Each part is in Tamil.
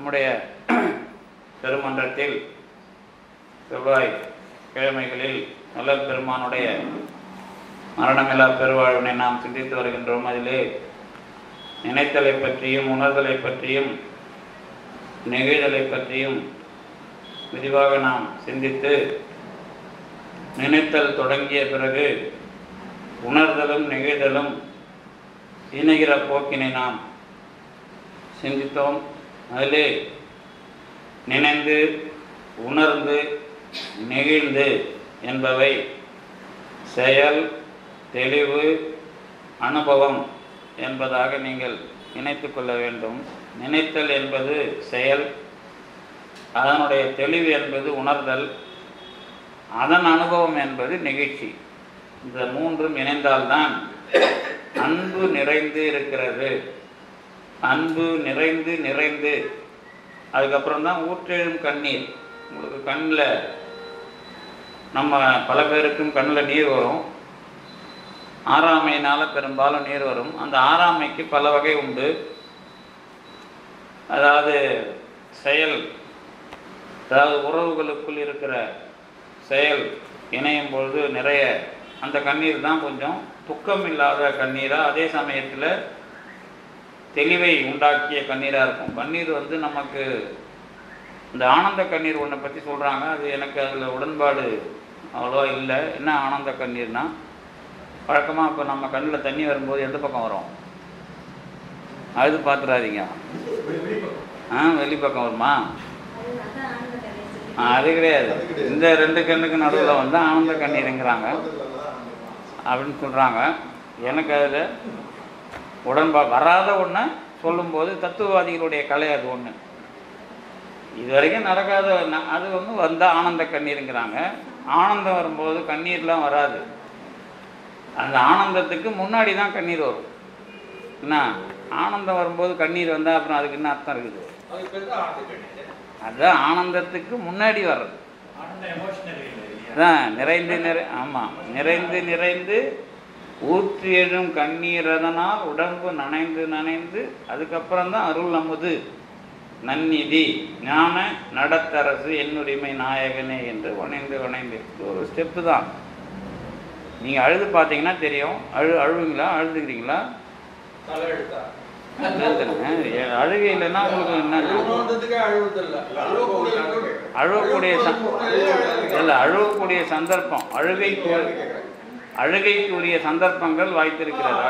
நம்முடைய பெருமன்றத்தில் செவ்வாய் கிழமைகளில் நல்லர் பெருமானுடைய மரணமில்லா பெருவாழ்வினை நாம் சிந்தித்து வருகின்றோம் அதிலே நினைத்தலை பற்றியும் உணர்தலை பற்றியும் நெகிழ்தலை பற்றியும் விரிவாக நாம் சிந்தித்து நினைத்தல் தொடங்கிய பிறகு உணர்தலும் நெகிழ்தலும் இணைகிற போக்கினை நாம் சிந்தித்தோம் அதிலே நினைந்து உணர்ந்து நெகிழ்ந்து என்பவை செயல் தெளிவு அனுபவம் என்பதாக நீங்கள் நினைத்து கொள்ள வேண்டும் நினைத்தல் என்பது செயல் அதனுடைய தெளிவு என்பது உணர்தல் அதன் அனுபவம் என்பது நிகழ்ச்சி இந்த மூன்றும் இணைந்தால்தான் அன்பு நிறைந்து இருக்கிறது அன்பு நிறைந்து நிறைந்து அதுக்கப்புறம் தான் ஊற்றெழும் கண்ணீர் உங்களுக்கு கண்ணில் நம்ம பல பேருக்கும் கண்ணில் நீர் வரும் ஆறாமையினால் பெரும்பாலும் நீர் வரும் அந்த ஆறாமைக்கு பல வகை உண்டு அதாவது செயல் அதாவது உறவுகளுக்குள் இருக்கிற செயல் இணையும் பொழுது நிறைய அந்த கண்ணீர் தான் கொஞ்சம் துக்கம் இல்லாத கண்ணீராக அதே சமயத்தில் தெளிவை உண்டாக்கிய கண்ணீராக இருக்கும் கண்ணீர் வந்து நமக்கு இந்த ஆனந்த கண்ணீர் ஒன்றை பற்றி சொல்கிறாங்க அது எனக்கு அதில் உடன்பாடு அவ்வளோவா இல்லை என்ன ஆனந்த கண்ணீர்னா வழக்கமாக இப்போ நம்ம கண்ணில் தண்ணி வரும்போது எந்த பக்கம் வரும் அழுது பார்த்துடாதீங்க ஆ வெளி பக்கம் வருமா ஆ, அது கிடையாது இந்த ரெண்டு கண்ணுக்கு நடுவில் வந்து ஆனந்த கண்ணீருங்கிறாங்க அப்படின்னு சொல்கிறாங்க எனக்கு அதில் உடன்பா வராத ஒன்று சொல்லும்போது தத்துவவாதிகளுடைய கலை அது ஒன்று இது வரைக்கும் நடக்காத ந- அது வந்து வந்தால் ஆனந்த கண்ணீருங்கிறாங்க ஆனந்தம் வரும்போது கண்ணீர்லாம் வராது அந்த ஆனந்தத்துக்கு முன்னாடி தான் கண்ணீர் வரும் என்ன ஆனந்தம் வரும்போது கண்ணீர் வந்தால் அப்புறம் அதுக்கு என்ன அர்த்தம் இருக்குது அது பேர் தான் ஆனந்த கண்ணீர் அதுதான் ஆனந்தத்துக்கு முன்னாடி வர்றது ஆனந்த எமோஷனல் இல்லையா அதான் நிறைந்து நிறை ஆமாம் நிறைந்து நிறைந்து ஊற்றி எழும் கண்ணீர் அதனால் உடம்பு நனைந்து நனைந்து அதுக்கப்புறம் தான் அருள் அமுது நன்னிதி ஞான நடத்தரசு என்னுரிமை நாயகனே என்று வணைந்து வணைந்து இது ஒரு ஸ்டெப்பு தான் நீங்கள் அழுது பார்த்தீங்கன்னா தெரியும் அழு அழுவீங்களா அழுதுக்கிறீங்களா தலை எழுத்தா என்னதுங்க? ஏ- அழுகை இல்லைன்னா உங்களுக்கு என்ன அழுகணுன்றதுக்கே அழுவதில்ல அழுவக்கூடிய அழுவக்கூடிய ச இல்லை அழுவக்கூடிய சந்தர்ப்பம் அழுகை அழுகைக்கு உரிய சந்தர்ப்பங்கள் வாய்த்திருக்கிறதா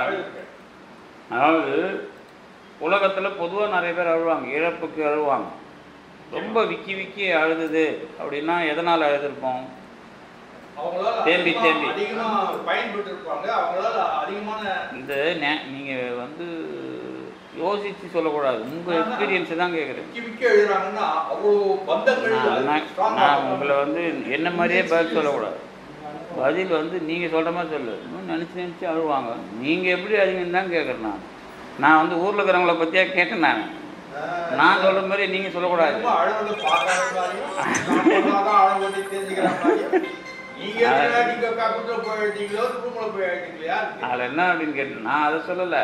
அதாவது உலகத்தில் பொதுவாக நிறைய பேர் அழுவாங்க இழப்புக்கு அழுவாங்க ரொம்ப விக்கி விக்கி அழுதுது அப்படின்னா எதனால் அழுதுருப்போம் அவங்களால தேம்பி, அதிகமா- தேம்பி. அதிகமா பயன்பட்டு இருப்பாங்க அவங்களால அதிகமான இந்த நீங்கள் வந்து யோசித்து சொல்லக்கூடாது உங்கள் எக்ஸ்பீரியன்ஸை தான் கேட்குறேன் விக்கி விக்கி எழுதுறாங்கன்னா அவ்வளோ பந்தங்கள் நான் நான் strong ஆ நான் இருக்கும். உங்களை வந்து என்ன மாதிரியே பதில் சொல்லக்கூடாது பதில் வந்து நீங்கள் சொல்கிற மாதிரி சொல்லு இன்னும் நினச்சி நினச்சி அழுவாங்க நீங்கள் எப்படி அழுவீங்கன்னு தான் கேட்குறேன் நான் நான் வந்து ஊரில் இருக்கிறவங்கள பற்றியா கேட்டேன் நான் நான் சொல்கிற மாதிரி நீங்கள் சொல்லக்கூடாது ரொம்ப அழுவதை பார்க்காத மாதிரியும், நான் சொன்னாதான் அழுவதை தெரிஞ்சுக்கிற மாதிரியும், நீங்க எதுக்குடா நீங்க கக்கூத்துல போய் எழுதிங்களோ, ரூம்ல போய் எழுதிக்கலையா? அதில் என்ன அப்படின்னு கேட்டேன் நான் அதை சொல்லலை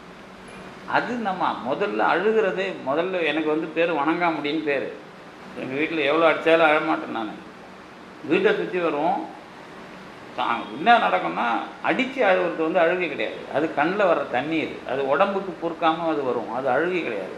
அது நம்ம முதல்ல அழுகிறதே முதல்ல எனக்கு வந்து பேர் வணங்காமுடின்னு பேர் எங்கள் வீட்டில் எவ்வளோ அடித்தாலும் அழமாட்டேன் நான் வீட்டை சுற்றி வருவோம் தா- என்ன நடக்கும்னா அடித்து அழுகிறது வந்து அழுகை கிடையாது அது கண்ணில் வர்ற தண்ணீர் அது உடம்புக்கு பொறுக்காமல் அது வரும் அது அழுகை கிடையாது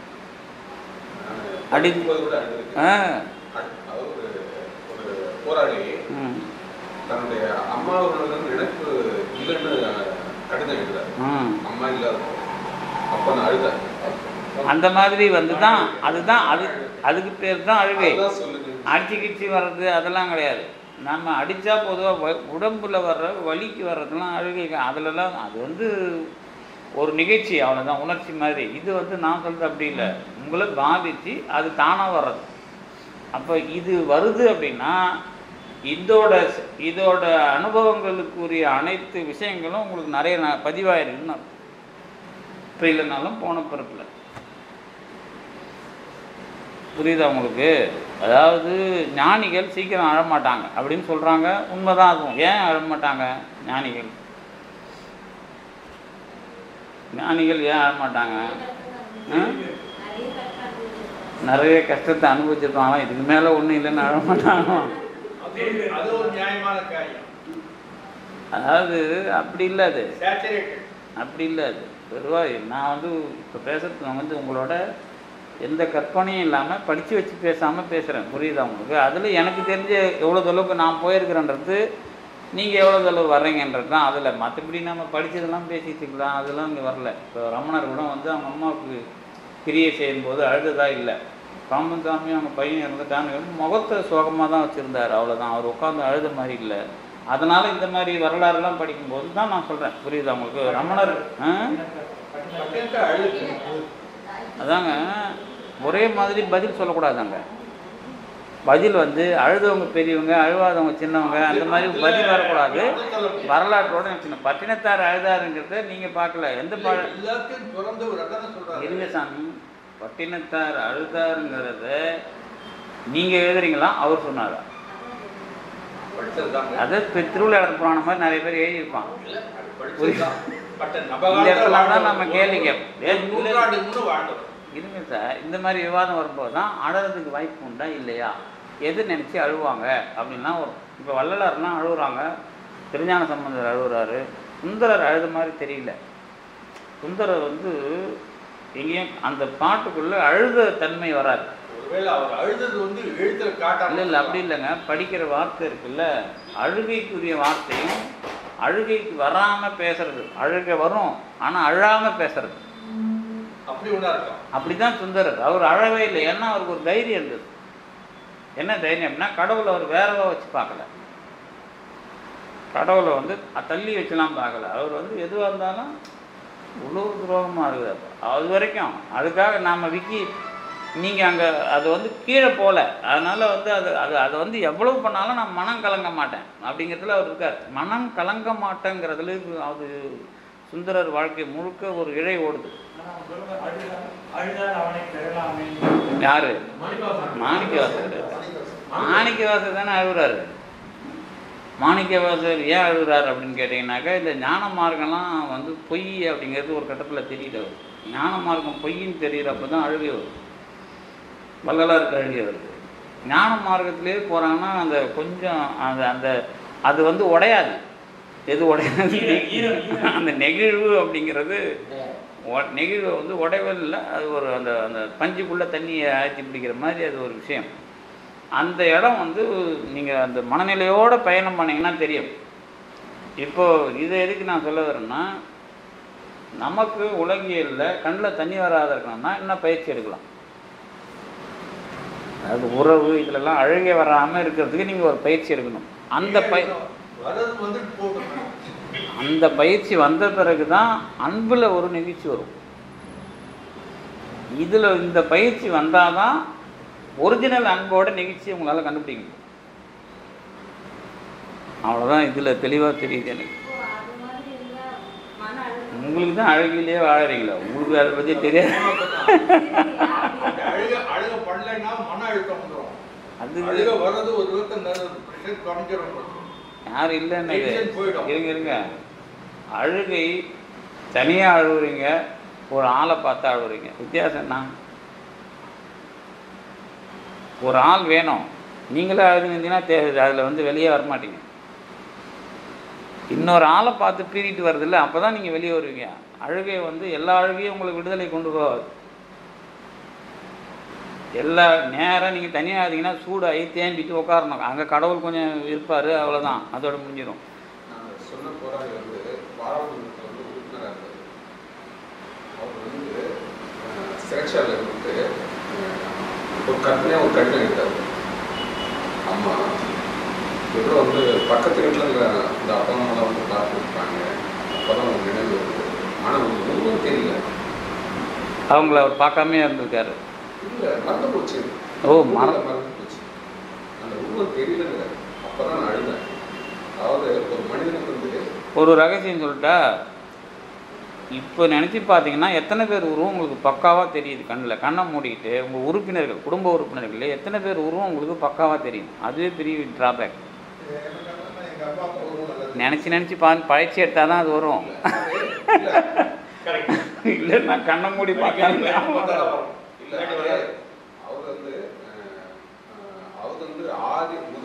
அடி படிக்கும்போது கூட அழுதுருக்கு. ஆ அடு- அதாவது ஒரு ஒரு போராளி ம் தன்னுடைய அம்மா அவர்களோட நினைப்பு இல்லைன்னு கடிதம் எழுதுறாரு ம் அம்மா இல்லாத அப்ப நான் அழுதேன் அந்த மாதிரி வந்து தான் அதுதான் அது அதுக்கு பேர் தான் அழுகை அதுதான் சொல்லுது அடிச்சு கிச்சு வர்றது அதெல்லாம் கிடையாது நம்ம அடித்தா பொதுவாக உடம்புல வர்ற வலிக்கு வர்றதெல்லாம் அழுகை அதிலலாம் அது வந்து ஒரு நிகழ்ச்சி அவ்வளோதான் உணர்ச்சி மாதிரி இது வந்து நான் சொல்கிறது அப்படி இல்லை உங்களை பாதித்து அது தானாக வர்றது அப்போ இது வருது அப்படின்னா இதோட இதோட அனுபவங்களுக்குரிய அனைத்து விஷயங்களும் உங்களுக்கு நிறைய ந- பதிவாயிருக்குன்னு அர்த்தம். இப்போ இல்லைனாலும் போன பிறப்பில் புரியுதா உங்களுக்கு அதாவது ஞானிகள் சீக்கிரம் அழமாட்டாங்க அப்படின்னு சொல்கிறாங்க உண்மைதான் அதுவும் ஏன் அழமாட்டாங்க ஞானிகள் ஞானிகள் ஏன் அழமாட்டாங்க ஆ? நிறைய கஷ்டத்தை அனுபவிச்சிருக்காங்க இதுக்கு மேலே ஒன்றும் இல்லைன்னு அழ மாட்டாங்க அது அது ஒரு நியாயமான காரியம் அதாவது அப்படி இல்லை அது சேச்சுரேட்டட் அப்படி இல்லை அது வெறுவாய் நான் வந்து இப்போ பேசுறது நான் வந்து உங்களோட எந்த கற்பனையும் இல்லாமல் படித்து வச்சு பேசாமல் பேசுகிறேன் புரியுதா உங்களுக்கு அதில் எனக்கு தெரிஞ்ச எவ்வளோ தொலைவுக்கு நான் போயிருக்கிறேன்றது நீங்கள் எவ்வளோ தொலைவு வர்றீங்கன்றது தான் அதில் மற்றபடி நம்ம படித்ததெல்லாம் பேசிட்டு இருக்கலாம் அதெல்லாம் இங்கே வரல இப்போ ரமணர் கூட வந்து அவங்க அம்மாவுக்கு கிரியை செய்யும்போது அழுததா இல்லை பாம்பன் சாமி அவங்க பையன் இருந்துட்டான்னு முகத்தை சோகமாக தான் வச்சுருந்தார் அவ்வளோதான் அவர் உட்காந்து அழுத மாதிரி இல்லை அதனால் இந்த மாதிரி வரலாறுலாம் படிக்கும்போது தான் நான் சொல்கிறேன் புரியுதா உங்களுக்கு ரமணர் ஆ பட்டத்தை அழுது அதாங்க ஒரே மாதிரி பதில் சொல்லக்கூடாதாங்க பதில் வந்து அழுதவங்க பெரியவங்க அழுவாதவங்க சின்னவங்க அந்த மாதிரி பதில் வரக்கூடாது வரலாற்றோட சின்ன பட்டினத்தார் அழுதாருங்கிறத நீங்கள் பார்க்கல எந்த பா எல்லாத்தையும் திறந்து ஒரு அதான் சொல்றாரு இருங்க சாமி பட்டினத்தார் அழுதாருங்கிறத நீங்கள் எழுதுறீங்களா அவர் சொன்னாரா படிச்சதுதாங்க அதை இப்போ திருவிளையாடல் புராணம் மாதிரி நிறைய பேர் எழுதியிருப்பான் இல்ல, அது படிச்சதுதான். பட் நம்ம இந்த இடத்துல காலத்துல தான் நம்ம வாழ்ந்தோம். கேள்வி கேட்போம். ஒரு ஏன் இல்லை? நூற்றாண்டு முன்ன வாழ்ந்தோம் இருங்க சார் இந்த மாதிரி விவாதம் வரும்போது தான் அழறதுக்கு வாய்ப்பு உண்டா இல்லையா எது நினச்சி அழுவாங்க அப்படின்லாம் வரும் இப்போ வள்ளலார்லாம் அழுகுறாங்க திருஞான சம்பந்தர் அழுகுறாரு சுந்தரர் அழுத மாதிரி தெரியல சுந்தரர் வந்து எங்கேயும் அந்த பாட்டுக்குள்ளே அழுத தன்மை வராது ஒருவேளை அவர் அழுதது வந்து எழுத்துல காட்டாம இல்லை இல்லை அப்படி இல்லைங்க படிக்கிற வார்த்தை இருக்குல்ல அழுகைக்குரிய வார்த்தையும் அழுகைக்கு வராமல் பேசுறது அழுகை வரும் ஆனால் அழாமல் பேசுறது அப்படி ஒண்ணா இருக்கும் அப்படிதான் சுந்தரர் அவர் அழவே இல்லை ஏன்னா அவருக்கு ஒரு தைரியம் இருந்தது என்ன தைரியம் அப்படின்னா கடவுளை அவர் வேறவா வச்சு பார்க்கல கடவுளை வந்து தள்ளி வச்சுலாம் பார்க்கல அவர் வந்து எதுவாக இருந்தாலும் உழவு துரோகமாக இருக்குது அது வரைக்கும் அதுக்காக நாம் விக்கி நீங்கள் அங்கே அது வந்து கீழே போகல அதனால் வந்து அது அது அதை வந்து எவ்வளவு பண்ணாலும் நான் மனம் கலங்க மாட்டேன் அப்படிங்கிறதுல அவர் இருக்கார் மனம் கலங்க மாட்டேங்கிறதுல அது சுந்தரர் வாழ்க்கை முழுக்க ஒரு இழை ஓடுது அழுதார் அவனை பெறலாமே யாரு மாணிக்கவாசகர் மாணிக்கவாசகர் தானே அழுகுறாரு மாணிக்கவாசகர் ஏன் அழுகுறாரு அப்படின்னு கேட்டிங்கனாக்கா இந்த ஞான மார்க்கம்லாம் வந்து பொய் அப்படிங்கிறது ஒரு கட்டத்தில் தெரியுது அவர் ஞான மார்க்கம் பொய்ன்னு தெரிகிறப்ப தான் அழுகை வரும் வள்ளலாருக்கு அழுகை வருது ஞான மார்க்கத்திலே போகிறாங்கன்னா அந்த கொஞ்சம் அந்த அந்த அது வந்து உடையாது எது உடையாது ஈரம், ஈரம், ஈரம். அந்த நெகிழ்வு அப்படிங்கிறது ஒ- நெகிழ்வு வந்து உடைவே இல்லை அது ஒரு அந்த அந்த பஞ்சுக்குள்ளே தண்ணியை ஆழ்த்தி பிடிக்கிற மாதிரி அது ஒரு விஷயம் அந்த இடம் வந்து நீங்கள் அந்த மனநிலையோடு பயணம் பண்ணீங்கன்னா தெரியும் இப்போ இதை எதுக்கு நான் சொல்ல வரேன்னா நமக்கு உலகியலில் கண்ணில் தண்ணி வராத இருக்கணும்னா என்ன பயிற்சி எடுக்கலாம் அதாவது உறவு இதிலெல்லாம் அழுகை வராமல் இருக்கிறதுக்கு நீங்கள் ஒரு பயிற்சி எடுக்கணும் அந்த பய வர்றது வந்துட்டு போகணும் அந்த பயிற்சி வந்த பிறகு தான் அன்பில் ஒரு நிகழ்ச்சி வரும் இதில் இந்த பயிற்சி வந்தால் தான் ஒரிஜினல் அன்போட நிகழ்ச்சி உங்களால் கண்டுபிடிக்க முடியும் அவ்வளோதான் இதில் தெளிவாக தெரியுது எனக்கு இப்போ அது மாதிரி இருந்தா மன அழுத்தம் உங்களுக்கு தான் அழகிலேயே வாழறீங்களா உங்களுக்கு அதை பற்றி தெரியாது அந்த அழுக அழுக பண்ணலைன்னா மன அழுத்தம் வந்துடும் அது அழுக வர்றது ஒரு விதத்தை பிரஷர் குறைஞ்சிடும் யார் இல்லைன்னு Tension போயிடும். இருங்க இருங்க அழுகை தனியாக அழுகுறீங்க ஒரு ஆளை பார்த்து அழுகுறீங்க வித்தியாசம் என்ன ஒரு ஆள் வேணும் நீங்களே அழுதுனீங்கன்னா தேவை அதில் வந்து வெளியே வர மாட்டீங்க இன்னொரு ஆளை பார்த்து பீறிட்டு வருதில்ல அப்போ தான் நீங்கள் வெளியே வருவீங்க அழுகை வந்து எல்லா அழுகையும் உங்களுக்கு விடுதலை கொண்டு போகாது எல்லா நேரம் நீங்கள் தனியாக இருந்தீங்கன்னா சூடாகி தேம்பிட்டு உட்காரணும் அங்கே கடவுள் கொஞ்சம் இருப்பார் அவ்வளோதான் அதோட முடிஞ்சிடும் நான் சொன்ன போராளி வந்து பாராளுமன்றத்தில் வந்து உறுப்பினராக இருந்தார் அவர் வந்து அஹ், சிறைச்சாலையில் இருந்துட்டு ஒரு கற்பனையாக ஒரு கடிதம் எழுத்தார் அம்மா ஏதோ வந்து பக்கத்து வீட்டில் இருக்கிற இந்த அப்பா அம்மாலாம் வந்து பார்த்துருப்பாங்க அப்போ தான் அவங்க நினைவு வருது ஆனால் அவங்க உருவம் தெரியல அவங்கள அவர் பார்க்காமே இருந்திருக்காரு இல்லை மறந்து போச்சு ஓ, மற- உருவம் மறந்து போச்சு அந்த உருவம் தெரியலங்கிற அப்போ தான் நான் அழுதேன் அதாவது ஒரு மனிதனுக்கு வந்து ஒரு ரகசியம் சொல்லிட்டா இப்போ நினச்சி பார்த்தீங்கன்னா எத்தனை பேர் உருவம் உங்களுக்கு பக்காவாக தெரியுது கண்ணில் கண்ணை மூடிக்கிட்டு உங்கள் உறுப்பினர்கள் குடும்ப உறுப்பினர்கள் எத்தனை பேர் உருவம் உங்களுக்கு பக்காவாக தெரியும் அதுவே பெரிய ட்ராபேக் எங்க அப்பா அப்பா உருவம் நல்லது நினச்சி நினச்சி பா பயிற்சி எடுத்தால் தான் அது வரும் கரெக்ட் இல்லைன்னா கண்ணை மூடி பார்க்காம இல்ல, அது அவர்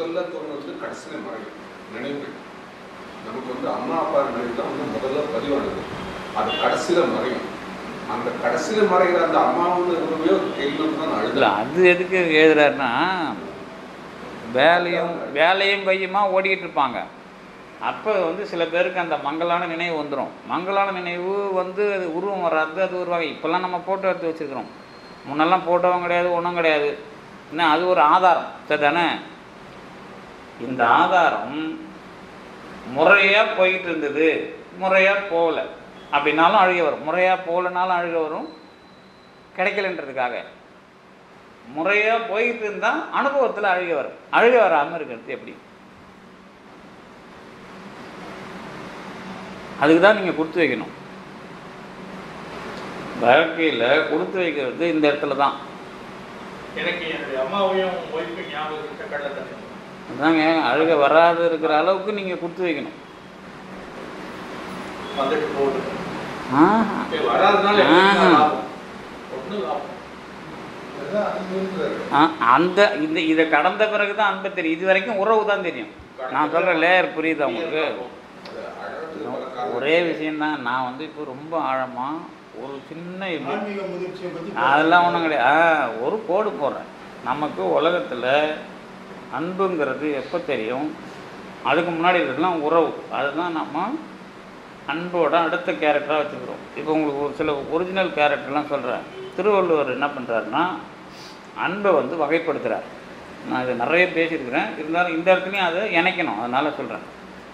முதல்ல தோணுறது கடைசியில மறையும் நினைவுகள் நமக்கு வந்து அம்மா அப்பா நினைவு தான் வந்து முதல்ல பதிவானது அது கடைசியில மறையும் அந்த கடைசியில மறைகிற அந்த அம்மாவுன்னு உறவே ஒரு கேள்வி தான் நான் இல்லை அழுதேன் அது எதுக்கு எழுதுறாருன்னா வேலையும் வேலையும் கையுமா ஓடிக்கிட்டு இருப்பாங்க அப்போ வந்து சில பேருக்கு அந்த மங்கலான நினைவு வந்துடும் மங்கலான நினைவு வந்து அது உருவம் வராது அது ஒரு வகை இப்போல்லாம் நம்ம ஃபோட்டோ எடுத்து வச்சுருக்கிறோம் முன்னெல்லாம் ஃபோட்டோவும் கிடையாது ஒன்றும் கிடையாது என்ன அது ஒரு ஆதாரம் சரிதானே இந்த ஆதாரம் முறையாக போய்கிட்டு இருந்தது முறையாக போகல அப்படின்னாலும் அழுக வரும் முறையாக போகலனாலும் அழுக வரும் கிடைக்கலன்றதுக்காக முறையாக போய்கிட்டு இருந்தால் அனுபவத்தில் அழுக வரும் அழுக வராமல் இருக்கிறது எப்படி அதுக்கு தான் நீங்கள் கொடுத்து வைக்கணும் வாழ்க்கையில் கொடுத்து வைக்கிறது இந்த இடத்துல தான் எனக்கு என்னுடைய அம்மாவையும் ஒய்ஃபையும் ஞாபகம் இருக்க கடலை தண்ணி அதாங்க அழுக வராது இருக்கிற அளவுக்கு நீங்கள் கொடுத்து வைக்கணும் வந்துட்டு போகுது ஆஹா. சரி, வராதனால என்ன ஆஹா. லாபம் ஒன்றும் லாபம் அதுதான் அன்புன்றாரு. ஆ, அந்த இந்த இதை கடந்த பிறகு தான் அன்பு தெரியும் இது வரைக்கும் உறவு தான் தெரியும் நான் சொல்கிற லேயர் புரியுதா உங்களுக்கு அது அழகு பல காரணம். ஒரே விஷயந்தான் நான் வந்து இப்போ ரொம்ப ஆழமாக ஒரு சின்ன இது ஆன்மீக முதிர்ச்சியை பத்தி அதெல்லாம் ஒன்றும் கிடையாது ஆ, ஒரு கோடு போடுறேன் நமக்கு உலகத்தில் அன்புங்கிறது எப்போ தெரியும் அதுக்கு முன்னாடி இருக்கிறதுலாம் உறவு அதுதான் நம்ம அன்போட அடுத்த கேரக்டராக வச்சுக்கிறோம் இப்போ உங்களுக்கு ஒரு சில ஒரிஜினல் கேரக்டர்லாம் சொல்கிறேன் திருவள்ளுவர் என்ன பண்ணுறாருன்னா அன்பை வந்து வகைப்படுத்துகிறார் நான் இதை நிறைய பேசியிருக்கிறேன் இருந்தாலும் இந்த இடத்துலையும் அதை இணைக்கணும் அதனால் சொல்கிறேன்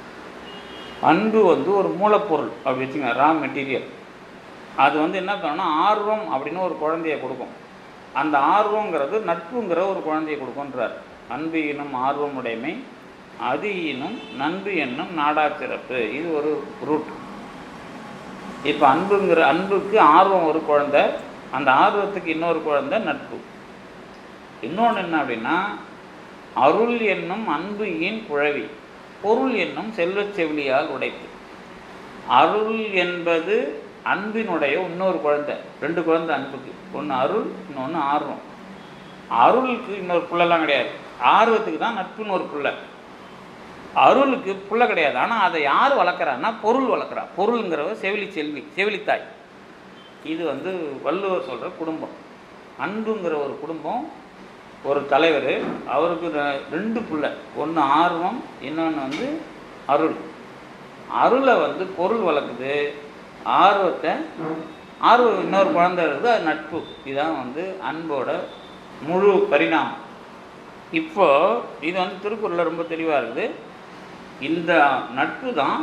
அன்பு வந்து ஒரு மூலப்பொருள் அப்படி வச்சுங்க ரா மெட்டீரியல் அது வந்து என்ன பண்ணணும்னா ஆர்வம் அப்படின்னு ஒரு குழந்தைய கொடுக்கும் அந்த ஆர்வங்கிறது நட்புங்கிற ஒரு குழந்தைய கொடுக்குன்றார் அன்பு எனும் ஆர்வம் உடைமை அது எனும் நன்பு என்னும் நாடா சிறப்பு இது ஒரு ரூட் இப்போ அன்புங்கிற அன்புக்கு ஆர்வம் ஒரு குழந்தை அந்த ஆர்வத்துக்கு இன்னொரு குழந்தை நட்பு இன்னொன்று என்ன அப்படின்னா அருள் என்னும் அன்பு ஏன் குழவி பொருள் என்னும் செல்வச் செவிலியால் உடைத்து அருள் என்பது அன்பினுடைய இன்னொரு குழந்தை ரெண்டு குழந்தை அன்புக்கு ஒன்று அருள் இன்னொன்று ஆர்வம் அருளுக்கு இன்னொரு புள்ளெல்லாம் கிடையாது ஆர்வத்துக்கு தான் நட்புன்னு ஒரு புள்ள அருளுக்கு புள்ள கிடையாது ஆனால் அதை யார் வளர்க்குறான்னா பொருள் வளர்க்குறா பொருளுங்கிறவ செவிலி செல்வி செவிலித்தாய் இது வந்து வள்ளுவர் சொல்கிற குடும்பம் அன்புங்கிற ஒரு குடும்பம் ஒரு தலைவர் அவருக்கு ரெ- ரெண்டு புள்ள ஒன்று ஆர்வம் இன்னொன்று வந்து அருள் அருளை வந்து பொருள் வளர்க்குது ஆர்வத்தை ஆர்வம் இன்னொரு குழந்தை இருக்குது அது நட்பு இதுதான் வந்து அன்போட முழு பரிணாமம் இப்போ இது வந்து திருக்குறளில் ரொம்ப தெளிவாக இருக்குது இந்த நட்பு தான்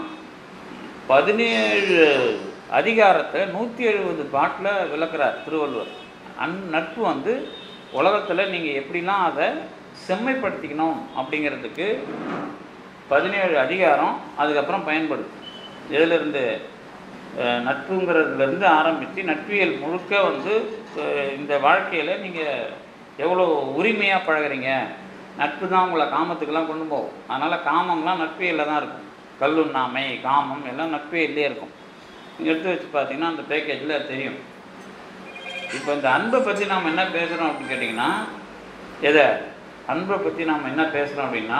பதினேழு அதிகாரத்தை நூற்றி எழுபது பாட்டில் விளக்குறார் திருவள்ளுவர் அந் நட்பு வந்து உலகத்தில் நீங்கள் எப்படிலாம் அதை செம்மைப்படுத்திக்கணும் அப்படிங்கிறதுக்கு பதினேழு அதிகாரம் அதுக்கப்புறம் பயன்படுது இதிலிருந்து அஹ், நட்புங்கிறதுலேருந்து ஆரம்பித்து நட்பியல் முழுக்க வந்து அஹ், இந்த வாழ்க்கையில் நீங்கள் எவ்வளோ உரிமையாக பழகுறீங்க நட்பு தான் உங்களை காமத்துக்கெல்லாம் கொண்டு போகும் அதனால் காமம்லாம் நட்பியலில் தான் இருக்கும் கல்லுண்ணாமை காமம் எல்லாம் நட்பியல்லே இருக்கும் நீங்க எடுத்து வச்சு பார்த்தீங்கன்னா அந்த பேக்கேஜில் தெரியும் இப்போ இந்த அன்பை பற்றி நாம் என்ன பேசுகிறோம் அப்படின்னு கேட்டிங்கன்னா எதை அன்பை பற்றி நாம் என்ன பேசுகிறோம் அப்படின்னா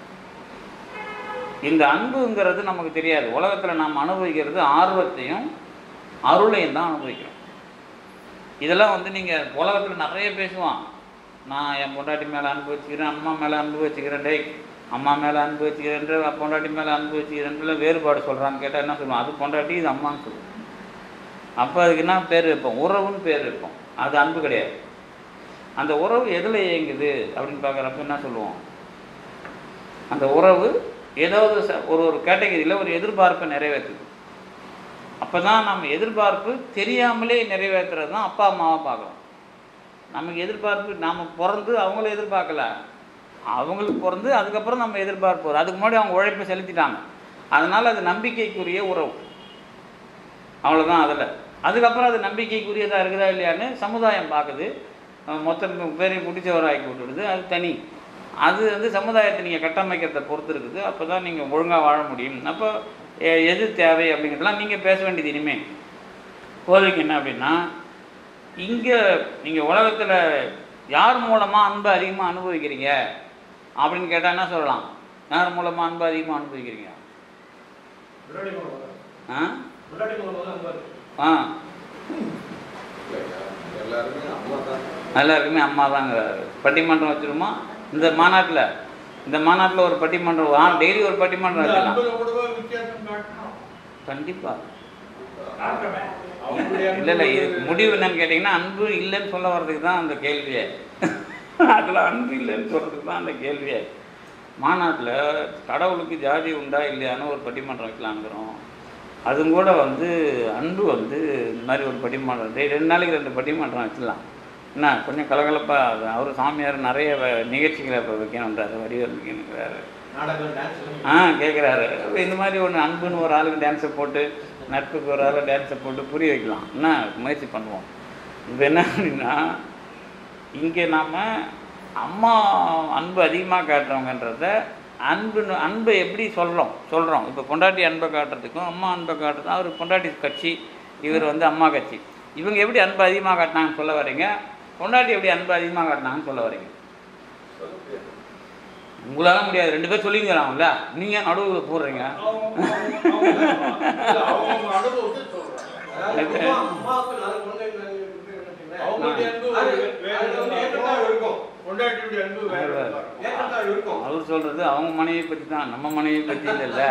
இந்த அன்புங்கிறது நமக்கு தெரியாது உலகத்தில் நாம் அனுபவிக்கிறது ஆர்வத்தையும் அருளையும் தான் அனுபவிக்கிறோம் இதெல்லாம் வந்து நீங்கள் உலகத்தில் நிறைய பேசுவான் நான் என் பொண்டாட்டி மேலே அன்பு வச்சுக்கிறேன் அம்மா மேலே அன்பு வச்சுக்கிறேன் டேய் அம்மா மேலே அன்பு வச்சுக்கிறேன்ற பொண்டாட்டி மேலே அன்பு வச்சுக்கிறேன்ற வேறுபாடு சொல்கிறான்னு கேட்டால் என்ன சொல்லுவான் அது பொண்டாட்டி இது அம்மான்னு சொல்லுவோம் அப்போ அதுக்கு என்ன பேர் வைப்போம் உறவுன்னு பேர் வைப்போம் அது அன்பு கிடையாது அந்த உறவு எதில் இயங்குது அப்படின்னு பார்க்குறப்ப என்ன சொல்லுவோம் அந்த உறவு ஏதாவது ச- ஒரு ஒரு கேட்டகரியில் ஒரு எதிர்பார்ப்பை நிறைவேற்றுது அப்போ தான் நம்ம எதிர்பார்ப்பு தெரியாமலே நிறைவேற்றுறது தான் அப்பா அம்மாவை பார்க்குறோம் நமக்கு எதிர்பார்ப்பு நாம் பிறந்து அவங்கள எதிர்பார்க்கல அவங்களுக்கு பிறந்து அதுக்கப்புறம் நம்ம எதிர்பார்ப்பு வரும் அதுக்கு முன்னாடி அவங்க உழைப்பை செலுத்திட்டாங்க அதனால் அது நம்பிக்கைக்குரிய உறவு அவ்வளோதான் அதில் அதுக்கப்புறம் அது நம்பிக்கைக்குரியதாக இருக்குதா இல்லையான்னு சமுதாயம் பார்க்குது அஹ் மொத்த பேரையும் பிடிச்சவராக்கி விட்டுடுது அது தனி அது வந்து சமுதாயத்தை நீங்கள் கட்டமைக்கிறத பொறுத்து இருக்குது அப்போ தான் நீங்கள் ஒழுங்காக வாழ முடியும் அப்போ எ- எது தேவை அப்படிங்கிறதெல்லாம் நீங்கள் பேச வேண்டியது இனிமேல் இப்போதைக்கு என்ன அப்படின்னா இங்கே நீங்கள் உலகத்தில் யார் மூலமாக அன்பை அதிகமாக அனுபவிக்கிறீங்க அப்படின்னு கேட்டால் என்ன சொல்லலாம் யார் மூலமாக அன்பு அதிகமாக அனுபவிக்கிறீங்க முன்னாடி போனது ஆ முன்னாடி போனது அன்பு ஆ இல்லையா எல்லாருமே அம்மா தான் எல்லாருக்குமே அம்மா தாங்கிறாரு பட்டிமன்றம் வச்சிருமா இந்த மாநாட்டில் இந்த மாநாட்டில் ஒரு பட்டிமன்றம் ஆ டெய்லி ஒரு பட்டிமன்றம் இந்த வைக்கலாம் அன்புல கூடவா வித்தியாசம் காட்டணும் கண்டிப்பாக காட்டுறமே அவங்களுடைய இல்லை இல்லை அன்பு இது முடிவு என்னன்னு கேட்டிங்கன்னா அன்பு இல்லைன்னு சொல்ல வர்றதுக்கு தான் அந்த கேள்வியே அதில் அன்பு இல்லைன்னு சொல்கிறதுக்கு தான் அந்த கேள்வியே மாநாட்டில் கடவுளுக்கு ஜாதி உண்டா இல்லையான்னு ஒரு பட்டிமன்றம் வைக்கலாங்கிறோம் அதுவும் கூட வந்து அன்பு வந்து இந்த மாதிரி ஒரு பட்டிமன்றம் டேய், ரெண்டு நாளைக்கு ரெண்டு பட்டிமன்றம் வச்சிடலாம் என்ன கொஞ்சம் கலகலப்பாக அவர் சாமியார் நிறைய வ- நிகழ்ச்சிகளை இப்போ வைக்கணுன்றாரு வடிவல் வைக்கணுங்கிறாரு நாடகம் டான்ஸ் ஆ கேட்குறாரு இந்த மாதிரி ஒன்று அன்புன்னு ஒரு ஆளுக்கு டான்ஸை போட்டு நட்புக்கு ஒரு ஆளு டான்ஸை போட்டு புரிய வைக்கலாம் என்ன முயற்சி பண்ணுவோம் இப்போ என்ன அப்படின்னா இங்கே நாம் அம்மா அன்பு அதிகமாக காட்டுறவங்கன்றத அன்புன்னு அன்பை எப்படி சொல்கிறோம் சொல்கிறோம் இப்போ பொண்டாட்டி அன்பை காட்டுறதுக்கும் அம்மா அன்பை காட்டுறதுக்கும் அவர் பொண்டாட்டி கட்சி இவர் வந்து அம்மா கட்சி இவங்க எப்படி அன்பு அதிகமாக காட்டினாங்கன்னு சொல்ல வரீங்க பொண்டாட்டி எப்படி அன்பு அதிகமாக காட்டினாங்கன்னு சொல்ல வரீங்க சொல்ல முடியாது உங்களால முடியாது ரெண்டு பேர் சொல்லிங்கிறாங்கல்ல நீங்கள் நடுவில் போடுறீங்க அவங்க அனுபவத்தை சொல்றாங்க அதாவது அம்மா- அம்மாவுக்கு நாலு குழந்தைங்க இருக்கு வச்சுக்கோங்களேன். அவங்களுடைய அன்பு அது வேற அது வந்து ஏற்றத்தாழ்வு இருக்கும். பொண்டாட்டியுடைய அன்பு வேற வேற. விதமா இருக்கும். ஏற்றத்தாழ்வு இருக்கும். அவர் சொல்றது அவங்க மனைவியை பற்றி தான் நம்ம மனைவியை பற்றி இல்லைல்ல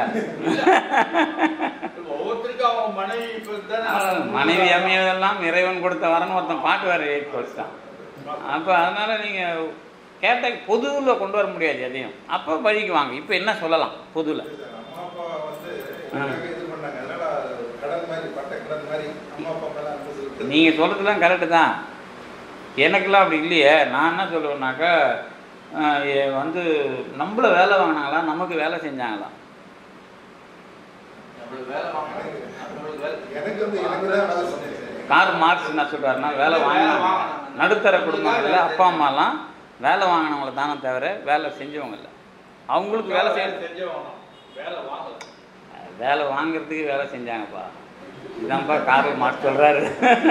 இப்ப ஒவ்வொருத்தருக்கும் அவங்க மனைவி இப்ப தானே மனைவி அமையதெல்லாம் இறைவன் கொடுத்த வரன்னு ஒருத்தன் பாட்டு வேற எழுதி வச்சுட்டான் அப்போ அதனால நீங்கள் கேட்ட பொதுவில் கொண்டு வர முடியாது எதையும் அப்போ வழிக்கு வாங்க இப்போ என்ன சொல்லலாம் பொதுவில் அம்மா அப்பா வந்து எனக்காக இது பண்ணாங்க அதனால அது கடன் மாதிரி பட்ட கடன் மாதிரி அம்மா அப்பா மேல அன்பு செலுத்துறது. நீங்கள் சொல்கிறதுலாம் கரெக்டு தான் எனக்கெல்லாம் அப்படி இல்லையே நான் என்ன சொல்லுவேன்னாக்கா ஆஹ் எ- வந்து நம்மள வேலை வாங்கினாங்களா நமக்கு வேலை செஞ்சாங்களா நம்மளுக்கு வேலை வாங்கணும். நம்மளுக்கு வேலை- எனக்கு வந்து எனக்கு தான் வேலை செஞ்சேன் கார் மார்க்ஸ் என்ன சொல்றாருன்னா வேலை வாங்கினாங்க நடுத்தர குடும்பங்களில் அப்பா அம்மாலாம் வேலை வாங்கினவங்கள தானே தவிர வேலை செஞ்சவங்க இல்லை அவங்களுக்கு வேலை செய்ய செஞ்சவங்க வேலை வாங்கல வேலை வாங்குறதுக்கு வேலை செஞ்சாங்கப்பா இதான்ப்பா கார்ல் மார்க்ஸ் சொல்றாரு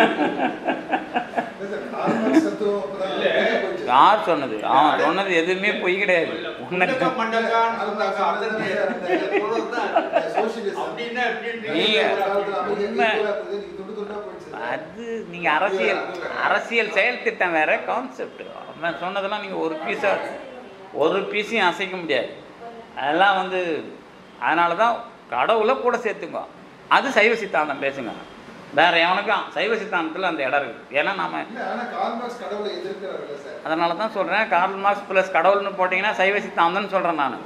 இல்ல சார், நார்மல் சத்துவம் அப்பதான் இல்ல. வெளிய போச்சு. யார் சொன்னது அவன் சொன்னது எதுவுமே பொய் கிடையாது உன்னத உன்னை மண்டகான்னு சொன்னாங்க அதற்கு சொல்றதுதான் சோசியலிசம். அப்படின்னா எப்படின்னு நீங்க- ஒரு காலத்துல அமைதி உண்மை. equal ஆ இருந்தது, இன்னைக்கு துண்டு துண்டா போயிடுச்சு சார். அது நீங்க அரசியல் அரசியல் செயல் திட்டம் வேற கான்செப்ட் அவன் சொன்னதெல்லாம் நீங்க ஒரு பீஸா ஒரு பீஸையும் அசைக்க முடியாது அதெல்லாம் வந்து அதனால தான் கடவுளை கூட சேர்த்துங்க அது சைவ சித்தாந்தம் பேசுங்க வேற எவனுக்கும் சைவ சித்தாந்தத்தில் அந்த இடம் இருக்குது ஏன்னா நாம இல்ல, ஆனா கார்ல் மார்க்ஸ் கடவுளை எதிர்க்கிறாருல்ல சார் அதனால தான் சொல்கிறேன் கார்ல் மார்க்ஸ் ப்ளஸ் கடவுள்னு போட்டிங்கன்னா சைவ சித்தாந்தம்னு சொல்கிறேன் நான்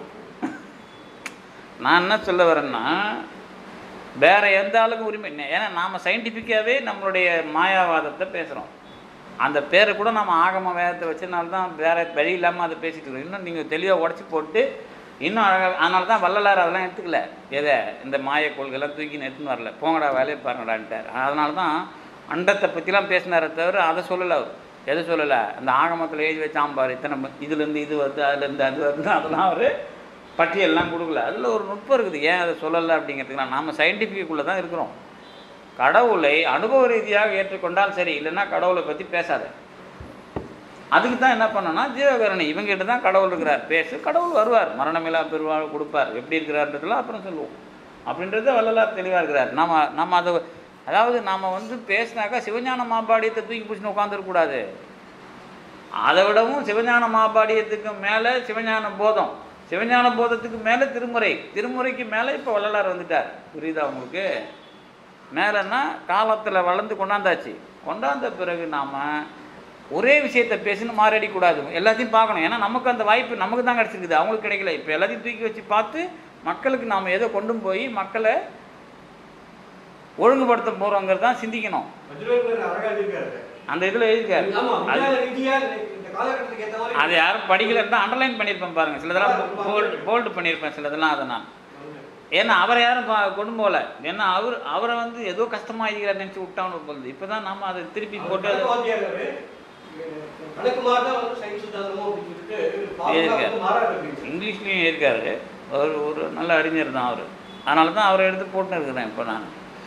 நான் என்ன சொல்ல வரேன்னா வேற எந்த ஆளுக்கும் உரிமை இல்லை ஏன்னா நாம் சயின்டிஃபிக்காகவே நம்மளுடைய மாயாவாதத்தை பேசுகிறோம் அந்த பேரை கூட நம்ம ஆகம வேதத்தை வச்சனால தான் வேற வழி இல்லாமல் அதை பேசிட்டு இருக்கோம் இன்னும் நீங்கள் தெளிவாக உடச்சி போட்டு இன்னும் அழகாக அதனால தான் வள்ளலார் அதெல்லாம் எடுத்துக்கல எதை இந்த மாய கொள்கைலாம் தூக்கி எடுத்துன்னு வரல போங்கடா வேலையை பாருங்கடான்ட்டார் அதனால தான் அண்டத்தை பற்றிலாம் பேசினாரே தவிர அதை சொல்லலை அவர் எதை சொல்லலை அந்த ஆகமத்தில் எழுதி வச்சான் பாரு இத்தனை ம- இதுலேருந்து இது வருது அதுலேருந்து அது வருது அதெல்லாம் அவர் பட்டியல்லாம் கொடுக்கல அதில் ஒரு நுட்பம் இருக்குது ஏன் அதை சொல்லலை அப்படிங்கிறதுக்கு நாம் சயின்டிஃபிக்குள்ளே தான் இருக்கிறோம் கடவுளை அனுபவ ரீதியாக ஏற்றுக்கொண்டால் சரி இல்லைன்னா கடவுளை பற்றி பேசாத அதுக்கு தான் என்ன பண்ணோன்னா ஜீவகரணி இவங்ககிட்ட தான் கடவுள் இருக்கிறார் பேசு கடவுள் வருவார் மரணமில்லா பெருவாழ் கொடுப்பார் எப்படி இருக்கிறார்ன்றதுலாம் அப்புறம் சொல்லுவோம் அப்படின்றத வள்ளலார் தெளிவாக இருக்கிறார் நம்ம நம்ம அதை அதாவது நாம் வந்து பேசினாக்கா சிவஞான மாபாடியத்தை தூக்கி பிடிச்சின்னு உட்காந்துருக்கூடாது அதை விடவும் சிவஞான மாபாடியத்துக்கு மேலே சிவஞான போதம் சிவஞான போதத்துக்கு மேலே திருமுறை திருமுறைக்கு மேலே இப்போ வள்ளலார் வந்துட்டார் புரியுதா உங்களுக்கு மேலேன்னா காலத்தில் வளர்ந்து கொண்டாந்தாச்சு கொண்டாந்த பிறகு நாம் ஒரே விஷயத்தை பேசின்னு மாறடிக்கூடாது எல்லாத்தையும் பார்க்கணும் ஏன்னா நமக்கு அந்த வாய்ப்பு நமக்கு தான் கிடச்சிருக்குது அவங்களுக்கு கிடைக்கல இப்போ எல்லாத்தையும் தூக்கி வச்சு பார்த்து மக்களுக்கு நாம் எதை கொண்டு போய் மக்களை ஒழுங்குபடுத்த போகிறோங்கிறது தான் சிந்திக்கணும் வஜ்ரவேலர் அழகா எழுதியிருக்காரு. அந்த இதில் எழுதிக்காரு ஆமா, அது விஞ்ஞான ரீதியா இந்த காலகட்டத்துக்கு ஏத்த மாதிரி அது யாரும் படிக்கலன்னு தான் அண்டர்லைன் பண்ணியிருப்பேன் பாருங்க சிலதெல்லாம் போல்டு போல்டு பண்ணியிருப்பேன் சிலதெல்லாம் அதை நான் ஏன்னா அவரை யாரும் பா- கொண்டு போகல ஏன்னா அவர் அவரை வந்து ஏதோ கஷ்டமா இருக்கிறார் நினச்சி விட்டான்னு போகுது இப்போ தான் நம்ம அதை திருப்பி அவர் போட்டு கணக்கு அதை- வாத்தியார் அவரு. கணக்கு மாதிரி தான் வந்து சயின்ஸ் சித்தாந்தமோ அப்படின்னு சொல்லிட்டு பாதுகாப்பு எழுதியிருக்காரு. வந்து மாறாது அப்படின்னு. இங்கிலீஷ்லேயும் இருக்காரு அவர் ஒரு நல்ல அறிஞர் தான் அவர் அதனால தான் அவரை எடுத்து போட்டுன்னு இருக்கிறேன் இப்போ நான்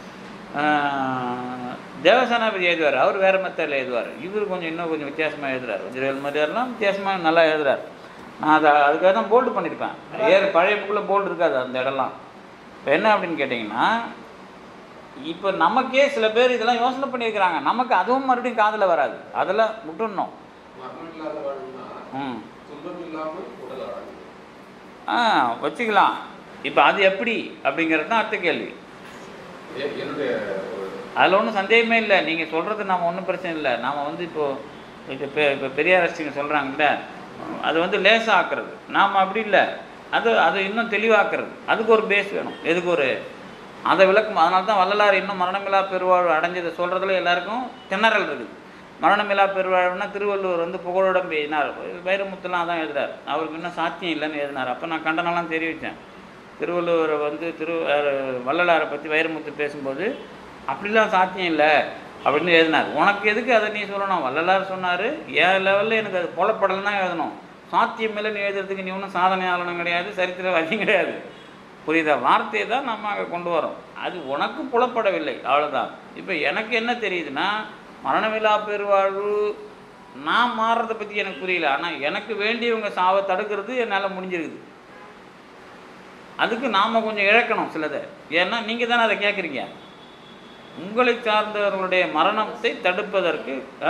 ஆஹ், தேவசேனாபதி எழுதுவார் அவர் வேறு மெத்தடில் எழுதுவார் இவர் கொஞ்சம் இன்னும் கொஞ்சம் வித்தியாசமாக எழுதுறாரு வஜ்ரவேல் மாதிரியாரெலாம் வித்தியாசமாக நல்லா எழுதுறாரு நான் அதை அதுக்காக தான் போல்டு பண்ணியிருப்பேன் ஏறு பழைய புக்கில் போல்டு இருக்காது அந்த இடம்லாம் இப்போ என்ன அப்படின்னு கேட்டிங்கன்னா இப்போ நமக்கே சில பேர் இதெல்லாம் யோசனை பண்ணியிருக்கிறாங்க நமக்கு அதுவும் மறுபடியும் காதில் வராது அதெல்லாம் விட்டுடணும் மரணம் இல்லாத வாழ்வுனா ம் துன்பம் இல்லாமல் உடல் வாழ்வு ஆ வச்சுக்கலாம் இப்போ அது எப்படி அப்படிங்கிறது தான் அடுத்த கேள்வி எ- என்னுடைய ஒரு அதில் ஒன்றும் சந்தேகமே இல்லை நீங்கள் சொல்கிறது நாம் ஒன்றும் பிரச்சனை இல்லை நாம் வந்து இப்போது இப்போ பெ இப்போ பெரியார் அரசிங்க சொல்கிறாங்கல்ல அது வந்து லேசாக்குறது நாம் அப்படி இல்லை அது அது இன்னும் தெளிவாக்குறது அதுக்கு ஒரு பேஸ் வேணும் எதுக்கு ஒரு அதை விளக்கும் அதனால தான் வள்ளலார் இன்னும் மரணமில்லா பெருவாழ்வு அடைஞ்சதை சொல்கிறதுல எல்லாருக்கும் திணறல் இருக்குது மரணமில்லா பெருவாழ்வுனா திருவள்ளுவர் வந்து புகழோடம் எழுதினார் வைரமுத்துலாம் அதான் எழுதுறார் அவருக்கு இன்னும் சாத்தியம் இல்லைன்னு எழுதினார் அப்போ நான் கண்டனம்லாம் தெரிவித்தேன் திருவள்ளுவரை வந்து திரு அஹ் வள்ளலாரை பற்றி வைரமுத்து பேசும்போது அப்படிலாம் சாத்தியம் இல்லை அப்படின்னு எழுதினார் உனக்கு எதுக்கு அதை நீ சொல்லணும் வள்ளலார் சொன்னார் என் லெவலில் எனக்கு அது புலப்படலைன்னா எழுதணும் சாத்தியம் இல்லைன்னு எழுதுறதுக்கு நீ ஒன்றும் சாதனையாளனும் கிடையாது சரித்திரவாதியும் கிடையாது புரியுதா வார்த்தையை தான் நம்ம அங்கே கொண்டு வரோம் அது உனக்கு புலப்படவில்லை அவ்வளோதான் இப்போ எனக்கு என்ன தெரியுதுன்னா மரணமில்லா பெருவாழ்வு நான் மாறுறதை பற்றி எனக்கு புரியல ஆனால் எனக்கு வேண்டியவங்க சாவை தடுக்கிறது என்னால் முடிஞ்சிருக்குது அதுக்கு நாம் கொஞ்சம் இழக்கணும் சிலதை ஏன்னா நீங்கள் தானே அதை கேட்குறீங்க உங்களை சார்ந்தவர்களுடைய மரணத்தை தடுப்பதற்கு ஆ?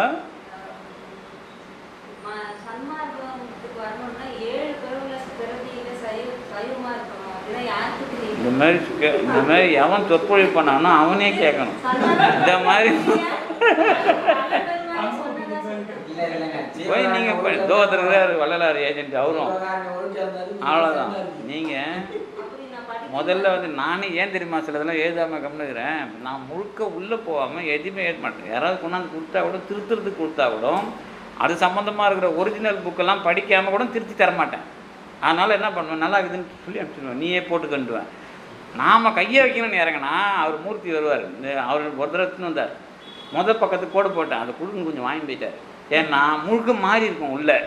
ம- சன்மார்க்கத்துக்கு வரணும்னா ஏழு பிறவுல பிறவியில சைவ சைவமா இருக்கணும் அப்படின்னா யாருக்கு இந்த தெரியும் மாதிரி கே- இந்த மாதிரி எவன் சொற்பொழிவு பண்ணானோ அவனே கேட்கணும் இந்த மாதிரி இல்ல இல்லைங்க போய் நீங்கள் போய் தோத்திருக்கிறார் வள்ளலார் ஏஜென்ட் அவரும் அவ்வளோதான் நீங்கள் முதல்ல வந்து நானே ஏன் தெரியுமா சிலதெல்லாம் எழுதாமல் கம்னுக்கிறேன் நான் முழுக்க உள்ளே போகாமல் எதுவுமே எழுத மாட்டேன் யாராவது கொண்டாந்து கொடுத்தா கூட திருத்துறதுக்கு கொடுத்தா கூட அது சம்மந்தமாக இருக்கிற ஒரிஜினல் புக்கெல்லாம் படிக்காமல் கூட திருத்தி தர மாட்டேன் அதனால் என்ன பண்ணுவேன் நல்லா இருக்குதுன்னு சொல்லி அனுப்பிச்சிடுவேன் நீயே போட்டுக்கன்றுவேன் நாம் கையை வைக்கணும்னு இறங்கினா அவர் மூர்த்தி வருவார் இந்த அவர் ஒரு தடவை எடுத்துன்னு வந்தார் முதல் பக்கத்துக்கு கோடு போட்டேன் அதை கொடுன்னு கொஞ்சம் வாங்கி போயிட்டார் ஏன்னா முழுக்க மாறி இருக்கும் உள்ளே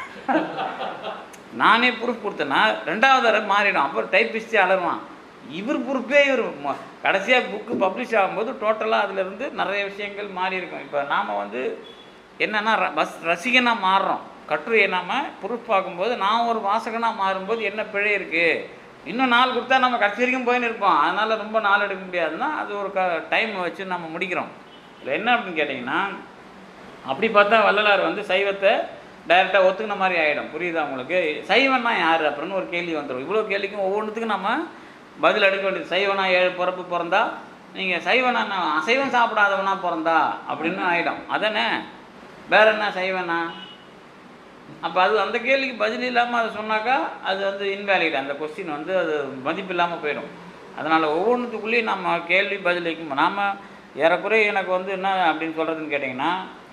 நானே ப்ரூஃப் கொடுத்தேன்னா ரெண்டாவது தடவை மாறிடும் அப்புறம் டைப்பிஸ்டே அலருவான் இவர் பொறுப்பே இவர் கடைசியாக புக்கு பப்ளிஷ் ஆகும்போது டோட்டலாக அதிலிருந்து நிறைய விஷயங்கள் மாறி இருக்கும் இப்போ நாம் வந்து என்னென்னா பஸ் ரசிகனாக மாறுறோம் கட்டுரையை நாம் ப்ரூஃப் பார்க்கும்போது நான் ஒரு வாசகனாக மாறும்போது என்ன பிழை இருக்குது இன்னும் நாள் கொடுத்தா நம்ம கடைசி வரைக்கும் போயின்னு இருப்போம் அதனால் ரொம்ப நாள் எடுக்க முடியாதுன்னா அது ஒரு க டைம் வச்சு நம்ம முடிக்கிறோம் இதில் என்ன அப்படின்னு கேட்டிங்கன்னா அப்படி பார்த்தா வள்ளலார் வந்து சைவத்தை டைரெக்டாக ஒத்துக்கின மாதிரி ஆகிடும் புரியுதா உங்களுக்கு சைவன்னா யார் அப்புறம்னு ஒரு கேள்வி வந்துடும் இவ்வளோ கேள்விக்கும் ஒவ்வொன்றுத்துக்கும் நம்ம பதில் எடுக்க வேண்டியது சைவனா ஏழு பிறப்பு பிறந்தா நீங்கள் சைவனா நான் அசைவம் சாப்பிடாதவனா பிறந்தா அப்படின்னு ஆகிடும் அதானே வேற என்ன சைவனா அப்போ அது அந்த கேள்விக்கு பதில் இல்லாமல் அதை சொன்னாக்கா அது வந்து இன்வேலிட் அந்த கொஸ்டின் வந்து அது மதிப்பு இல்லாமல் போயிடும் அதனால் ஒவ்வொன்றுத்துக்குள்ளேயும் நம்ம கேள்வி பதில் வைக்கும் நாம் ஏறக்குறைய எனக்கு வந்து என்ன அப்படின்னு சொல்கிறதுன்னு கேட்டிங்கன்னா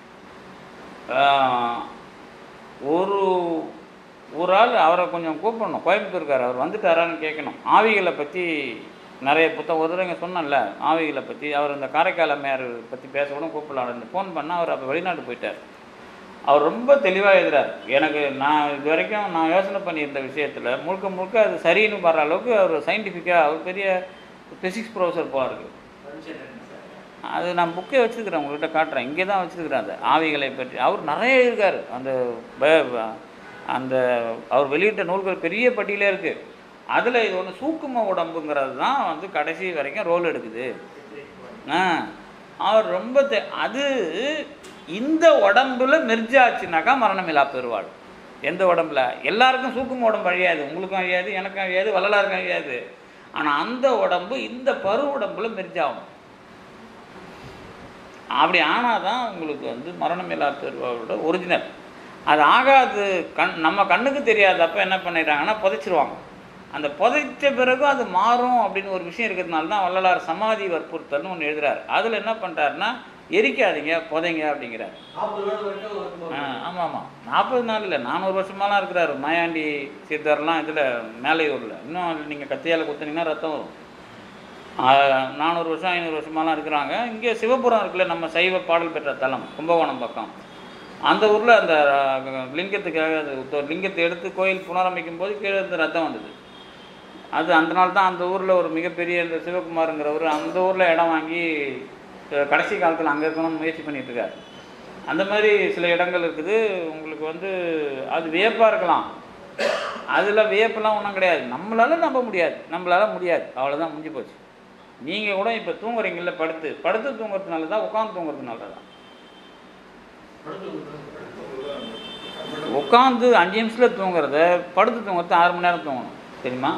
ஆஹ், ஒரு ஒரு ஆள் அவரை கொஞ்சம் கூப்பிடணும் கோயம்புத்தூர்கார் அவர் வந்துட்டாரான்னு கேட்கணும் ஆவிகளை பற்றி நிறைய புத்தகம் ஒரு தடவை இங்கே சொன்னேன்ல ஆவிகளை பற்றி அவர் இந்த காரைக்கால் அம்மையார் பற்றி பேச கூட கூப்பிடலாம் ஃபோன் பண்ணால் அவர் அப்போ வெளிநாட்டு போயிட்டார் அவர் ரொம்ப தெளிவாக எழுதுறார் எனக்கு நான் இது வரைக்கும் நான் யோசனை பண்ணியிருந்த விஷயத்தில் முழுக்க முழுக்க அது சரின்னு வர அளவுக்கு அவர் சயின்டிஃபிக்காக அவர் பெரிய ஃபிசிக்ஸ் ப்ரொஃபஸர் போல இருக்கு அது நான் புக்கே வச்சுருக்கிறேன் உங்கள்கிட்ட காட்டுறேன் இங்கே தான் வச்சுருக்கிறேன் அந்த ஆவிகளை பற்றி அவர் நிறைய எழுதியிருக்காரு அந்த ப- அந்த அவர் வெளியிட்ட நூல்கள் பெரிய பட்டியலே இருக்குது அதில் இது ஒன்று சூக்கும உடம்புங்கிறது தான் வந்து கடைசி வரைக்கும் ரோல் எடுக்குது ஆ அவர் ரொம்ப தெ- அது இந்த உடம்புல மெர்ஜாச்சுனாக்கா மரணமில்லா பெறுவாள் எந்த உடம்புல எல்லாருக்கும் சூக்கும உடம்பு அழியாது உங்களுக்கும் அழியாது எனக்கும் அழியாது வள்ளலாருக்கும் அழியாது ஆனால் அந்த உடம்பு இந்த பரு உடம்புல மெர்ஜாகும் அப்படி ஆனால் தான் உங்களுக்கு வந்து மரணமில்லா பெறுவாளோட ஒரிஜினல் அது ஆகாது கண் நம்ம கண்ணுக்கு தெரியாதப்ப என்ன பண்ணிடுறாங்கன்னா புதைச்சிருவாங்க அந்த புதைச்ச பிறகு அது மாறும் அப்படின்னு ஒரு விஷயம் இருக்கிறதுனால தான் வள்ளலார் சமாதி வற்புறுத்தல்னு ஒன்று எழுதுறாரு அதில் என்ன பண்ணுறாருன்னா எரிக்காதீங்க புதைங்க அப்படிங்கிறார் நாற்பது வருடம் வரைக்கும் இருக்குமா? ஆ ஆமாம் ஆமாம் நாற்பது நாள் இல்லை நானூறு வருஷமாலாம் இருக்கிறாரு மாயாண்டி சித்தர்லாம் இதில் மேலையூரில் இன்னும் நீங்கள் கத்தியால் குத்துனீங்கன்னா ரத்தம் வரும் ஆ, நானூறு வருஷம் ஐநூறு வருஷமாலாம் இருக்கிறாங்க இங்கே சிவபுரம் இருக்குல்ல நம்ம சைவ பாடல் பெற்ற தலம் கும்பகோணம் பக்கம் அந்த ஊரில் அந்த அஹ், லிங்கத்துக்காக அது ஒரு லிங்கத்தை எடுத்து கோயில் புனரமைக்கும் போது கீழே இருந்து ரத்தம் வந்தது அது அந்த நாள் தான் அந்த ஊரில் ஒரு மிகப்பெரிய இந்த சிவகுமாருங்கிறவர் அந்த ஊரில் இடம் வாங்கி அஹ், கடைசி காலத்தில் அங்கே இருக்கணும்னு முயற்சி பண்ணிட்டு இருக்காரு அந்த மாதிரி சில இடங்கள் இருக்குது உங்களுக்கு வந்து அது வியப்பாக இருக்கலாம் அதில் வியப்பெல்லாம் ஒன்றும் கிடையாது நம்மளால நம்ப முடியாது நம்மளால முடியாது அவ்வளோதான் முடிஞ்சு போச்சு நீங்கள் கூட இப்போ தூங்குறீங்கல்ல படுத்து படுத்து தூங்குறதுனால தான் உட்காந்து தூங்குறதுனால தான் உட்காந்து அஞ்சு நிமிஷத்தில் தூங்குறத படுத்து தூங்குறது ஆறு மணி நேரம் தூங்கணும் தெரியுமா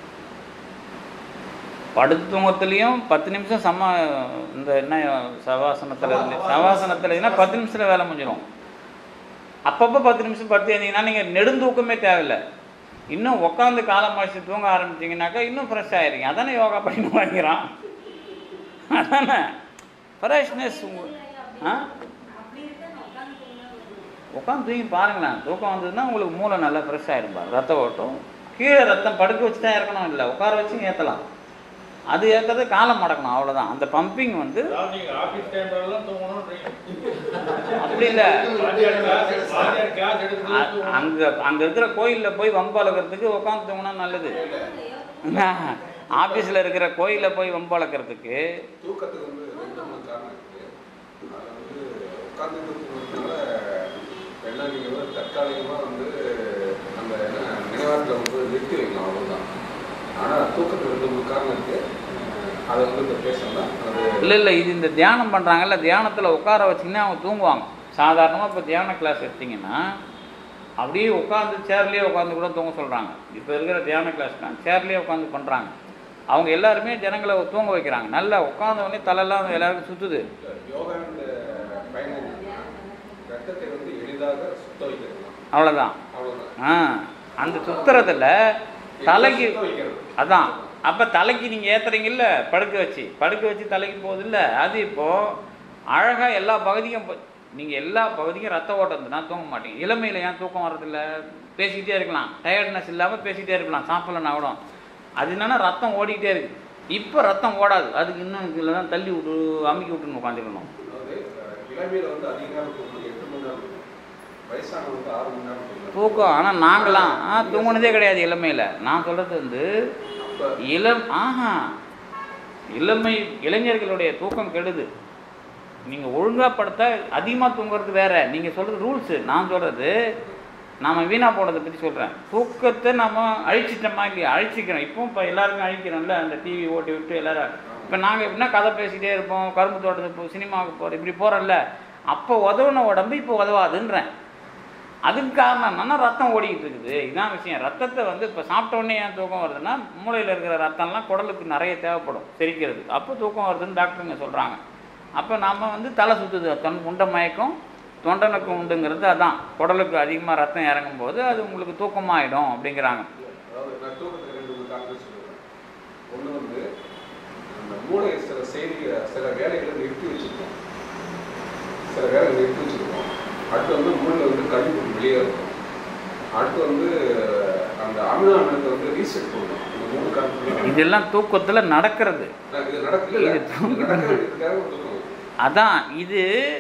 படுத்து தூங்குறதுலையும் பத்து நிமிஷம் சம இந்த என்ன சவாசனத்தில் இருந்து சவாசனத்தில் இருந்துன்னா பத்து நிமிஷத்தில் வேலை முடிஞ்சிடும் அப்பப்போ பத்து நிமிஷம் படுத்து எழுந்தீங்கன்னா நீங்கள் நெடுந்தூக்கமே தேவையில்லை இன்னும் உட்காந்து காலம் மாசி தூங்க ஆரம்பிச்சிங்கனாக்கா இன்னும் ஃப்ரெஷ் ஆயிருங்க அதானே யோகா பண்ணி வாங்கிறான் அதானே ஃப்ரெஷ்னஸ் ஆ அப்படி இருந்தா நான் உட்கார்ந்து தூங்கினா வருது. உட்காந்து தூங்கி பாருங்களேன் தூக்கம் வந்ததுன்னா உங்களுக்கு மூளை நல்லா ஃப்ரெஷ் ஆகிடும் பாரு ரத்த ஓட்டம் கீழே ரத்தம் படுக்க வச்சு தான் இறக்கணும் இல்லை உட்கார வச்சு ஏற்றலாம் அது ஏற்றது காலம் மடக்கணும் அவ்வளோதான் அந்த பம்பிங் வந்து அதாவது நீங்க ஆபீஸ் டைம்ல தூங்கணும்ன்றீங்க அப்படி இல்லை வாத்தியார் கிளாஸ் வாத்தியார் கிளாஸ் எடுத்து அங்கே அங்கே இருக்கிற கோயிலில் போய் வம்பளக்கிறதுக்கு உட்காந்து தூங்கினா நல்லது ஆஃபீஸில் இருக்கிற கோயிலில் போய் வம்பளக்கிறதுக்கு தூக்கத்துக்கு வந்து ரெண்டு மூணு காரணம் இருக்கு அது வந்து உட்கார்ந்து தூங்குறதுனால என்ன நீங்க வந்து தற்காலிகமா வந்து அந்த என்ன நினைவாற்றல வந்து நிறுத்தி வைக்கலாம் அவ்வளவுதான் ஆனா தூக்கத்துக்கு ரெண்டு மூணு காரணம் இருக்கு அதை வந்து இப்போ பேசணும்னா அது இல்லை இல்லை இது இந்த தியானம் பண்ணுறாங்கல்ல தியானத்தில் உட்கார வச்சிங்கன்னா அவங்க தூங்குவாங்க சாதாரணமாக இப்போ தியான கிளாஸ் எடுத்தீங்கன்னா அப்படியே உட்காந்து சேர்லேயே உட்காந்து கூட தூங்க சொல்கிறாங்க இப்போ இருக்கிற தியான கிளாஸ்லாம் சேர்லேயே உட்காந்து பண்ணுறாங்க அவங்க எல்லாருமே ஜனங்களை தூங்க வைக்கிறாங்க நல்லா உட்காந்த உடனே தலையெல்லாம் எல்லாருக்கும் சுற்றுது யோகாவின் பயன் என்னன்னா ரத்தத்தை வந்து எளிதாக சுத்த வைக்கிறது தான் அவ்வளோதான் அவ்வளவுதான் ஆ அந்த சுத்துறதுல தலைக்கு சுத்த வைக்கிறது அதான் அப்போ தலைக்கு நீங்கள் ஏற்றுறீங்கல்ல படுக்க வச்சு படுக்க வச்சு தலைக்கு போகுதுல்ல அது இப்போது அழகாக எல்லா பகுதியும் நீங்கள் எல்லா பகுதியும் ரத்த ஓட்டம் இருந்துன்னா தூங்க மாட்டீங்க இளமையில் ஏன் தூக்கம் வர்றதில்ல பேசிக்கிட்டே இருக்கலாம் டயர்ட்னஸ் இல்லாமல் பேசிக்கிட்டே இருக்கலாம் சாப்பிடலன்னா கூட அது என்னன்னா ரத்தம் ஓடிக்கிட்டே இருக்கு இப்போ ரத்தம் ஓடாது அதுக்கு இன்னும் இதில் தான் தள்ளி விட்டு அமுக்கி விட்டுன்னு உட்காந்துக்கணும் அதாவது அஹ், இளமையில வந்து அதிக நேரம் தூங்கணும் எட்டு மணி நேரம் தூங்கணும் வயசானவங்க வந்து ஆறு மணி நேரம் தூங்கணும் தூக்கம் ஆனால் நாங்களாம் ஆ தூங்குனதே கிடையாது இளமையில் நான் சொல்கிறது வந்து அப்ப இளம் ஆஹா இளமை இளைஞர்களுடைய தூக்கம் கெடுது நீங்கள் ஒழுங்கா படுத்தா அதிகமாக தூங்குறது வேற நீங்கள் சொல்கிறது ரூல்ஸு நான் சொல்கிறது நாம் வீணா போனதை பற்றி சொல்கிறேன் தூக்கத்தை நம்ம அழிச்சிட்டோமா இல்லையா அழிச்சிக்கிறோம் இப்போ இப்போ எல்லாருக்கும் அழிக்கிறோம்ல அந்த டிவி ஓட்டி விட்டு எல்லாரும் இப்போ நாங்கள் எப்படின்னா கதை பேசிகிட்டே இருப்போம் கரும்பு தோட்டத்துக்கு போ சினிமாவுக்கு போகிறோம் இப்படி போகிறோம்ல அப்போ உதவுன உடம்பு இப்போ உதவாதுன்றேன் அதுக்கு காரணம் என்னன்னா ரத்தம் ஓடிக்கிட்டு இருக்குது இதான் விஷயம் ரத்தத்தை வந்து இப்போ சாப்பிட்ட உடனே ஏன் தூக்கம் வருதுன்னா மூளையில் இருக்கிற ரத்தம்லாம் குடலுக்கு நிறைய தேவைப்படும் செரிக்கிறது அப்போ தூக்கம் வருதுன்னு டாக்டருங்க சொல்கிறாங்க அப்போ நாம் வந்து தலை சுற்றுது தொன் உண்டை மயக்கம் தொண்டனுக்கு உண்டுங்கிறது அதான் குடலுக்கு அதிகமாக ரத்தம் இறங்கும் போது அது உங்களுக்கு தூக்கமாயிடும் அப்படிங்கிறாங்க அதாவது நான் தூக்கத்துக்கு ரெண்டு மூணு காரணம் சொல்லுவேன் ஒன்று வந்து அந்த மூளை சில செய்தி சில வேலைகளை நிறுத்தி வச்சிருக்கோம் சில வேலைகளை நிறுத்தி வச்சிருக்கோம் அடுத்து வந்து மூளையில் வந்து கழிவு வெளியே இருக்கும் அடுத்து வந்து அந்த அமினோ அமிலத்தை வந்து ரீசெட் பண்ணணும் இந்த மூணு காரணத்துல இதெல்லாம் தூக்கத்தில் நடக்கிறது இது நடக்கல இது இது நடக்க வேண்டியதுக்காக ஒரு தூக்கம் அதான் இது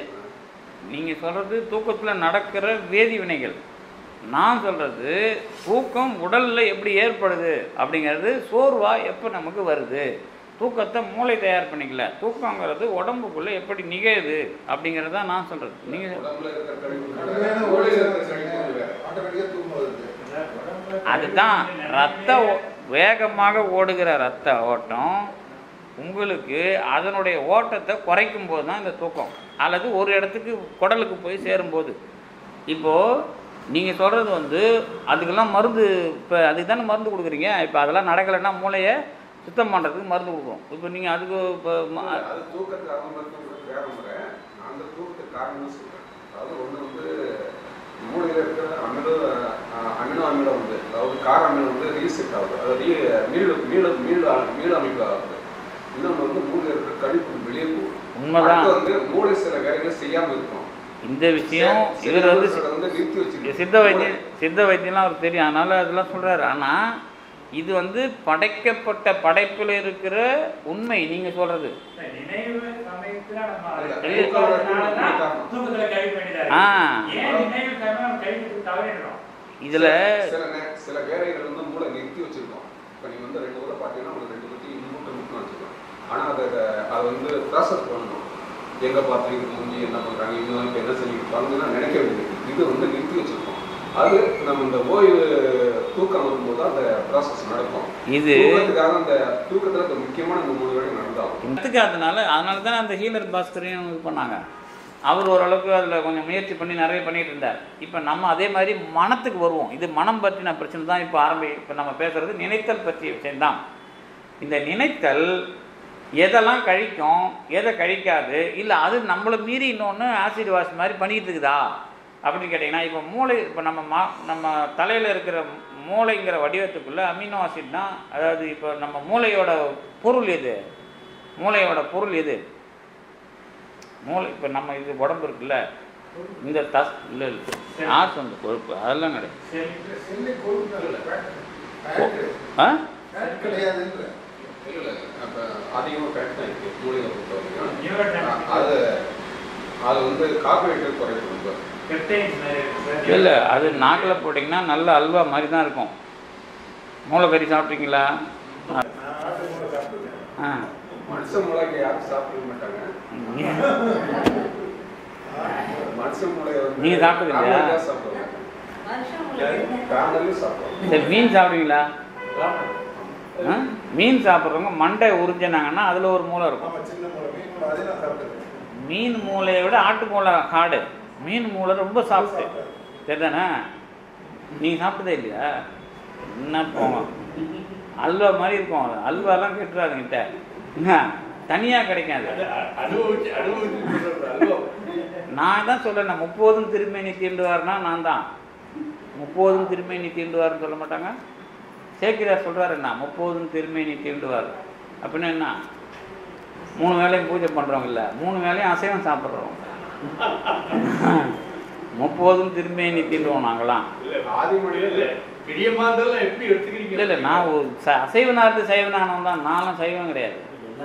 நீங்கள் சொல்கிறது தூக்கத்தில் நடக்கிற வேதி வினைகள் நான் சொல்கிறது தூக்கம் உடலில் எப்படி ஏற்படுது அப்படிங்கிறது சோர்வா எப்போ நமக்கு வருது தூக்கத்தை மூளை தயார் பண்ணிக்கல தூக்கங்கிறது உடம்புக்குள்ளே எப்படி நிகழுது அப்படிங்கிறது தான் நான் சொல்கிறது நீங்கள் உடம்புல இருக்கிற கழிவு மூளையில் இருக்கிற கழிவு வேற ஆட்டோமேட்டிக்காக தூக்கம் வருது அதுதான் ரத்த ஓ- வேகமாக ஓடுகிற ரத்த ஓட்டம் உங்களுக்கு அதனுடைய ஓட்டத்தை குறைக்கும் போது தான் இந்த தூக்கம் அல்லது ஒரு இடத்துக்கு குடலுக்கு போய் சேரும்போது இப்போது நீங்கள் சொல்கிறது வந்து அதுக்கெல்லாம் மருந்து இப்போ அதுக்கு தானே மருந்து கொடுக்குறீங்க இப்போ அதெல்லாம் நடக்கலைன்னா மூளையை சுத்தம் பண்ணுறதுக்கு மருந்து கொடுக்குறோம் இப்போ நீங்கள் அதுக்கு இப்போ ம- இல்ல, அது தூக்கத்துக்கு அவங்க மருத்துவம் வேற முறை நான் அந்த தூக்கத்துக்கு காரணம் சொல்றேன் அதாவது ஒண்ணு வந்து மூளையில இருக்கிற அமில அஹ், அமினோ அமிலம் வந்து அதாவது கார அமிலம் வந்து ரீசெட் ஆகுது அதாவது ரீ மீள் மீள மீள் மீள் அமைப்பு ஆகுது இன்னொன்று வந்து மூளையில இருக்கிற கழிப்பு வெளியே போகுது உண்மைதான். அடுத்து வந்து மூளை சில வேலைகளை செய்யாம இருக்கும் இந்த விஷயம் சில இவர் வந்து சில வந்து நிறுத்தி வச்சிருக்கு சித்த வைத்தியம் சித்த வைத்தியம்லாம் அவருக்கு தெரியும் அதனால அதெல்லாம் சொல்றாரு ஆனா இது வந்து படைக்கப்பட்ட படைப்பில் இருக்கிற உண்மை நீங்க சொல்றது நினைவு சமயத்துல நம்ம அதை இல்ல, கைப்பற்றதுனாலதான் தூக்கம் தூக்கத்துல கழிவு வேண்டியதா ஆ. இருக்கு. ஏன் நினைவு சமயம் கழிவு தவறிடுறோம் இதுல சில நே- சில வேலைகள் வந்து மூளை நிறுத்தி வச்சிருக்கோம் இப்போ நீங்க வந்து ரெண்டு ஊரை பார்த்தீங்கன்னா உங்களுக்கு ரெண்டு பத்தி இன்னும் முக்கியம் வச்சிருக்கோம் ஆனா அதை அதை வந்து ப்ராசஸ் பண்ணணும் எங்க பார்த்து இது முடிஞ்சு என்ன பண்றாங்க இவங்க இப்போ என்ன செஞ்சுட்டு பாருங்கன்னா நினைக்க வேண்டியது இது வந்து நிறுத்தி வச்சிருக்கோம் அது நம்ம இந்த ஓய்வு தூக்கம் இருக்கும்போது அந்த ப்ராசஸ் நடக்கும் இது தூக்கத்துக்காக அந்த தூக்கத்துல இந்த முக்கியமான இந்த மூணு வேலை நடந்தாகும் எடுத்துக்காதனால அதனால தான் அந்த ஹீலர் பாஸ்கரையும் இது பண்ணாங்க அவர் ஓரளவுக்கு அதில் கொஞ்சம் முயற்சி பண்ணி நிறைய பண்ணிட்டு இருந்தார் இப்போ நம்ம அதே மாதிரி மனத்துக்கு வருவோம் இது மனம் பற்றின பிரச்சனை தான் இப்போ ஆரம்பி இப்போ நம்ம பேசுறது நினைத்தல் பற்றிய விஷயம்தான் இந்த நினைத்தல் எதெல்லாம் கழிக்கும் எதை கழிக்காது இல்லை அது நம்மளை மீறி இன்னொன்று ஆசிட் வாஷ் மாதிரி பண்ணிக்கிட்டு இருக்குதா அப்படின்னு கேட்டிங்கன்னா இப்போ மூளை இப்போ நம்ம மா நம்ம தலையில் இருக்கிற மூளைங்கிற வடிவத்துக்குள்ளே அமினோ ஆசிட்னா அதாவது இப்போ நம்ம மூளையோட பொருள் எது மூளையோட பொருள் எது மூளை இப்போ நம்ம இது உடம்பு இருக்குல்ல இந்த தஸ் இல்லை இல்லை ஆசு அந்த கொழுப்பு அதெல்லாம் கிடையாது செல்லு கொழுப்பு ஆ கிடையாதுன்ற இல்ல இல்ல அப்ப அதிகமா ஃபேட் தான் இருக்கு மூளையை பொறுத்த Neurotransmitter. வரைக்கும் அது அது வந்து கார்போஹைட்ரேட் குறைக்கும் ரொம்ப பெப்டைன்ஸ் நிறைய இருக்கு சார். இல்லை அது நாக்கில் போட்டிங்கன்னா நல்ல அல்வா மாதிரி தான் இருக்கும் மூளைக்கறி சாப்பிட்டீங்களா நான் ஆட்டு மூளை சாப்பிட்டுருக்கேன் ஆ மனுஷ மூளைக்கு யாரும் சாப்பிட மாட்டாங்க மனுஷ மூளையை வந்து நீங்க சாப்பிட்டது இல்லையா? காரணம் தான் சாப்பிடுவாங்க மனுஷன் காரணம் சாப்பிடுவாங்க சரி மீன் சாப்பிடுவீங்களா ஆ? மீன் சாப்பிட்றவங்க மண்டை உறிஞ்சினாங்கன்னா அதில் ஒரு மூளை இருக்கும் ஆமா சின்ன மூளை மீன் மூளை அதே நான் சாப்பிட்டுருக்கேன் மீன் மூளையை விட ஆட்டு மூளை ஹார்டு மீன் மூளை ரொம்ப சாஃப்ட்டு சரிதானே நீங்கள் சாப்பிட்டதே இல்லையா என்ன போங்க அல்வா மாதிரி இருக்கும் அது அல்வாலாம் கெட்டுறாதுங்கிட்ட என்ன தனியாக கிடைக்காது அனுபவிச்சு அனுபவிச்சு சொல்றேன் அனுபவம் நான் தான் சொல்றேன் முப்போதும் திருமேனி தீண்டுவார்னா நான் தான் முப்போதும் திருமேனி தீண்டுவார்னு சொல்ல மாட்டாங்க சேக்கிரார் சொல்றாரு என்ன முப்போதும் திருமேனி தீண்டுவார் அப்படின்னா என்ன மூணு வேளையும் பூஜை பண்றவங்க இல்ல மூணு வேளையும் அசைவம் சாப்பிட்றோம் முப்போதும் திருமேனி தீண்டுவோம் நாங்களாம் ஆதி மொழியில இல்ல பிரியமா இருந்தாலும் எப்படி எடுத்துக்கிறீங்க இல்லை இல்லை நான் ஒரு ச அசைவனா இருந்து சைவனானவன் தான் நானும் சைவம் கிடையாது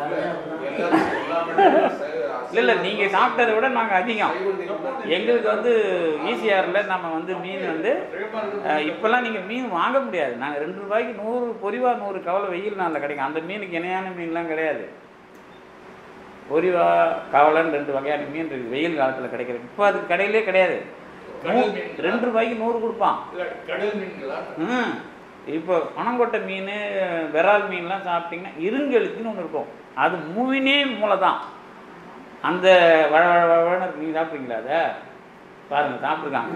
இல்லை இல்லை நீங்கள் சாப்பிட்டதை விட நாங்கள் அதிகம் எங்களுக்கு வந்து ஈசிஆரில் நம்ம வந்து மீன் வந்து அஹ், இப்பெல்லாம் நீங்கள் மீன் வாங்க முடியாது நாங்கள் ரெண்டு ரூபாய்க்கு நூறு பொரிவா நூறு கவலை வெயில் நாளில் கிடைக்கும் அந்த மீனுக்கு இணையான மீன்லாம் கிடையாது பொரிவா கவலைன்னு ரெண்டு வகையான மீன் இருக்குது வெயில் காலத்தில் கிடைக்கிறது இப்போ அது கடையிலே கிடையாது நூ- ரெண்டு ரூபாய்க்கு நூறு கொடுப்பான் இல்ல கடல் மீன்களா ம் இப்போ பனங்கொட்டை மீன் விரால் மீன்லாம் சாப்பிட்டீங்கன்னா இருங்கெழுத்துன்னு ஒன்று இருக்கும் அது மூவினே மூளை தான் அந்த வழ வழ வழன்னு இருக்கு நீங்கள் சாப்பிட்றீங்களா அதை பாருங்க சாப்பிட்ருக்காங்க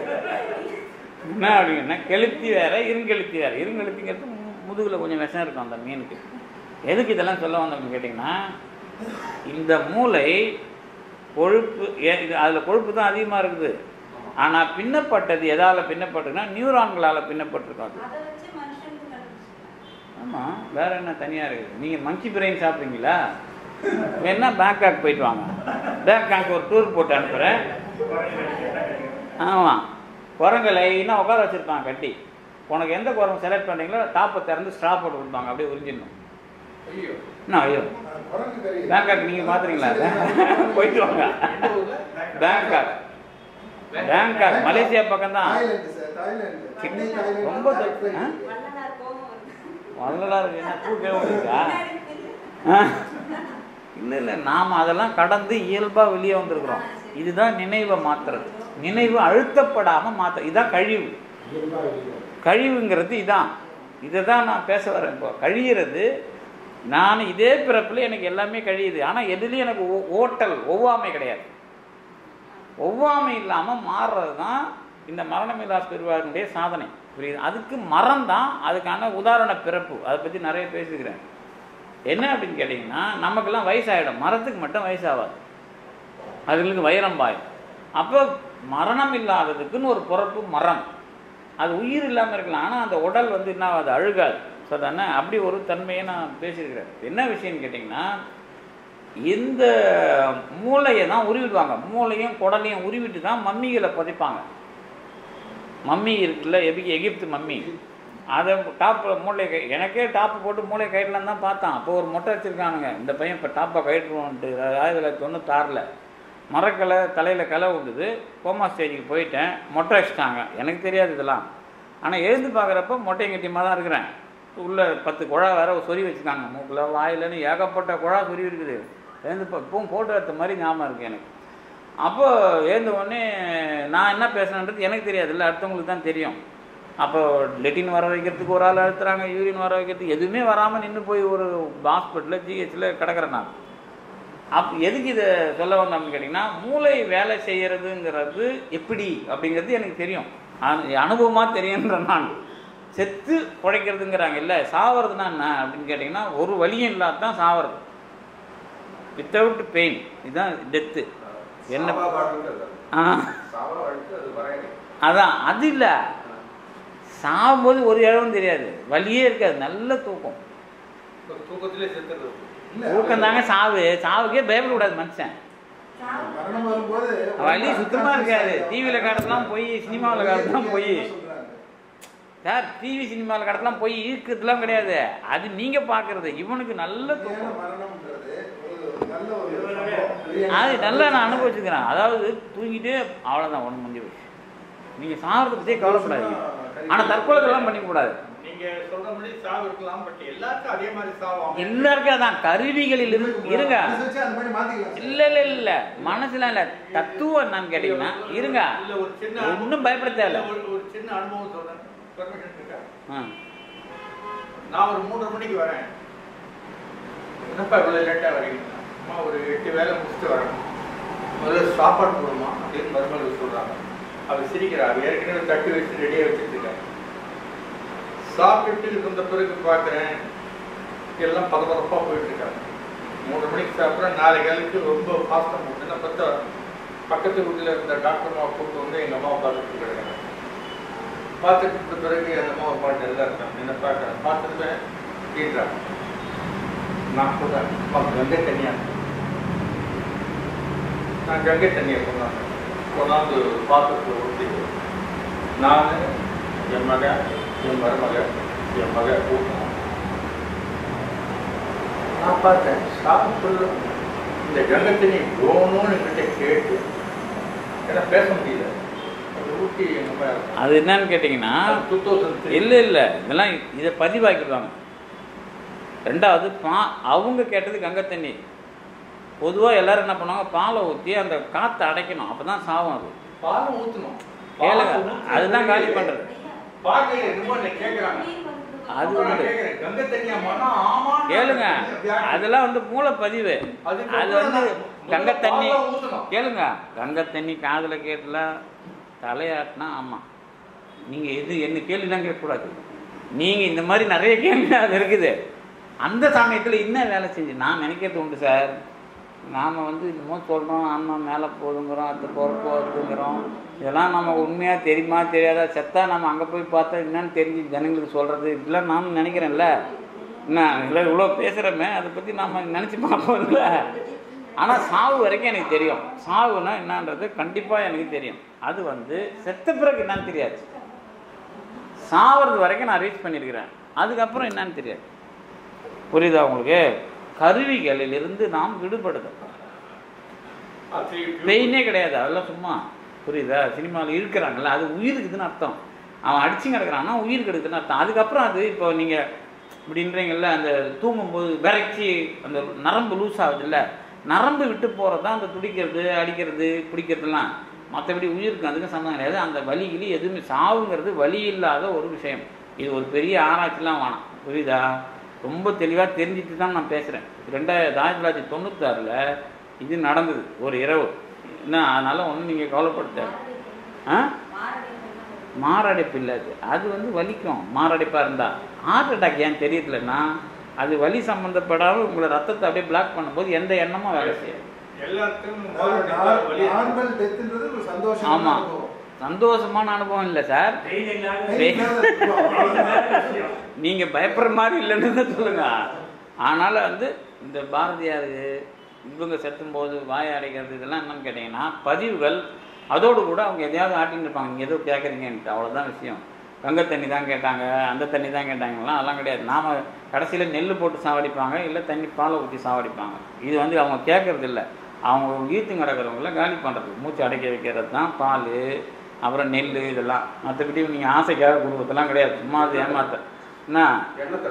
என்ன அப்படிங்கன்னா கெளுத்தி வேற இருங்கெழுத்தி வேற இருங்கெழுத்திங்கிறது மு- முதுகுல கொஞ்சம் விஷம் இருக்கும் அந்த மீனுக்கு எதுக்கு இதெல்லாம் சொல்ல வந்தோம்னு கேட்டிங்கன்னா இந்த மூளை கொழுப்பு ஏ- இது அதில் கொழுப்பு தான் அதிகமாக இருக்குது ஆனால் பின்னப்பட்டது எதால் பின்னப்பட்டதுன்னா நியூரான்களால் பின்னப்பட்டிருக்கும் அது அதை வச்சு மனுஷனுக்கு கண்டுபிடிச்சிட்டாங்க ஆமாம் வேற என்ன தனியாக இருக்குது நீங்கள் மங்கி பிரெயின் சாப்பிட்றீங்களா வேணா பேங்காக் போயிட்டு வாங்க பேங்காக் ஒரு டூர் போட்டு அனுப்புகிறேன் ஆமாம் குரங்கு லைனாக உட்கார வச்சுருப்பாங்க கட்டி உனக்கு எந்த குரங்கு செலக்ட் பண்ணுறீங்களோ டாப்பை திறந்து ஸ்ட்ரா போட்டு கொடுப்பாங்க அப்படியே உறிஞ்சிடணும் ஐயோ என்ன ஐயோ நான் குரங்கு கறி பேங்காக் நீங்கள் பார்த்துறீங்களா போயிட்டு வாங்க பேங்காக் பேங்காக் மலேசியா பக்கம் தான் Thailand sir Thailand Chennai Thailand ரொம்ப direct flight ஆ? இருக்கு. வள்ளலார் கோபம் வருது வரலாறு இருக்கு என்ன பூ கேள்வி இருக்கா பின்னாடி தெரியும். இல்லை இல்லை நாம் அதெல்லாம் கடந்து இயல்பாக வெளியே வந்திருக்கிறோம் இதுதான் நினைவை மாத்துறது நினைவு அழுத்தப்படாமல் மாற்ற இதான் கழிவு கழிவுங்கிறது இதான் இதை தான் நான் பேச வரேன் இப்போ கழியிறது நான் இதே பிறப்பில் எனக்கு எல்லாமே கழியுது ஆனால் எதுலேயும் எனக்கு ஓ- ஓட்டல் ஒவ்வாமை கிடையாது ஒவ்வாமை இல்லாமல் மாறுறது தான் இந்த மரணமில்லா பெருவாருடைய சாதனை புரியுது அதுக்கு மரம் தான் அதுக்கான உதாரண பிறப்பு அதை பற்றி நிறைய பேசிக்கிறேன் என்ன அப்படின்னு கேட்டிங்கன்னா நமக்கெல்லாம் வயசாகிடும் மரத்துக்கு மட்டும் வயசாகாது அதுங்களுக்கு வைரம் பாயும் அப்போ மரணம் இல்லாததுக்குன்னு ஒரு பிறப்பு மரம் அது உயிர் இல்லாமல் இருக்கலாம் ஆனால் அந்த உடல் வந்து என்ன அது அழுகாது ஸோ தானே அப்படி ஒரு தன்மையை நான் பேசியிருக்கிறேன் என்ன விஷயம்னு கேட்டிங்கன்னா இந்த மூளையை தான் உருவிடுவாங்க மூளையும் குடலையும் உருவிட்டு தான் மம்மிகளை புதைப்பாங்க மம்மி இருக்குல்ல எபி எகிப்து மம்மி அதை டாப்பில் மூளை கை எனக்கே டாப்பு போட்டு மூளை கயிறுலாம் தான் பார்த்தான் அப்போ ஒரு மொட்டை வச்சுருக்கானுங்க இந்த பையன் இப்போ டாப்பை கயிற்றுவோன்ட்டு ஆயிரத்தி தொள்ளாயிரத்தி தொண்ணூத்தாறில் மரக்கலை தலையில் களை விட்டுது கோமா ஸ்டேஜுக்கு போயிட்டேன் மொட்டை வச்சுட்டாங்க எனக்கு தெரியாது இதெல்லாம் ஆனால் எழுந்து பார்க்குறப்ப மொட்டையும் கட்டியமாக தான் இருக்கிறேன் உள்ள பத்து குழா வேற சொறி வச்சுருக்காங்க மூக்கில் வாயிலன்னு ஏகப்பட்ட குழா சொறி இருக்குது எழுந்து பா- இப்பவும் ஃபோட்டோ எடுத்த மாதிரி ஞாபகம் இருக்குது எனக்கு அப்போ எழுந்த உடனே நான் என்ன பேசுனேன்றது எனக்கு தெரியாது இல்லை அடுத்தவங்களுக்கு தான் தெரியும் அப்போ லெட்டின் வர வைக்கிறதுக்கு ஒரு ஆள் அழுத்துறாங்க யூரின் வர வைக்கிறதுக்கு எதுவுமே வராமல் நின்று போய் ஒரு ஹாஸ்பிட்டலில் ஜிஹெச்சில் கிடக்கிறேன் நான் அப் எதுக்கு இதை சொல்ல வந்தோம் அப்படின்னு கேட்டிங்கன்னா மூளை வேலை செய்யறதுங்கிறது எப்படி அப்படிங்கிறது எனக்கு தெரியும் அனுபவமாக தெரியுன்ற நான் செத்து பிழைக்கிறதுங்கிறாங்க இல்லை சாவறதுனா என்ன அப்படின்னு கேட்டிங்கன்னா ஒரு வழியும் இல்லாத தான் சாவறது வித்தவுட் பெயின் இதுதான் டெத்து என்ன சாவா வாழ்க்கை ஆ சாவா வாழ்க்கை அது வரையறை அதான் அது இல்லை சாகும்போது ஒரு இழவும் தெரியாது வலியே இருக்காது நல்ல தூக்கம் ஒரு தூக்கத்திலே செத்துறது இல்ல, தூக்கம் தாங்க சாவு சாவுக்கே பயப்படக்கூடாது மனுஷன் மரணம் வரும்போது வலி சுத்தமா இருக்காது டிவியில காட்டலாம் போய் சினிமாவில் காட்டலாம் போய் சொல்றாங்க. சார் டிவி சினிமாவில் காட்டலாம் போய் இருக்கிறதுலாம் கிடையாது அது நீங்க பாக்குறது இவனுக்கு நல்ல உண்மையான தூக்கம் மரணம்ன்றது ஒரு நல்ல ஒரு சம்பவம். அது நல்லா நான் அனுபவிச்சுக்கிறேன் அதாவது தூங்கிட்டு அவ்வளோதான் ஒன்று முடிஞ்சு போச்சு நீங்க சாகிறத பற்றியே கவலைப்படாதீங்க ஆனா தற்கொலைகள்லாம் பண்ணிக்கூடாது நீங்க சொல்ற மாதிரி சாவு இருக்கலாம் பட் எல்லாருக்கும் அதே மாதிரி சாவு அமையாது. எல்லாருக்கும் அதான் கருவிகளில் இருந்து இருங்க மனசு வச்சு அந்த மாதிரி மாத்திக்கலாம் சார். இல்ல இல்ல இல்ல மனசுல இல்ல தத்துவம் என்னன்னு கேட்டீங்கன்னா இருங்க இல்ல ஒரு சின்ன ஒன்றும் பயப்பட தேவையில்ல இல்ல, ஒரு ஒரு சின்ன அனுபவம் சொல்றேன் பெர்மிஷன் இருக்கா ஆ. நான் ஒரு மூன்றரை மணிக்கு வரேன் என்னப்பா இவ்வளோ லேட்டாக வரீங்க அம்மா ஒரு எட்டு வேலை முடிச்சுட்டு வரேன் முதல்ல சாப்பாடு போடுமா அப்படின்னு மருமகள் சொல்கிறாங்க அவர் சிரிக்கிறா அவ ஏற்கனவே தட்டி வச்சு ரெடியாக வச்சுட்டு இருக்காங்க சாப்பிட்டு இருந்த பிறகு பார்க்குறேன் எல்லாம் பரபரப்பாக போயிட்டு இருக்காங்க மூணு மணிக்கு சாப்பிட்றேன் நாலு வேலைக்கு ரொம்ப ஃபாஸ்ட்டாக முடிச்சு நான் பார்த்தா பக்கத்து வீட்டில் இருந்த டாக்டர் அம்மா கூப்பிட்டு வந்து எங்கள் அம்மா பார்த்துட்டு இருக்காங்க பார்த்துட்டு இருந்த பிறகு அந்த அம்மா ஒரு பாட்டு எல்லாம் இருக்காங்க என்ன பார்க்குறேன் பார்த்துட்டு கேட்குறாங்க நான் சொல்கிறேன் அம்மா கங்கை தண்ணியா நான் கங்கை தண்ணியை கொண்டாந்து கொண்டாந்து பாத்திரத்தில் ஊற்றி நான் என் மக என் மருமக என் மக ஊட்டணும் நான் பார்த்தேன் சாப்பிட்டு இந்த கங்கை தண்ணி வேணும்னு என்கிட்ட கேட்டு ஏன்னா பேச முடியல அது ஊட்டி எங்கள் அம்மா அது என்னன்னு கேட்டீங்கன்னா டூ தௌசண்ட் இல்ல இல்ல இதெல்லாம் இதை பதிவாக்கிடுவாங்க ரெண்டாவது பா அவங்க கேட்டது கங்கை தண்ணி பொதுவா எல்லாரும் என்ன பண்ணுவாங்க பாலை ஊற்றி அந்த காற்றை அடைக்கணும் அப்பதான் சாவும் அது பாலும் ஊற்றணும் கேளுங்க அதுதான் காலி பண்றது பாக்கல என்னமோ என்ன கேட்குறாங்க அது நான் உண்டு. கேட்குறேன் கங்கை தண்ணியாமான்னா ஆமா கேளுங்க அதெல்லாம் வந்து மூளை பதிவு அது வந்து கங்கை தண்ணி கேளுங்க கங்கை தண்ணி காதுல கேட்டல தலையாட்டினா ஆமா நீங்க எது என்ன கேள்விலாம் கேட்கக்கூடாது நீங்க இந்த மாதிரி நிறைய கேள்வி அது இருக்குது அந்த சமயத்துல என்ன வேலை செஞ்சு நான் நினைக்கிறது உண்டு சார் நாம வந்து இன்னமும் சொல்றோம் ஆன்மா மேலே போதுங்கிறோம் அது பொறுப்பு வருதுங்கிறோம் இதெல்லாம் நம்ம உண்மையா தெரியுமா தெரியாதா செத்தா நம்ம அங்க போய் பார்த்தா என்னன்னு தெரிஞ்சு ஜனங்களுக்கு சொல்றது இதெல்லாம் நான் நினைக்கிறேன்ல என்ன இல்லை இவ்வளோ பேசுகிறோமே அதை பற்றி நாம நினச்சி பார்ப்போம்ல ஆனால் சாவு வரைக்கும் எனக்கு தெரியும் சாவுனா என்னன்றது கண்டிப்பாக எனக்கு தெரியும் அது வந்து செத்த பிறகு என்னன்னு தெரியாது சாவறது வரைக்கும் நான் ரீச் பண்ணியிருக்கிறேன் அதுக்கப்புறம் என்னன்னு தெரியாது புரியுதா உங்களுக்கு கருவிகளிலிருந்து நாம் விடுபடுதல் பெயினே கிடையாது அதெல்லாம் சும்மா புரியுதா சினிமாவில் இருக்கிறாங்கல்ல அது உயிருக்குதுன்னு அர்த்தம் அவன் அடிச்சு கிடக்குறான்னா உயிர் கெடுக்குதுன்னு அர்த்தம் அதுக்கப்புறம் அது இப்போ நீங்கள் இப்படின்றீங்கல்ல அந்த தூங்கும்போது விரைச்சி அந்த நரம்பு லூஸ் ஆகுதுல்ல நரம்பு விட்டு போகிறது தான் அந்த துடிக்கிறது அடிக்கிறது பிடிக்கிறதுலாம் மற்றபடி உயிருக்கு அதுக்கும் சம்மந்தம் கிடையாது அந்த வலி கிளி எதுவுமே சாவுங்கிறது வலி இல்லாத ஒரு விஷயம் இது ஒரு பெரிய ஆராய்ச்சிலாம் வேணாம் புரியுதா ரொம்ப தெளிவாக தெரிஞ்சுட்டு தான் நான் பேசுகிறேன் ரெண்டாயிரத்தி ஆயிரத்தி தொள்ளாயிரத்தி தொண்ணூத்தாறில் இது நடந்தது ஒரு இரவு என்ன அதனால ஒன்றும் நீங்கள் கவலைப்படுத்த ஆ மாரடைப்பு இல்லை அது அது வந்து வலிக்கும் மாரடைப்பாக இருந்தால் ஹார்ட் அட்டாக் ஏன் தெரியலன்னா அது வலி சம்மந்தப்படாமல் உங்களை ரத்தத்தை அப்படியே பிளாக் பண்ணும்போது எந்த எண்ணமும் வேலை செய்யாது எல்லாத்துக்கும் அதாவது மாரடைப்பு வலி இருக்கு. நார்மல் டெத்ன்றது ஒரு சந்தோஷமான ஆமா. அனுபவம். சந்தோஷமான அனுபவம் இல்லை சார் வெயில் இல்லாத Pain இல்லாத அனுபவம். விஷயம். நீங்கள் பயப்படுற மாதிரி இல்லைன்னு தான் சொல்லுங்க அதனால் வந்து இந்த பாரதியார் இவங்க செத்தும்போது வாயை அடைக்கிறது இதெல்லாம் என்னன்னு கேட்டிங்கன்னா பதிவுகள் அதோடு கூட அவங்க எதையாவது ஆட்டின்னு இருப்பாங்க நீங்கள் எதோ கேட்குறீங்கன்ட்டு அவ்வளோதான் விஷயம் கங்கை தண்ணி தான் கேட்டாங்க அந்த தண்ணி தான் கேட்டாங்கலாம் அதெல்லாம் கிடையாது நாம் கடைசியில் நெல் போட்டு சாவடிப்பாங்க இல்லை தண்ணி பாலை ஊற்றி சாவடிப்பாங்க இது வந்து அவங்க கேட்கறது இல்லை அவங்க ஈர்த்து கிடக்கிறவங்கள காலி பண்ணுறது மூச்சு அடைக்க வைக்கிறது தான் பால் அப்புறம் நெல் இதெல்லாம் மற்றபடி நீங்கள் ஆசைக்காக கொடுக்குறதெல்லாம் கிடையாது சும்மா அது ஏமாத்த என்ன எண்ணெய் தடவுங்க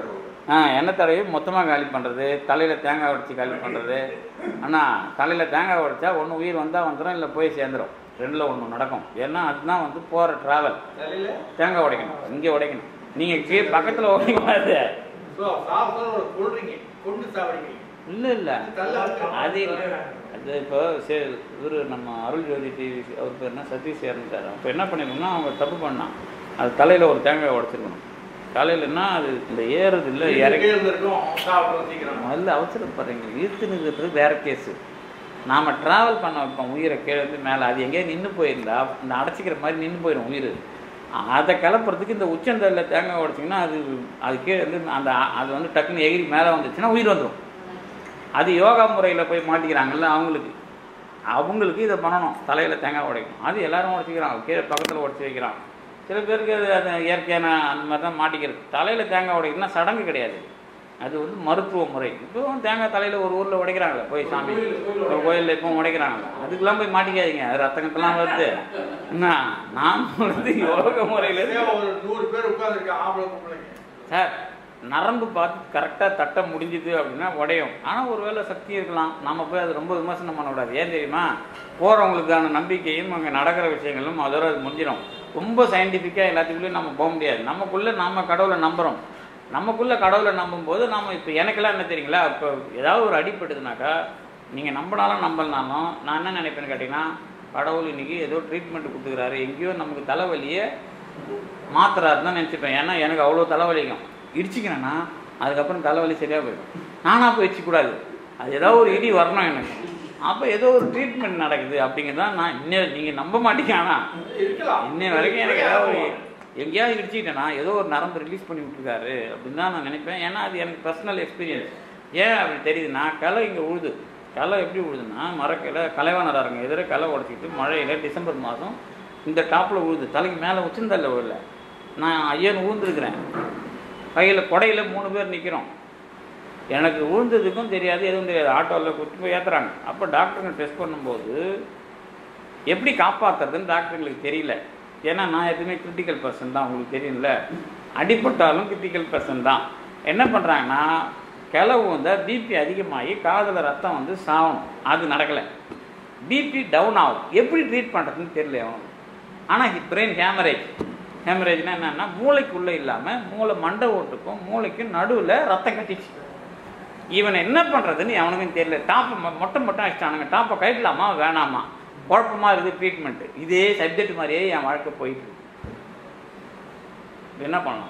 ஆ எண்ணெய் தடவி மொத்தமாக காலி பண்ணுறது தலையில் தேங்காய் உடைச்சி காலி பண்ணுறது ஆனால் தலையில் தேங்காய் உடைச்சா ஒன்று உயிர் வந்தால் வந்துடும் இல்லை போய் சேர்ந்துடும் ரெண்டில் ஒன்று நடக்கும் ஏன்னா அதுதான் வந்து போகிற ட்ராவல் தலையில தேங்காய் உடைக்கணும் இங்கே உடைக்கணும் நீங்கள் கீழே பக்கத்தில் உடைக்கூடாது ஸோ சாப்பிட ஒரு கொள்றீங்க கொண்டு சாப்பிடுறீங்க இல்லை இல்லை தள்ள அது இல்லை அது இப்போ சே இவர் நம்ம அருள் ஜோதி டிவி அவர் பேர் என்ன சதீஷ் இறந்துட்டார் அப்போ என்ன பண்ணிருக்கோம்னா அவங்க தப்பு பண்ணான் அது தலையில் ஒரு தேங்காய் உடைச்சிருக்கணும் தலையிலன்னா அது இந்த ஏறுது இல்லை இறக்கி இருந்திருக்கும் சாப்பிடுறோம் சீக்கிரம் முதல்ல அவசரப்படுறீங்க ஈர்த்து நிற்கிறது வேற கேஸு நாம் ட்ராவல் பண்ண வைப்போம் உயிரை கீழே இருந்து மேலே அது எங்கேயோ நின்று போயிருந்தா இந்த அடைச்சிக்கிற மாதிரி நின்று போயிடும் உயிர் அதை கிளப்புறதுக்கு இந்த உச்சந்தலில் தேங்காய் உடைச்சிங்கன்னா அது அது கீழே இருந்து அந்த அது வந்து டக்குன்னு எகிரி மேலே வந்துச்சுன்னா உயிர் வந்துடும் அது யோகா முறையில் போய் மாட்டிக்கிறாங்கல்ல அவங்களுக்கு அவங்களுக்கு இதை பண்ணணும் தலையில் தேங்காய் உடைக்கணும் அது எல்லாரும் உடச்சிக்கிறாங்க கீழே பக்கத்தில் உடச்சி வைக்கிறாங்க சில பேருக்கு அது அது இயற்கையான அந்த மாதிரி தான் மாட்டிக்கிறது தலையில் தேங்காய் உடைக்கணும்னா சடங்கு கிடையாது அது வந்து மருத்துவ முறை இப்போவும் தேங்காய் தலையில் ஒரு ஊரில் உடைக்கிறாங்க போய் சாமி ஒரு கோயிலில் இப்போவும் உடைக்கிறாங்க அதுக்கெல்லாம் போய் மாட்டிக்காதீங்க அது ரத்தங்கத்தெல்லாம் வருது என்ன நாம் வந்து யோக முறையில் இதே ஒரு நூறு பேர் உட்கார்ந்துருக்க ஆம்பளை பொம்பளைங்க சார் நரம்பு பார்த்து கரெக்டாக தட்ட முடிஞ்சுது அப்படின்னா உடையும் ஆனால் ஒருவேளை சக்தி இருக்கலாம் நம்ம போய் அது ரொம்ப விமர்சனம் பண்ணக்கூடாது ஏன் தெரியுமா போகிறவங்களுக்கான நம்பிக்கையும் அங்கே நடக்கிற விஷயங்களும் அதோட அது முடிஞ்சிடும் ரொம்ப சயின்டிஃபிக்காக எல்லாத்துக்குள்ளேயும் நம்ம போக முடியாது நமக்குள்ளே நம்ம கடவுளை நம்புகிறோம் நமக்குள்ளே கடவுளை நம்பும்போது நம்ம இப்போ எனக்கெல்லாம் என்ன தெரியுங்களா இப்போ ஏதாவது ஒரு அடிப்படுதுனாக்கா நீங்கள் நம்பினாலும் நம்பலனாலும் நான் என்ன நினைப்பேன்னு கேட்டிங்கன்னா கடவுள் இன்னைக்கு ஏதோ ட்ரீட்மெண்ட் கொடுத்துக்கிறாரு எங்கேயோ நமக்கு தலைவலியை மாத்துறாருன்னு தான் நினச்சிப்பேன் ஏன்னா எனக்கு அவ்வளோ தலைவலிக்கும் இடிச்சிக்கிறேன்னா அதுக்கப்புறம் தலைவலி சரியாக போயிடும் நானாக போய் இடிச்சிக்கூடாது அது ஏதோ ஒரு இடி வரணும் எனக்கு அப்போ ஏதோ ஒரு ட்ரீட்மெண்ட் நடக்குது அப்படிங்கிறதான் நான் இன்னும் நீங்கள் நம்ப மாட்டீங்க ஆனால் இருக்கலாம் இன்னை வரைக்கும் எனக்கு ஏதாவது ஒரு எங்கேயாவது இடிச்சிக்கிட்டேன்னா ஏதோ ஒரு நரம்பு ரிலீஸ் பண்ணி விட்டுருக்காரு அப்படின்னு தான் நான் நினைப்பேன் ஏன்னா அது எனக்கு பர்சனல் எக்ஸ்பீரியன்ஸ் ஏன் அப்படி தெரியுதுன்னா களை இங்கே உழுது களை எப்படி உழுதுன்னா மரக்கிளை கலைவாணராக இருங்க எதிர களை உடச்சிக்கிட்டு மழையில் டிசம்பர் மாதம் இந்த டாப்பில் உழுது தலைக்கு மேலே உச்சந்தல்ல விழல நான் ஐயன் ஊழ்ந்துருக்கிறேன் கையில் கொடையில் மூணு பேர் நிற்கிறோம் எனக்கு விழுந்ததுக்கும் தெரியாது எதுவும் தெரியாது ஆட்டோவில் கூட்டி போய் ஏற்றுறாங்க அப்போ டாக்டருங்க டெஸ்ட் பண்ணும்போது எப்படி காப்பாற்றுறதுன்னு டாக்டருங்களுக்கு தெரியல ஏன்னா நான் எப்பவுமே கிரிட்டிக்கல் பர்சன் தான் உங்களுக்கு தெரியும்ல அடிபட்டாலும் கிரிட்டிக்கல் பர்சன் தான் என்ன பண்ணுறாங்கன்னா கிளவு வந்து பிபி அதிகமாகி காதில் ரத்தம் வந்து சாகணும் அது நடக்கலை பிபி டவுன் ஆகும் எப்படி ட்ரீட் பண்ணுறதுன்னு தெரியல அவனுக்கு ஆனால் பிரெயின் ஹேமரேஜ் ஹேமரேஜ்னா என்னன்னா மூளைக்குள்ளே இல்லாமல் மூளை மண்டை ஓட்டுக்கும் மூளைக்கும் நடுவில் ரத்தம் கட்டிச்சு இவன் என்ன பண்ணுறதுன்னு அவனுக்கும் தெரியல டாப்பை மொட்டை மட்டும் அடிச்சிட்டானுங்க டாப்பை கட்டலாமா வேணாமா குழப்பமா இருக்குது ட்ரீட்மெண்ட்டு இதே சப்ஜெக்ட் மாதிரியே என் வாழ்க்கை போயிட்டு இருக்கு. என்ன பண்ணலாம்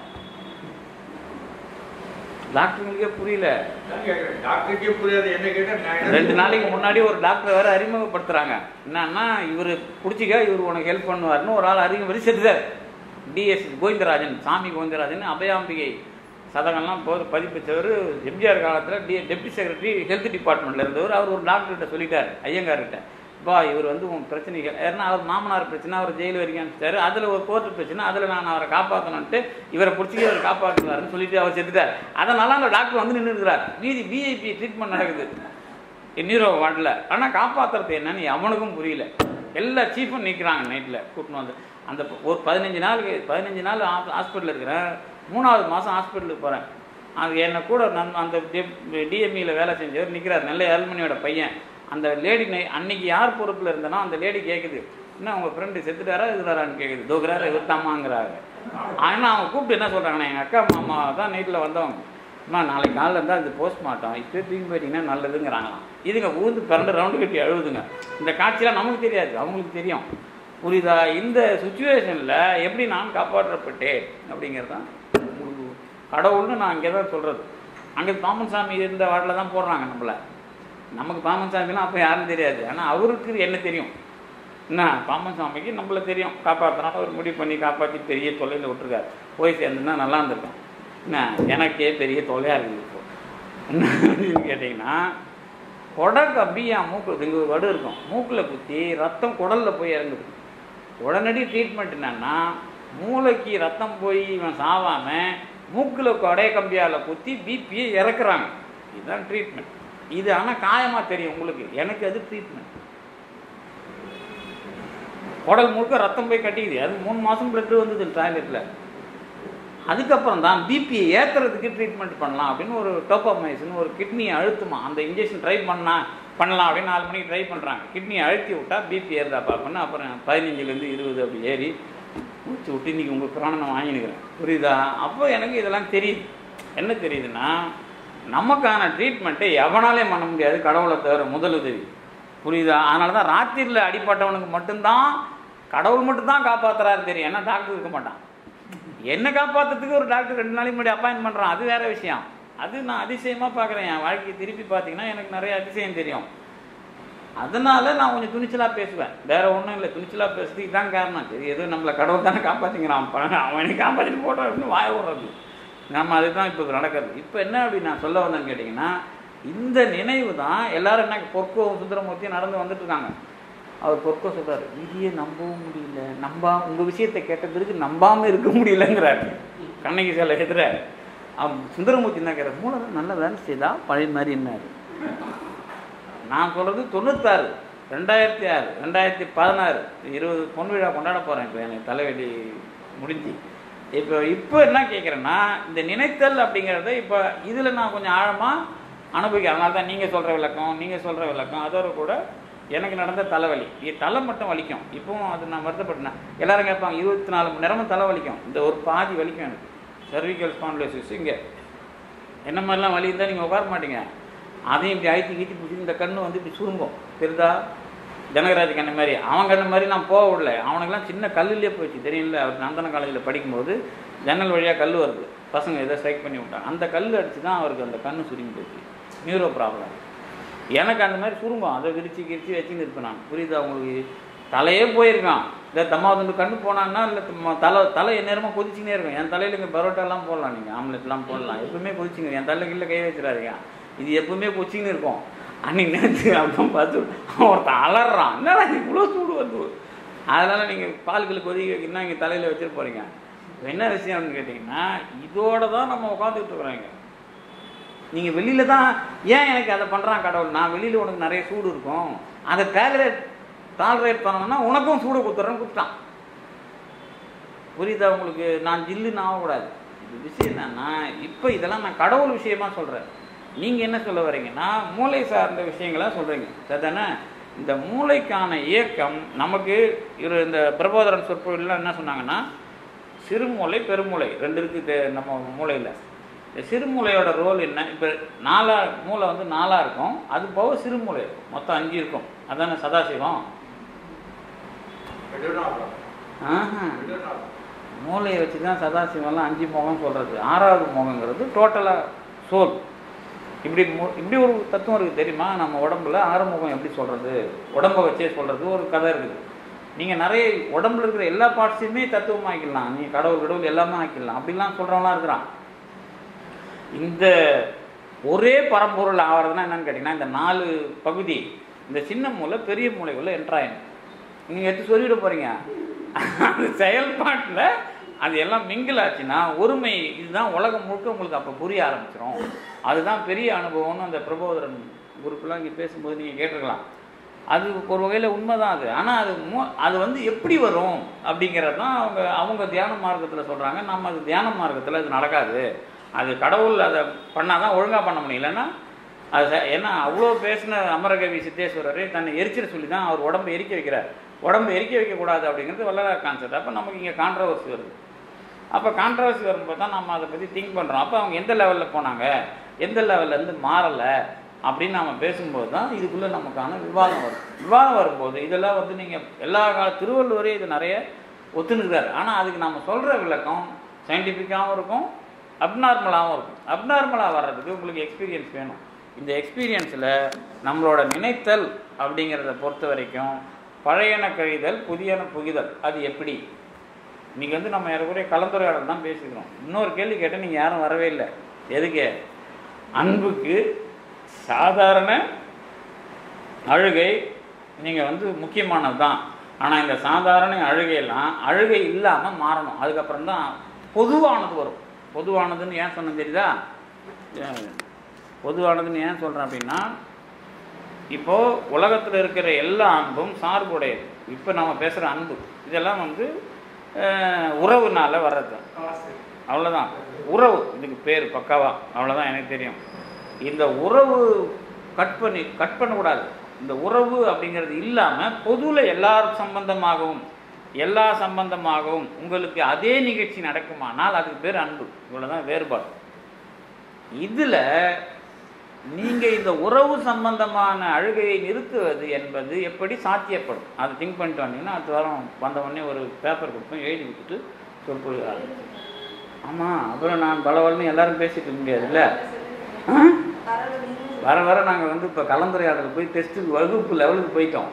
டாக்டருங்களுக்கே புரியல நான் கேட்கிறேன். டாக்டருக்கே புரியாது என்ன கேட்டா நான் என்ன ரெண்டு நாளைக்கு முன்னாடி ஒரு டாக்டர் வேற அறிமுகப்படுத்துறாங்க என்னன்னா இவர் பிடிச்சிக்க இவர் உனக்கு ஹெல்ப் பண்ணுவார்னு ஒரு ஆள் அறிமுகப்படுத்தி செத்துட்டார் டிஎஸ் கோவிந்தராஜன் சாமி கோவிந்தராஜன் அபயாம்பிகை சதங்கள்லாம் போது பதிப்பிச்சவர் எம்ஜிஆர் காலத்தில் டி டெப்டி செக்ரட்டரி ஹெல்த் டிபார்ட்மெண்ட்டில் இருந்தவர் அவர் ஒரு டாக்டர்கிட்ட சொல்லிட்டார் ஐயங்கார்கிட்ட பா இவர் வந்து உன் பிரச்சனைகள் ஏன்னா அவர் மாமனார் பிரச்சனை அவர் ஜெயில் வரைக்கும் அனுப்பிச்சிட்டாரு அதில் ஒரு கோர்ட்டு பிரச்சனை அதில் நான் அவரை காப்பாற்றணுன்ட்டு இவரை பிடிச்சி அவர் காப்பாற்றுவாருன்னு சொல்லிட்டு அவர் செத்துட்டார் அதனால அந்த டாக்டர் வந்து நின்று இருக்கிறார் மீதி விஐபி ட்ரீட்மெண்ட் நடக்குது நியூரோ வார்டில் ஆனால் காப்பாற்றுறது என்னன்னு அவனுக்கும் புரியல எல்லா சீஃபும் நிற்கிறாங்க நைட்டில் கூட்டின்னு வந்து அந்த ஒரு பதினஞ்சு நாளுக்கு பதினஞ்சு நாள் ஹாஸ்பிட்டலில் இருக்கிறேன் மூணாவது மாதம் ஹாஸ்பிட்டலுக்கு போகிறேன் அது என்னை கூட நன் அந்த டிஎம்இயில் வேலை செஞ்சவர் நிற்கிறார் நல்ல ஏழ்மணியோட பையன் அந்த லேடி நை அன்னைக்கு யார் பொறுப்பில் இருந்தனோ அந்த லேடி கேட்குது என்ன உங்கள் ஃப்ரெண்டு செத்துட்டாரா இருக்கிறாரான்னு கேட்குது தோக்குறாரு இவர்த்தாமாங்கிறாரு ஆனால் அவங்க கூப்பிட்டு என்ன சொல்கிறாங்கன்னா எங்கள் அக்கா மாமா தான் நைட்டில் வந்தவங்க அம்மா நாளைக்கு காலையில் இருந்தால் இது போஸ்ட் மாட்டோம் இப்போ தூக்கி போயிட்டீங்கன்னா நல்லதுங்கிறாங்களாம் இதுங்க ஊந்து பிறண்டு ரவுண்டு கட்டி அழுகுதுங்க இந்த காட்சியெல்லாம் நமக்கு தெரியாது அவங்களுக்கு தெரியும் புரியுதா இந்த சுச்சுவேஷனில் எப்படி நான் காப்பாற்றப்பட்டேன் அப்படிங்கிறது தான் உங்களுக்கு கடவுள்னு நான் அங்கே தான் சொல்கிறது அங்கே பாமன் சாமி இருந்த வார்டில் தான் போடுறாங்க நம்மளை நமக்கு பாமன் சாமிலாம் அப்போ யாரும் தெரியாது ஆனால் அவருக்கு என்ன தெரியும் என்ன பாமன் சாமிக்கு நம்மள தெரியும் காப்பாற்றினாலும் அவர் முடிவு பண்ணி காப்பாற்றி பெரிய தொல்லையில் விட்டுருக்காரு போய் சேர்ந்துன்னா நல்லா இருந்திருக்கும் என்ன எனக்கே பெரிய தொல்லையாக இருக்குது இப்போ என்ன கேட்டிங்கன்னா கொடை கம்பியா மூக்கு இங்கே ஒரு வடு இருக்கும் மூக்கில் குத்தி ரத்தம் குடலில் போய் இறங்குது உடனடி ட்ரீட்மெண்ட் என்னன்னா மூளைக்கு ரத்தம் போய் இவன் சாவாமல் மூக்கில் கொடை கம்பியால் குத்தி பிபியை இறக்குறாங்க இதுதான் ட்ரீட்மெண்ட் இது ஆனால் காயமாக தெரியும் உங்களுக்கு எனக்கு அது ட்ரீட்மெண்ட் குடல் முழுக்க ரத்தம் போய் கட்டிக்குது அது மூணு மாதம் பிளட் வந்தது டாய்லெட்டில் அதுக்கப்புறம் தான் பிபியை ஏற்றுறதுக்கு ட்ரீட்மெண்ட் பண்ணலாம் அப்படின்னு ஒரு டோப்பமைசின் ஒரு கிட்னியை அழுத்துமா அந்த இன்ஜெக்ஷன் ட்ரை பண்ணா பண்ணலாம் அப்படின்னு நாலு மணிக்கு ட்ரை பண்ணுறாங்க கிட்னியை அழுத்தி விட்டா பிபி ஏறுதா பார்ப்போன்னு அப்புறம் பதினஞ்சுலேருந்து இருபது அப்படி ஏறி மூச்சு விட்டு இன்றைக்கி உங்கள் பிராணனை வாங்கினுக்கிறேன் புரியுதா அப்போ எனக்கு இதெல்லாம் தெரியுது என்ன தெரியுதுன்னா நமக்கான ட்ரீட்மெண்ட்டை எவனாலே பண்ண முடியாது கடவுளை தவிர முதலுதவி புரியுதா அதனால தான் ராத்திரியில் அடிப்பட்டவனுக்கு மட்டும்தான் கடவுள் மட்டும்தான் காப்பாத்துறாரு தெரியும் ஏன்னா டாக்டர் இருக்க மாட்டான் என்ன காப்பாற்றுறதுக்கு ஒரு டாக்டர் ரெண்டு நாளைக்கு முன்னாடி அப்பாயின்ட் பண்ணுறான் அது வேற விஷயம் அது நான் அதிசயமாக பார்க்குறேன் என் வாழ்க்கையை திருப்பி பார்த்தீங்கன்னா எனக்கு நிறைய அதிசயம் தெரியும் அதனால நான் கொஞ்சம் துணிச்சலாக பேசுவேன் வேற ஒன்றும் இல்லை துணிச்சலாக பேசுறதுக்கு தான் காரணம் சரி ஏதோ நம்மளை கடவுள் தானே காப்பாற்றிங்கிறான் ப- அவனை காப்பாற்றிட்டு போட்டோம் அப்படின்னு வாய விடுறது நம்ம அதுதான் இப்போ நடக்கிறது இப்போ என்ன அப்படி நான் சொல்ல வந்தேன்னு கேட்டிங்கன்னா இந்த நினைவு தான் எல்லாரும் என்ன பொற்கோ சுந்தரமூர்த்தி நடந்து வந்துட்டு இருக்காங்க அவர் பொற்கோ சொல்றாரு விதியை நம்பவும் முடியல நம்பா உங்க விஷயத்தை கேட்ட பிறகு நம்பாம இருக்க முடியலங்கிறாரு கண்ணகி சில எதிர அவன் சுந்தரமூர்த்தி என்ன கேட்குற மூளை நல்ல வேலை செய்தா பழைய மாதிரி என்னாரு நான் சொல்றது தொண்ணூத்தாறு ரெண்டாயிரத்தி ஆறு ரெண்டாயிரத்தி பதினாறு இருபது பொன் விழா கொண்டாட போறேன் இப்போ எனக்கு தலைவலி முடிஞ்சு இப்போ இப்போ என்ன கேட்குறேன்னா இந்த நினைத்தல் அப்படிங்கிறத இப்போ இதில் நான் கொஞ்சம் ஆழமாக அனுபவிக்கிறேன் அதனால தான் நீங்கள் சொல்கிற விளக்கம் நீங்கள் சொல்கிற விளக்கம் அதோட கூட எனக்கு நடந்த தலைவலி இது தலை மட்டும் வலிக்கும் இப்பவும் அது நான் வருத்தப்பட்டேன் எல்லாரும் கேட்பாங்க இருபத்தி நாலு மணி நேரமும் தலை வலிக்கும் இந்த ஒரு பாதி வலிக்கும் எனக்கு சர்விக்கல் ஸ்பான்லோசிஸ் இங்கே என்ன மாதிரிலாம் வலி இருந்தால் நீங்கள் உட்கார மாட்டீங்க அதையும் இப்படி அழுத்தி கீத்தி பிடிச்சி இந்த கண்ணு வந்து இப்படி சுருங்கும் தெரியுதா ஜனகராஜ் கண்ணு மாதிரி அவன் கண்ணு மாதிரி நான் போக விடல அவனுக்கெல்லாம் சின்ன கல்லுலேயே போயிடுச்சு தெரியல அவர் நந்தன காலேஜில் படிக்கும்போது ஜன்னல் வழியாக கல் வருது பசங்க ஏதோ ஸ்ட்ரைக் பண்ணி விட்டாங்க அந்த கல் அடிச்சு தான் அவருக்கு அந்த கண்ணு சுருங்கி போச்சு நியூரோ ப்ராப்ளம் எனக்கு அந்த மாதிரி சுருங்கும் அதை விரிச்சு கிரிச்சு வச்சுன்னு இருப்பேன் நான் புரியுதா உங்களுக்கு தலையே போயிருக்கான் இந்த தம்மாவது கண்ணு போனான்னா இல்லை தலை தலை என் நேரமாக கொதிச்சுனே இருக்கும் என் தலையில் இங்கே பரோட்டாலாம் போடலாம் நீங்கள் ஆம்லெட்லாம் போடலாம் எப்பவுமே கொதிச்சுங்க என் தலையில் கீழே கை வச்சிடாதீங்க இது எப்பவுமே கொச்சின்னு இருக்கும் அன்னைக்கு நேற்று அப்படின்னு பார்த்து ஒருத்தன் அலறான் என்னடா இது இவ்வளோ சூடு வந்து அதனால நீங்கள் பால்கள் கொதிக்க வைக்கணும்னா இங்கே தலையில் வச்சுட்டு போறீங்க என்ன விஷயம்னு கேட்டிங்கன்னா இதோட தான் நம்ம உட்காந்துக்கிட்டு இருக்கிறோம் இங்க நீங்கள் வெளியில் தான் ஏன் எனக்கு அதை பண்ணுறான் கடவுள் நான் வெளியில் உனக்கு நிறைய சூடு இருக்கும் அதை டேலரேட் டாலரேட் பண்ணணும்னா உனக்கும் சூடு கொடுத்துட்றேன்னு கொடுத்துட்டான் புரியுதா உங்களுக்கு நான் ஜில்லுன்னு ஆகக்கூடாது இது விஷயம் என்னன்னா இப்போ இதெல்லாம் நான் கடவுள் விஷயமா சொல்கிறேன் நீங்கள் என்ன சொல்ல வரீங்கன்னா மூளை சார்ந்த விஷயங்களா சொல்கிறீங்க சரிதானே இந்த மூளைக்கான இயக்கம் நமக்கு இரு இந்த பிரபோதரன் சொற்பொழிலாம் என்ன சொன்னாங்கன்னா சிறுமூளை பெருமூளை ரெண்டு இருக்குது நம்ம மூளையில் இந்த சிறுமூளையோட ரோல் என்ன இப்போ நாலா மூளை வந்து நாலாக இருக்கும் அது போக சிறுமூளை இருக்கும் மொத்தம் அஞ்சு இருக்கும் அதானே சதாசிவம் விடுநாள் ஆஹா விடுநாள் மூளையை வச்சு தான் சதாசிவம்லாம் அஞ்சு முகம் சொல்கிறது ஆறாவது முகங்கிறது டோட்டலாக சோல் இப்படி மு- இப்படி ஒரு தத்துவம் இருக்குது தெரியுமா நம்ம உடம்புல ஆறுமுகம் எப்படி சொல்கிறது உடம்பை வச்சே சொல்கிறது ஒரு கதை இருக்குது நீங்கள் நிறைய உடம்புல இருக்கிற எல்லா பார்ட்ஸையுமே தத்துவம் ஆக்கிடலாம் நீங்கள் கடவுள் கடவுள் எல்லாமே ஆக்கிடலாம் அப்படிலாம் சொல்கிறவங்களாம் இருக்கிறான் இந்த ஒரே பரம்பொருள் ஆகிறதுனா என்னன்னு கேட்டிங்கன்னா இந்த நாலு பகுதி இந்த சின்ன மூளை பெரிய மூளைக்குள்ளே என்ட்ராயிடும் நீங்கள் எடுத்து சொல்லிவிட போகிறீங்க அந்த செயல்பாட்டில் அது எல்லாம் மிங்கிள் ஆச்சுன்னா ஒருமை இதுதான் உலகம் முழுக்க உங்களுக்கு அப்போ புரிய ஆரம்பிச்சிடும் அதுதான் பெரிய அனுபவம்னு அந்த பிரபோதரன் குரூப்லாம் இங்கே பேசும்போது நீங்கள் கேட்டிருக்கலாம் அது ஒரு வகையில் உண்மைதான் அது ஆனால் அது மோ அது வந்து எப்படி வரும் அப்படிங்கிறது தான் அவங்க அவங்க தியான மார்க்கத்தில் சொல்கிறாங்க நம்ம அது தியான மார்க்கத்தில் அது நடக்காது அது கடவுள் அதை பண்ணால் தான் ஒழுங்காக பண்ண முடியும் இல்லைன்னா அது ச- ஏன்னா அவ்வளோ பேசின அமரகவி சித்தேஸ்வரரே தன்னை எரிச்சிட சொல்லி தான் அவர் உடம்பை எரிக்க வைக்கிறார் உடம்பை எரிக்க வைக்கக்கூடாது அப்படிங்கிறது வள்ளலார் கான்செப்ட் அப்போ நமக்கு இங்கே கான்ட்ரவர்சி வருது அப்போ கான்ட்ரவர்சி வரும்போது தான் நம்ம அதை பற்றி திங்க் பண்ணுறோம் அப்போ அவங்க எந்த லெவலில் போனாங்க எந்த லெவல்லேருந்து மாறலை அப்படின்னு நாம பேசும்போது தான் இதுக்குள்ளே நமக்கான விவாதம் வரும் விவாதம் வரும்போது இதெல்லாம் வந்து நீங்கள் எல்லா கால திருவள்ளுவரே இது நிறைய ஒத்துணுக்கிறார் ஆனால் அதுக்கு நம்ம சொல்கிற விளக்கம் சயின்டிஃபிக்காகவும் இருக்கும் அப்நார்மலாகவும் இருக்கும் அப்நார்மலாக வர்றதுக்கு உங்களுக்கு எக்ஸ்பீரியன்ஸ் வேணும் இந்த எக்ஸ்பீரியன்ஸில் நம்மளோட நினைத்தல் அப்படிங்கிறத பொறுத்த வரைக்கும் பழையன கழிதல் புதியன புகிதல் அது எப்படி இன்னைக்கு வந்து நம்ம ஏறக்குறைய கலந்துரையாடல் தான் பேசிக்கிறோம் இன்னொரு கேள்வி கேட்டால் நீங்கள் யாரும் வரவே இல்லை எதுக்கு அன்புக்கு சாதாரண அழுகை நீங்கள் வந்து முக்கியமானது தான் ஆனால் இந்த சாதாரண அழுகையெல்லாம் அழுகை இல்லாமல் மாறணும் அதுக்கப்புறம் தான் பொதுவானது வரும் பொதுவானதுன்னு ஏன் சொன்னேன் தெரியுதா அஹ் பொதுவானதுன்னு ஏன் சொல்கிறேன் அப்படின்னா இப்போது உலகத்தில் இருக்கிற எல்லா அன்பும் சார்புடையது இப்போ நம்ம பேசுகிற அன்பு இதெல்லாம் வந்து அஹ், உறவுனால வர்றது அவ்வளோதான் உறவு இதுக்கு பேர் பக்காவா அவ்வளோதான் எனக்கு தெரியும் இந்த உறவு கட் பண்ணி கட் பண்ணக்கூடாது இந்த உறவு அப்படிங்கிறது இல்லாமல் பொதுவில் எல்லார் சம்பந்தமாகவும் எல்லா சம்பந்தமாகவும் உங்களுக்கு அதே நிகழ்ச்சி நடக்குமானால் அதுக்கு பேர் அன்பு இவ்வளோதான் வேறுபாடு இதில் நீங்கள் இந்த உறவு சம்பந்தமான அழுகையை நிறுத்துவது என்பது எப்படி சாத்தியப்படும் அதை திங்க் பண்ணிட்டு வந்தீங்கன்னா அடுத்த வாரம் வந்த உடனே ஒரு பேப்பர் கொடுப்போம் எழுதி விட்டுட்டு சொற்பொழி ஆரம்பிச்சு ஆமாம் அப்புறம் நான் பலவல்னு எல்லாரும் பேசிட்டு இருக்க முடியாதுல்ல ஆ? வர வர நாங்கள் வந்து இப்போ கலந்துரையாடல் போய் டெஸ்ட்டு வகுப்பு லெவலுக்கு போயிட்டோம்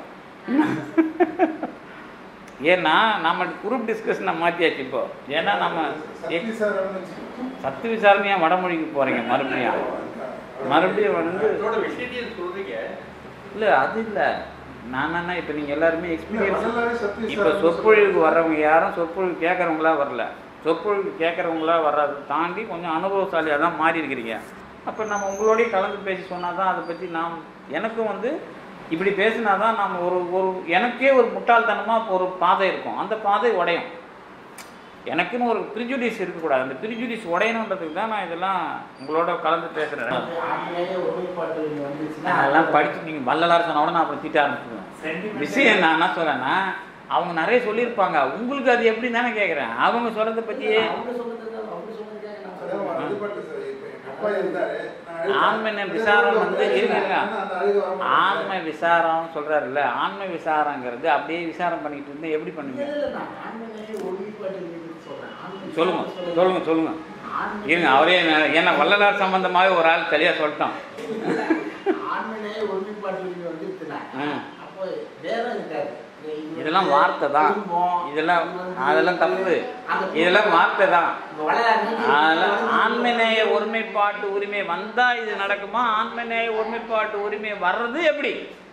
ஏன்னா நம்ம குரூப் டிஸ்கஷனை மாற்றியாச்சு இப்போ ஏன்னா நம்ம சக்தி சார் வந்து சத்து விசாரணையாக வடமொழிக்கு போகிறீங்க மறுபடியும் மறுபடியும் வந்து இதோட விஷயத்தையும் சொல்றீங்க இல்லை அது இல்லை நான் என்ன இப்போ நீங்கள் எல்லாருமே எக்ஸ்பீரியன்ஸ் முதல்ல சக்தி இப்போ சார் சொற்பொழிவுக்கு வர்றவங்க யாரும் சொற்பொழிவு கேட்குறவங்களா வரல சொற்பொழிவு கேட்குறவங்களா வர்றதை தாண்டி கொஞ்சம் அனுபவசாலியாக தான் மாறி இருக்கிறீங்க அப்போ நம்ம உங்களோடய கலந்து பேசி சொன்னால் தான் அதை பற்றி நாம் எனக்கும் வந்து இப்படி பேசினா தான் நம்ம ஒரு ஒரு எனக்கே ஒரு முட்டாள்தனமாக ஒரு பாதை இருக்கும் அந்த பாதை உடையும் எனக்குன்னு ஒரு ப்ரிஜுடிஸ் இருக்கக்கூடாது அந்த ப்ரிஜுடிஸ் உடையணுன்றதுக்கு தான் நான் இதெல்லாம் உங்களோட கலந்து பேசுகிறேன் ஆண்மையே ஒருமைப்பாட்டு வந்துச்சுன்னா அதெல்லாம் படிச்சு நீங்கள் வள்ளலார் சொன்ன உடனே அப்புறம் திட்ட ஆரம்பிச்சிடுவேன் விஷயம் நான் என்ன சொல்றேன்னா அவங்க நிறைய சொல்லியிருப்பாங்க உங்களுக்கு அது எப்படி தானே கேட்குறேன் அவங்க சொல்றதை பற்றியே அவங்க சொன்னது அவங்க சொன்னதுக்காக நான் அதான் சொல்றேன். அடிபட்டு சார் இப்ப எங்க அப்பா இருந்தாரு நான் அழுதேன். ஆன்மீக விசாரம் வந்து இருங்க, இருங்க. ஆனா அந்த அழுகை வர மாட்டேங்குது. ஆன்ம விசாரம் சொல்றாருல்ல ஆன்ம விசாரங்கிறது அப்படியே விசாரம் பண்ணிட்டு இருந்தா எப்படி இல்ல, பண்ணுவீங்க இல்ல, நான் ஆண்மையே ஒருமைப்பாட்டு இருக்குதுன்னு சொல்றேன். ஆண்மை சொல்லுங்க சொல்லுங்க. சொல்லுங்க சொல்லுங்க ஆண்மை- இருங்க அவரே என்ன- ஏன்னா வள்ளலார் சம்பந்தமாகவே ஒரு ஆள் தெளிவா சொல்லிட்டான் ஆண்மையே ஒருமைப்பாட்டு இருக்கு வந்துருச்சுன்னா, ம். அப்போ வேதம் இருக்காது. இது இதெல்லாம் வந்து வார்த்தை தான் குடும்பம், இதெல்லாம் இது வந்து அதெல்லாம் தப்பு அந்த இதெல்லாம் வார்த்தை தான் இந்த வளையாத அதெல்லாம் ஆண்மநேய ஒருமைப்பாட்டு உரிமை வந்தா இது நடக்குமா ஆண்மநேய ஒருமைப்பாட்டு உரிமை வர்றது எப்படி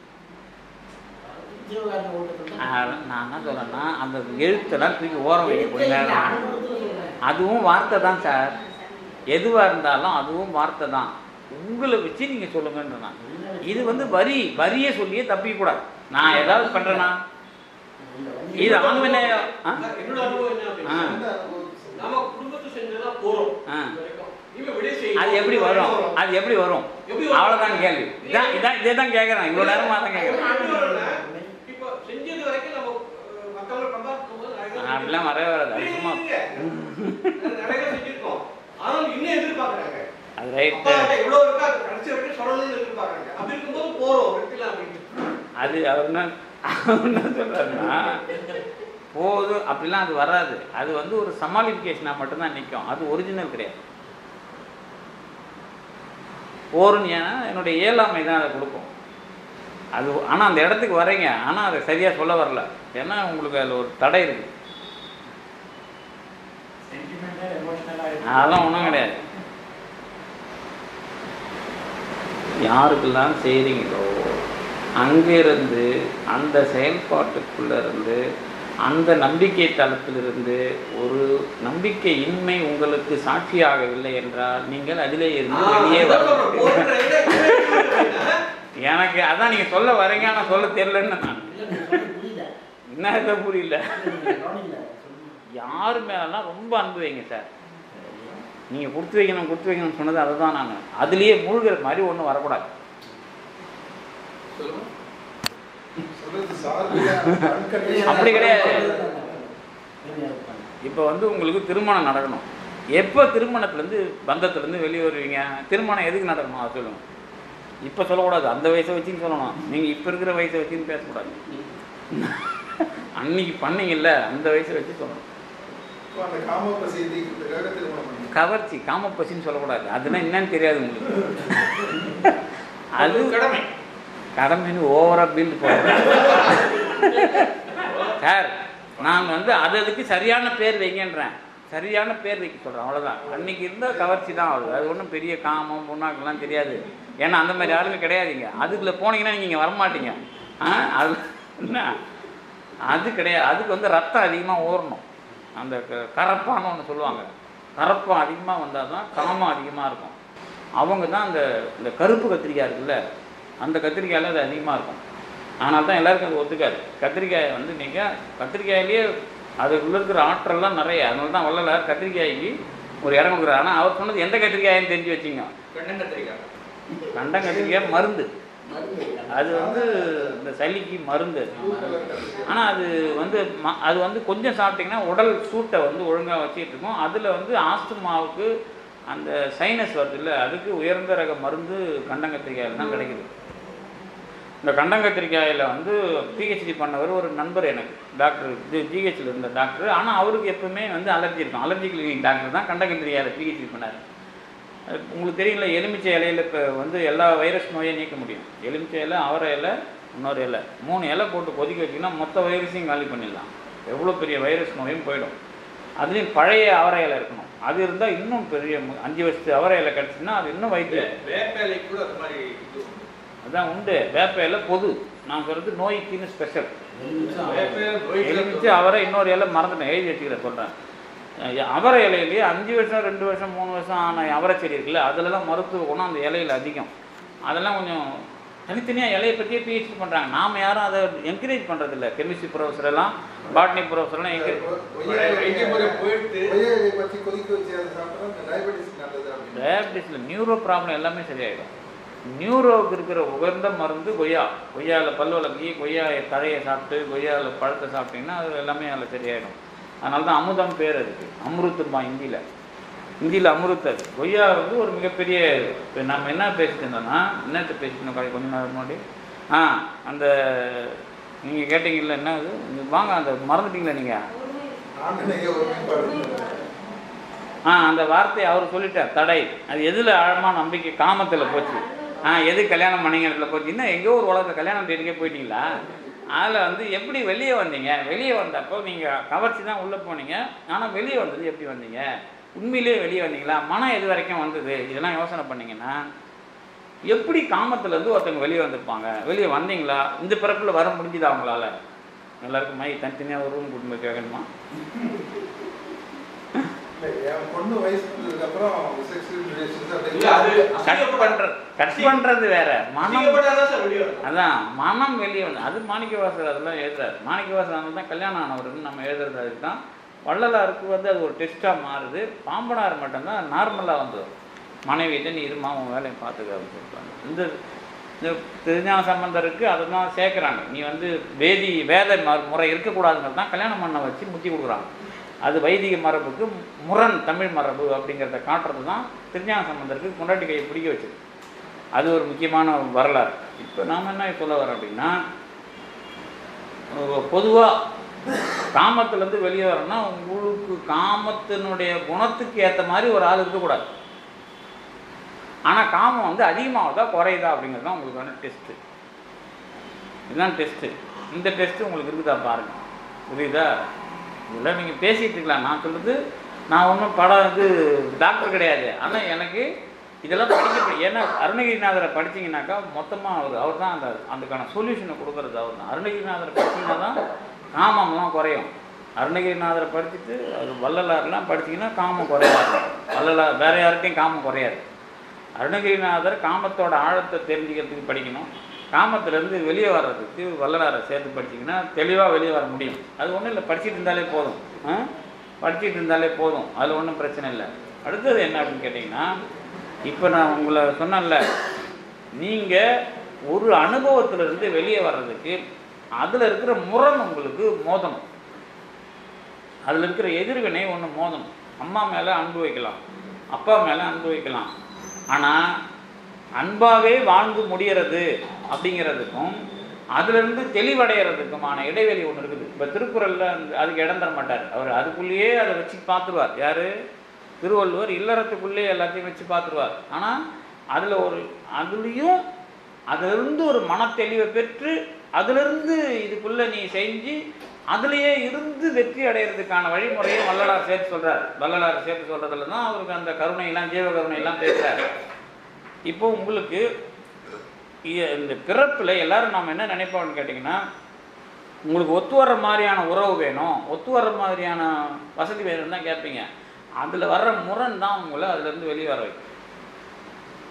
ஜீவகாரண ஓட்டத்துல தான் ஆஹ் நான் என்ன சொல்றேன்னா அந்த எழுத்தெல்லாம் தூக்கி ஓரம் வைக்க இல்ல, கொஞ்ச நேரம் அனுபவத்துல சொல்றேன். அதுவும் வார்த்தை தான் சார் எதுவாக இருந்தாலும் அதுவும் வார்த்தை தான் உங்களை வச்சு நீங்க சொல்லுங்கன்ற நான் இது வந்து வரி வரியை சொல்லியே தப்பிக்கக்கூடாது நான் ஏதாவது பண்றேனா இல்ல, வந்து இது ஆண்மநேய ஆ? என்னோட அனுபவம் என்ன ஆ. அப்படின்னா அந்த அனுபவம் நம்ம குடும்பத்தை செஞ்சதெல்லாம் போறோம் ஆ. இது வரைக்கும். இவன் வெளியே செய்யணும். அது எப்படி வரும் அது எப்படி வரும் எப்படி வரும்? அவ்வளவுதான் கேள்வி இதான் இதான் இதே தான் கேட்குறேன் இவ்வளோ நேரமாக தான் கேட்குறேன் எப்படி வரும்னா, இப்போ செஞ்சது வரைக்கும் நம்ம அஹ், மத்தவங்களை compare பண்ணும்போது நிறைய பேர் அப்படிலாம் வரவே வராது அது சும்மா இல்ல, இல்ல. நிறைய பேர் செஞ்சிருக்கோம். ஆனாலும் இன்னும் எதிர்பார்க்கறாங்க. அது அப்பா ரைட்டு கிட்ட இவ்வளவு இருக்கா, அது கடைசி வரைக்கும் சொல்லணும்னு எதிர்பார்க்கறாங்க. அப்படி இருக்கும்போது போறோம், வெட்டிலாம் அப்படின்னு. அது அவர் என்ன அவர் என்ன சொல்றாருன்னா போதும் அப்படிலாம் அது வராது அது வந்து ஒரு சமாளிஃபிகேஷனாக மட்டும்தான் நிற்கும் அது ஒரிஜினல் கிடையாது போருன்னு ஏன்னா என்னுடைய இயலாமை தான் அதை கொடுக்கும் அது ஆனால் அந்த இடத்துக்கு வரீங்க ஆனால் அதை சரியாக சொல்ல வரல ஏன்னா உங்களுக்கு அதில் ஒரு தடை இருக்குது சென்டிமெண்டா எமோஷனலா அதெல்லாம் ஒன்றும் கிடையாது யாருக்கெல்லாம் செய்கிறீங்களோ அங்கிருந்து அந்த செயல்பாட்டுக்குள்ள இருந்து அந்த நம்பிக்கை தளத்திலிருந்து ஒரு நம்பிக்கை இன்மை உங்களுக்கு சாட்சியாகவில்லை என்றால் நீங்கள் அதிலே இருந்து வெளியே அதான் வர சொல்றேன், போன்ற இடம் அப்படின்னா, எனக்கு அதான் நீங்கள் சொல்ல வரீங்க ஆனால் சொல்ல தெரியலன்னு நான் இல்ல, நீங்க சொல்றது புரியல. என்ன இதை புரியல நீங்க கவனிக்கல. சொல்லுங்க. யார் மேலாம் ரொம்ப அன்பு வைங்க சார் நீங்கள் கொடுத்து வைக்கணும் கொடுத்து வைக்கணும்னு சொன்னது அதை தான் நான் அதுலேயே மூழ்கிற மாதிரி ஒன்றும் வரக்கூடாது சொல்லுங்க சொல்றது சார்பில்ல, unconditional. அப்படி கிடையாது. நீங்க அது பண்ணுங்க. இப்போ வந்து உங்களுக்கு திருமணம் நடக்கணும் எப்போ திருமணத்துலேருந்து பந்தத்துலேருந்து வெளியே வருவீங்க திருமணம் எதுக்கு நடக்கணும் அதை சொல்லுங்கள் இப்போ சொல்லக்கூடாது அந்த வயசை வச்சுன்னு சொல்லணும் நீங்கள் இப்போ இருக்கிற வயசை வச்சுன்னு பேசக்கூடாது அன்னைக்கு பண்ணீங்கல்ல அந்த வயசை வச்சு சொல்லணும் இப்போ அந்த காம பசி தீர்க்கிறதுக்காக திருமணம் பண்ணீங்க. கவர்ச்சி காமப்பசின்னு சொல்லக்கூடாது அதுனா என்னன்னு தெரியாது உங்களுக்கு அது அது கடமை கடமைன்னு ஓவரா பில் போடுறேன் சார் நான் வந்து அது அதுக்கு சரியான பேர் வைங்கன்றேன் சரியான பேர் வைக்க சொல்கிறேன் அவ்வளோதான் அன்னைக்கு இருந்த கவர்ச்சி தான் அவ்வளோ அது ஒன்றும் பெரிய காமம் பொண்ணாக்கெல்லாம் தெரியாது ஏன்னா அந்த மாதிரி ஆளுங்க கிடையாதுங்க அதுக்குள்ள போனீங்கன்னா நீங்கள் இங்கே வரமாட்டீங்க ஆ அது என்ன அது கிடையாது அதுக்கு வந்து ரத்தம் அதிகமாக ஊறணும் அந்த க- கரப்பான்னு ஒன்று சொல்லுவாங்க கரப்பம் அதிகமாக வந்தால் தான் காமம் அதிகமாக இருக்கும் அவங்க தான் அந்த இந்த கருப்பு கத்திரிக்காய் இருக்குல்ல அந்த கத்திரிக்காயில் அது அதிகமாக இருக்கும் ஆனால் தான் எல்லாருக்கும் அது ஒத்துக்காது கத்திரிக்காயை வந்து நீங்கள் கத்திரிக்காயிலேயே அதுக்குள்ள இருக்கிற ஆற்றல்லாம் நிறைய அதனால தான் வள்ளலார் கத்திரிக்காய்க்கு ஒரு இடம் கொடுக்குறாரு ஆனால் அவர் சொன்னது எந்த கத்திரிக்காயின்னு தெரிஞ்சு வச்சுங்க கண்ணங்கத்திரிக்காய் கண்டம் கத்திரிக்காய் மருந்து அது வந்து இந்த சளிக்கு மருந்து ஆனால் அது வந்து ம- அது வந்து கொஞ்சம் சாப்பிட்டிங்கன்னா உடல் சூட்டை வந்து ஒழுங்காக வச்சுட்டு இருக்கும் அதில் வந்து ஆஸ்துமாவுக்கு அந்த சைனஸ் வருது இல்லை அதுக்கு உயர்ந்த ரக மருந்து கண்டங்கத்திரிக்காயில் தான் கிடைக்குது இந்த கண்டங்கத்திரிக்காயில் வந்து பிஹெச்டி பண்ணவர் ஒரு நண்பர் எனக்கு டாக்டர் இது ஜிஹெச்சில் இருந்த டாக்டர் ஆனால் அவருக்கு எப்பவுமே வந்து அலர்ஜி இருக்கும் அலர்ஜி கிளினிக் டாக்டர் தான் கண்டங்கத்திரிக்காயில் பிஹெச்டி பண்ணார் அது உங்களுக்கு தெரியல எலுமிச்சை இலையில இப்போ வந்து எல்லா வைரஸ் நோயை நீக்க முடியும் எலுமிச்சை இலை அவரை இலை இன்னொரு இலை மூணு இலை போட்டு கொதிக்க வச்சிங்கன்னா மொத்த வைரஸையும் காலி பண்ணிடலாம் எவ்வளோ பெரிய வைரஸ் நோயும் போயிடும் அதுலேயும் பழைய அவரை இலை இருக்கணும் அது இருந்தால் இன்னும் பெரிய மு- அஞ்சு வருஷத்து அவரை இலை கிடச்சுன்னா அது இன்னும் வைத்தியம் வேப்பேலை கூட அது மாதிரி இது உண்டு. அதான் உண்டு வேப்ப இலை பொது நான் சொல்கிறது நோய்க்குன்னு ஸ்பெஷல் வேப்பேலை நோய்க்கு எலுமிச்சு அவரை இன்னொரு இலை மறந்துட்டேன் எழுதி வச்சுக்கிறேன் சொல்கிறேன் அவரை இலையிலேயே அஞ்சு வருஷம் ரெண்டு வருஷம் மூணு வருஷம் ஆன அவரை செடி இருக்குல்ல அதுலலாம் மருத்துவ குணம் அந்த இலையில அதிகம் அதெல்லாம் கொஞ்சம் தனித்தனியாக இலையை பற்றியே பிஹெச்டி பண்ணுறாங்க நாம் யாரும் அதை என்கரேஜ் பண்ணுறதில்ல கெமிஸ்ட்ரி ப்ரொஃபஸர் எல்லாம் பாட்னி ப்ரொஃபஸர் எல்லாம் என்கரேஜ் பழைய வைத்திய முறை போயிட்டு கொய்யாவை பற்றி கொதிக்க வச்சு அதை சாப்பிட்டா இந்த டயபெட்டிஸ் நல்லது அப்படின்னு டயபிட்டிஸில் நியூரோ ப்ராப்ளம் எல்லாமே சரியாயிடும் நியூரோவுக்கு இருக்கிற உகந்த மருந்து கொய்யா கொய்யாவில் பல் விளக்கி கொய்யா தழையை சாப்பிட்டு கொய்யாவில் பழத்தை சாப்பிட்டீங்கன்னா அது எல்லாமே அதில் சரியாயிடும் அதனால தான் அமுதம் பேர் அதுக்கு அமிர்தமா ஹிந்தியில் ஹிந்தியில் அமிர்த் அது கொய்யா வந்து ஒரு மிகப்பெரிய இப்போ நம்ம என்ன பேசிட்டு இருந்தோம்னா என்னத்தை பேசிட்டு இருந்தோம் காலை கொஞ்ச நேரம் முன்னாடி ஆ அந்த நீங்கள் கேட்டீங்கல்ல என்ன அது இங்க வாங்க அந்த மறந்துட்டீங்களா நீங்கள் நான் நீங்க ஒரு மீன்பாடு ஆ அந்த வார்த்தையை அவர் சொல்லிட்டார் தடை அது எதில் ஆழமான நம்பிக்கை காமத்தில் போச்சு ஆ எது கல்யாணம் பண்ணிங்கிறதுல போச்சு இன்னும் எங்கேயோ ஒரு உலகத்தில் கல்யாணம் தேடிக்கே போயிட்டீங்களா அதில் வந்து எப்படி வெளியே வந்தீங்க வெளியே வந்தப்போ நீங்கள் கவர்ச்சி தான் உள்ளே போனீங்க ஆனால் வெளியே வந்தது எப்படி வந்தீங்க உண்மையிலேயே வெளியே வந்தீங்களா மனம் எது வரைக்கும் வந்தது இதெல்லாம் யோசனை பண்ணீங்கன்னா எப்படி காமத்துலேருந்து ஒருத்தவங்க வெளியே வந்திருப்பாங்க வெளியே வந்தீங்களா இந்த பிறப்பில் வர முடிஞ்சுதா அவங்களால எல்லாருக்கும் மை தனித்தனியாக ஒரு ரூம் கூட்டு போய் கேட்கணுமா இல்லை, என் பொண்ணு வயசுக்கு அப்புறம் செக்ஷுவல் ரிலேஷன்ஸ் இல்ல, அது கட் பண்றது கட் பண்றது வேற மனம் அசிங்கப்பட்டாதான் சார் வெளியே வரும். அதான் மனம் வெளியே வந்து அது மாணிக்கவாசர் அதெல்லாம் எழுதுறாரு மாணிக்கவாசர் வந்து தான் கல்யாணம் ஆனவருன்னு நம்ம எழுதுறது அதுக்கு தான் வள்ளலாருக்கு வந்து அது ஒரு டெஸ்ட்டாக மாறுது பாம்பனார் மட்டும்தான் நார்மலாக வந்தது மனைவியிட்ட நீ இருமா உன் வேலையை பார்த்துக்க அப்படின்னு சொல்றாங்க இந்த இந்த திருஞான சம்பந்தருக்கு அதை தான் சேர்க்குறாங்க நீ வந்து வேதி வேத ம- முறை இருக்கக்கூடாதுங்கிறது தான் கல்யாணம் பண்ண வச்சு முத்தி கொடுக்குறாங்க அது வைதிக மரபுக்கு முரண் தமிழ் மரபு அப்படிங்கிறத காட்டுறது தான் திருஞான சம்பந்தருக்கு கொண்டாட்டி கையை பிடிக்க வச்சது அது ஒரு முக்கியமான வரலாறு இப்போ நாம் என்ன சொல்ல வரோம் அப்படின்னா பொதுவாக காமத்திலேருந்து வெளியே வரணும்னா உங்களுக்கு காமத்தினுடைய குணத்துக்கு ஏற்ற மாதிரி ஒரு ஆள் இருக்கக்கூடாது ஆனால் காமம் வந்து அதிகமாகுதா குறையுதா அப்படிங்கிறது தான் உங்களுக்கான டெஸ்ட்டு இதுதான் டெஸ்ட்டு இந்த டெஸ்ட்டு உங்களுக்கு இருக்குதா பாருங்க புரியுதா இதெல்லாம் நீங்கள் பேசிகிட்டு இருக்கலாம் நான் சொல்கிறது நான் ஒன்றும் படம் இது டாக்டர் கிடையாது ஆனால் எனக்கு இதெல்லாம் படிக்க படி- ஏன்னா அருணகிரிநாதரை படிச்சீங்கன்னாக்கா மொத்தமாக அவர் அவர் தான் அந்த அதுக்கான சொல்யூஷனை கொடுக்குறது அவர் தான் அருணகிரிநாதரை படிச்சீங்கன்னா தான் காமம்லாம் குறையும் அருணகிரிநாதரை படிச்சுட்டு அவர் வள்ளலார்லாம் படிச்சீங்கன்னா காமம் குறையாது வள்ளலார் வேற யார்கிட்டையும் காமம் குறையாது அருணகிரிநாதர் காமத்தோட ஆழத்தை தெரிஞ்சுக்கிறதுக்கு படிக்கணும் காமத்திலேருந்து வெளியே வர்றதுக்கு வள்ளலாரை சேர்த்து படிச்சீங்கன்னா தெளிவாக வெளியே வர முடியும் அது ஒன்றும் இல்லை படிச்சுட்டு இருந்தாலே போதும் ஆ? படிச்சுட்டு இருந்தாலே போதும் அதில் ஒன்றும் பிரச்சனை இல்லை அடுத்தது என்ன அப்படின்னு கேட்டிங்கன்னா இப்போ நான் உங்களை சொன்னேன்ல நீங்கள் ஒரு அனுபவத்திலிருந்து வெளியே வர்றதுக்கு அதில் இருக்கிற முரண் உங்களுக்கு மோதணும் அதில் இருக்கிற எதிர்வினை ஒன்று மோதணும் அம்மா மேலே அன்பு வைக்கலாம் அப்பா மேலே அன்பு வைக்கலாம் ஆனால் அன்பாகவே வாழ்ந்து முடியறது அப்படிங்கிறதுக்கும் அதிலிருந்து தெளிவடைகிறதுக்குமான இடைவெளி ஒன்று இருக்குது இப்போ திருக்குறளில் அந்த- அதுக்கு இடம் தர மாட்டார் அவர் அதுக்குள்ளேயே அதை வச்சு பார்த்துருவார் யார் திருவள்ளுவர் இல்லறத்துக்குள்ளேயே எல்லாத்தையும் வச்சு பார்த்துருவார் ஆனால் அதில் ஒரு அதுலேயும் அதிலிருந்து ஒரு மனத்தெளிவை பெற்று அதிலிருந்து இதுக்குள்ளே நீ செஞ்சு அதுலேயே இருந்து வெற்றி அடைகிறதுக்கான வழிமுறையை வள்ளலார் சேர்த்து சொல்றார் வள்ளலார் சேர்த்து சொல்றதுல தான் அவருக்கு அந்த கருணையெல்லாம் ஜீவ கருணையெல்லாம் பேசுறாரு இப்போ உங்களுக்கு இ- இந்த பிறப்பில் எல்லாரும் நாம் என்ன நினைப்போம்னு கேட்டிங்கன்னா உங்களுக்கு ஒத்து வர்ற மாதிரியான உறவு வேணும் ஒத்து வர்ற மாதிரியான வசதி வேணும்னு தான் கேட்பீங்க அதில் வர்ற முரண் தான் உங்களை அதுலேருந்து வெளியே வர வைக்கும்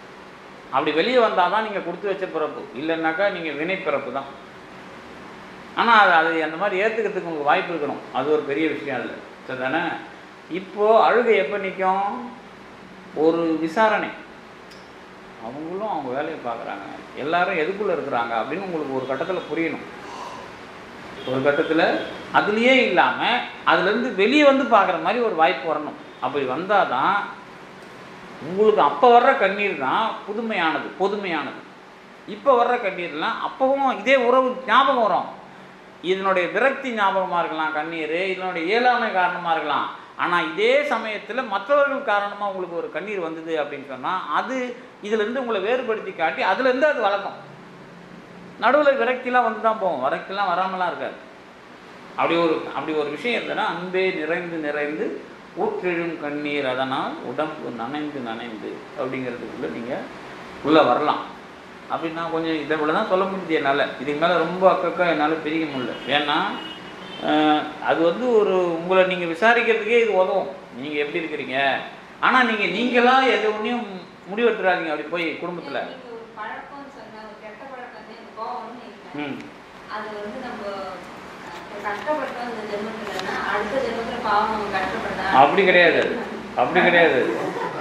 அப்படி வெளியே வந்தால் தான் நீங்கள் கொடுத்து வச்ச பிறப்பு இல்லைன்னாக்கா நீங்கள் வினை பிறப்பு தான் ஆனால் அது அது அந்த மாதிரி ஏற்றுக்கிறதுக்கு உங்களுக்கு வாய்ப்பு இருக்கணும் அது ஒரு பெரிய விஷயம் இல்லை சரிதானே இப்போது அழுகை எப்போ நிற்கும் ஒரு விசாரணை அவங்களும் அவங்க வேலையை பார்க்குறாங்க எல்லாரும் எதுக்குள்ளே இருக்கிறாங்க அப்படின்னு உங்களுக்கு ஒரு கட்டத்தில் புரியணும் ஒரு கட்டத்தில் அதுலேயே இல்லாமல் அதுலேருந்து வெளியே வந்து பார்க்குற மாதிரி ஒரு வாய்ப்பு வரணும் அப்படி வந்தால் தான் உங்களுக்கு அப்போ வர்ற கண்ணீர் தான் புதுமையானது பொதுமையானது இப்போ வர்ற கண்ணீர்லாம் அப்பவும் இதே உறவு ஞாபகம் வரும் இதனுடைய விரக்தி ஞாபகமாக இருக்கலாம் கண்ணீர் இதனுடைய இயலாமை காரணமாக இருக்கலாம் ஆனால் இதே சமயத்தில் மற்றவர்கள் காரணமாக உங்களுக்கு ஒரு கண்ணீர் வந்தது அப்படின்னு சொன்னால் அது இதிலிருந்து உங்களை வேறுபடுத்தி காட்டி அதுலேருந்து அது வளர்க்கும் நடுவில் விரக்திலாம் வந்து தான் போகும் விரக்திலாம் வராமலாம் இருக்காது அப்படி ஒரு அப்படி ஒரு விஷயம் இருந்ததுன்னா அன்பே நிறைந்து நிறைந்து ஊற்றெழும் கண்ணீர் அதனால் உடம்பு நனைந்து நனைந்து அப்படிங்கிறதுக்குள்ளே நீங்கள் உள்ளே வரலாம் அப்படின்னா கொஞ்சம் இதை விட தான் சொல்ல முடியுது என்னால் இதுக்கு மேலே ரொம்ப அக்கக்கா என்னால் பிரிக்க முடியல ஏன்னா அஹ், அது வந்து ஒரு உங்களை நீங்கள் விசாரிக்கிறதுக்கே இது உதவும் நீங்கள் எப்படி இருக்கிறீங்க ஆனால் நீங்கள் நீங்களாக எது ஒன்றையும் முடிவெடுத்துறாதீங்க அப்படி போய் குடும்பத்தில் நீங்க ஒரு பழக்கம்னு சொன்னா ஒரு கெட்ட பழக்கம் வந்து எனக்கு கோவம்னு வைக்கிறேன். ம் அது வந்து நம்ம அஹ், கஷ்டப்பட்டோம் இந்த ஜென்மத்துலன்னா அடுத்த ஜென்மத்துல பாவம் நம்ம கஷ்டப்பட்டா அப்படி கிடையாது அது. அப்படி கிடையாது அது.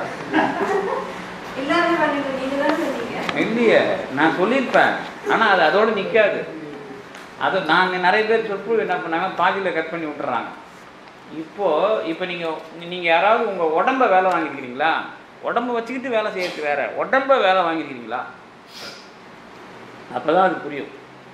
இல்லாம பண்ணிட்டு நீங்க தான் சொன்னீங்க இல்லையே நான் சொல்லியிருப்பேன் ஆனால் அது அதோடு நிற்காது அது நான் நிறைய பேர் சொற்பொழிவு என்ன பண்ணாங்க பாதியில் கட் பண்ணி விட்டுறாங்க இப்போது இப்போ நீங்கள் நீங்கள் யாராவது உங்கள் உடம்ப வேலை வாங்கியிருக்கிறீங்களா உடம்ப வச்சுக்கிட்டு வேலை செய்யறது வேற உடம்ப வேலை வாங்கியிருக்கிறீங்களா அப்போ தான் அது புரியும்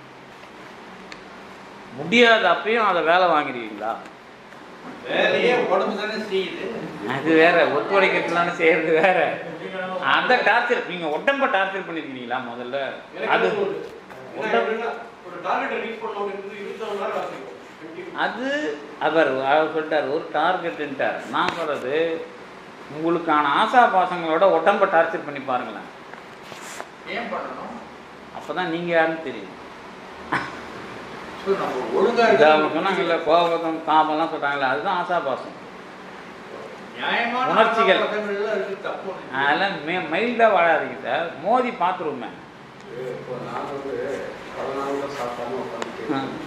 முடியாத அப்பயும் அதை வேலை வாங்கிருக்கீங்களா வேலையே உடம்பு தானே செய்யுது அது வேற ஒத்துழைக்கிறதுலான்னு செய்யறது வேற அந்த டார்ச்சர் நீங்க உடம்ப டார்ச்சர் பண்ணிருக்கீங்களா முதல்ல அது அது எப்படின்னா, ஒரு டார்கெட்டை ரீச் பண்ணணும் இருக்குது இருபத்தி நாலு நேரம் ஆகும் அது அவர் அவர் சொல்லிட்டார் ஒரு டார்கெட்டுன்ட்டார் நான் சொல்றது உங்களுக்கான ஆசா பாசங்களோட உடம்ப டார்ச்சர் பண்ணி பாருங்களேன் ஏன் பண்ணணும் அப்பதான் நீங்க யாருன்னு தெரியும் So, நம்ம ஒழுங்கா இதை இருந்தா அவங்க சொன்னாங்கல்ல கோபம் காபம்லாம் சொல்றாங்கல்ல அதுதான் ஆசா பாசம் நியாயமான உணர்ச்சிகள். பதங்கள்லாம் இருக்கு தப்பு ஒண்ணும் இல்லை. அதெல்லாம் மே மைல்டாக வாழாதீங்க சார் மோதி பார்த்துருவோமே இப்போ நான் வந்து பல நாள் தான் சாப்பிடாம உட்காந்து ம்.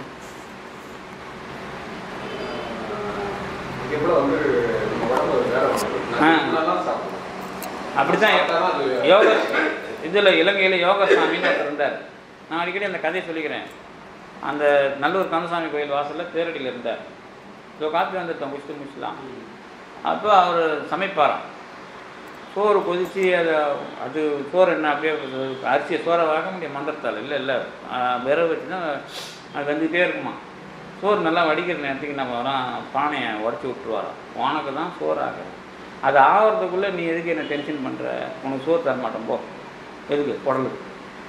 இங்கே கூட வந்து நம்ம உடம்பு வேற வாங்குது ஆ. நான் நல்லா சாப்பிடுவேன் அப்படித்தான் சாப்பிட்டாதான் அது யோக இதில் இலங்கையில் யோகசாமின்னு ஒருத்தர் இருந்தார் நான் அடிக்கடி அந்த கதையை சொல்லிக்கிறேன் அந்த நல்லூர் கந்தசாமி கோயில் வாசலில் தேரடியில் இருந்தார் இதோ காப்பி வந்துட்டோம் முடிச்சுட்டு முடிச்சுலாம் அப்போ அவர் சமைப்பாராம் சோறு கொதித்து அதை அது சோறு என்ன அப்படியே அரிசியை சோறை வாங்க முடியும் மந்திரத்தால் இல்லை இல்லை விரவு வச்சு தான் அது வந்துக்கிட்டே இருக்குமா சோறு நல்லா வடிக்கிற நேரத்துக்கு நம்ம வரோம் பானையை உடச்சி விட்டுருவாராம் உனக்கு தான் சோறு ஆகுது அது ஆகிறதுக்குள்ளே நீ எதுக்கு என்ன டென்ஷன் பண்ணுற உனக்கு சோறு தர மாட்டேன் போ எதுக்கு குடலுக்கு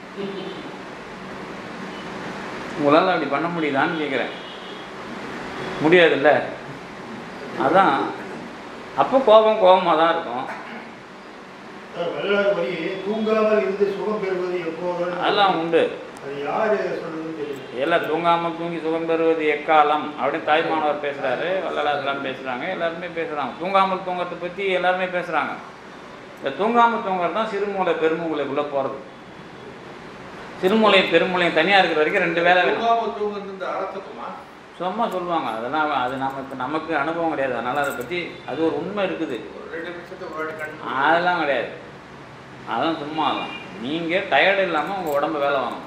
உங்களால் அப்படி பண்ண முடியுதான்னு கேட்குறேன் முடியாதுல்ல அதான் அப்போ கோபம் கோபமாக தான் இருக்கும் வரலாறு வரி தூங்காமல் இருந்து சுகம் பெறுவது எப்போது அதெல்லாம் உண்டு அது யாரு சொல்றதுன்னு தெரியல எல்லாம் தூங்காமல் தூங்கி சுகம் பெறுவது எக்காலம் அப்படின்னு தாய்மானவர் பேசுகிறாரு வள்ளலாறுலாம் பேசுகிறாங்க எல்லாருமே பேசுகிறாங்க தூங்காமல் தூங்கறதை பற்றி எல்லாருமே பேசுகிறாங்க இந்த தூங்காமல் தூங்குறது தான் சிறுமூளை பெருமூளைக்குள்ளே போகிறது சிறுமூளை பெருமூளையும் தனியாக இருக்கிற வரைக்கும் ரெண்டு வேலை வேணும் தூங்காம தூங்குறது இந்த அர்த்தத்துமா சும்மா சொல்லுவாங்க அதெல்லாம் அது நமக்கு நமக்கு அனுபவம் கிடையாது அதனால் அதை பற்றி அது ஒரு உண்மை இருக்குது ஒரு ரெண்டு நிமிஷத்துக்கு ஒரு வாட்டி கண்டு அதெல்லாம் கிடையாது அதெல்லாம் சும்மா தான் நீங்கள் டயர்டு இல்லாமல் உங்கள் உடம்ப வேலை வாங்கணும்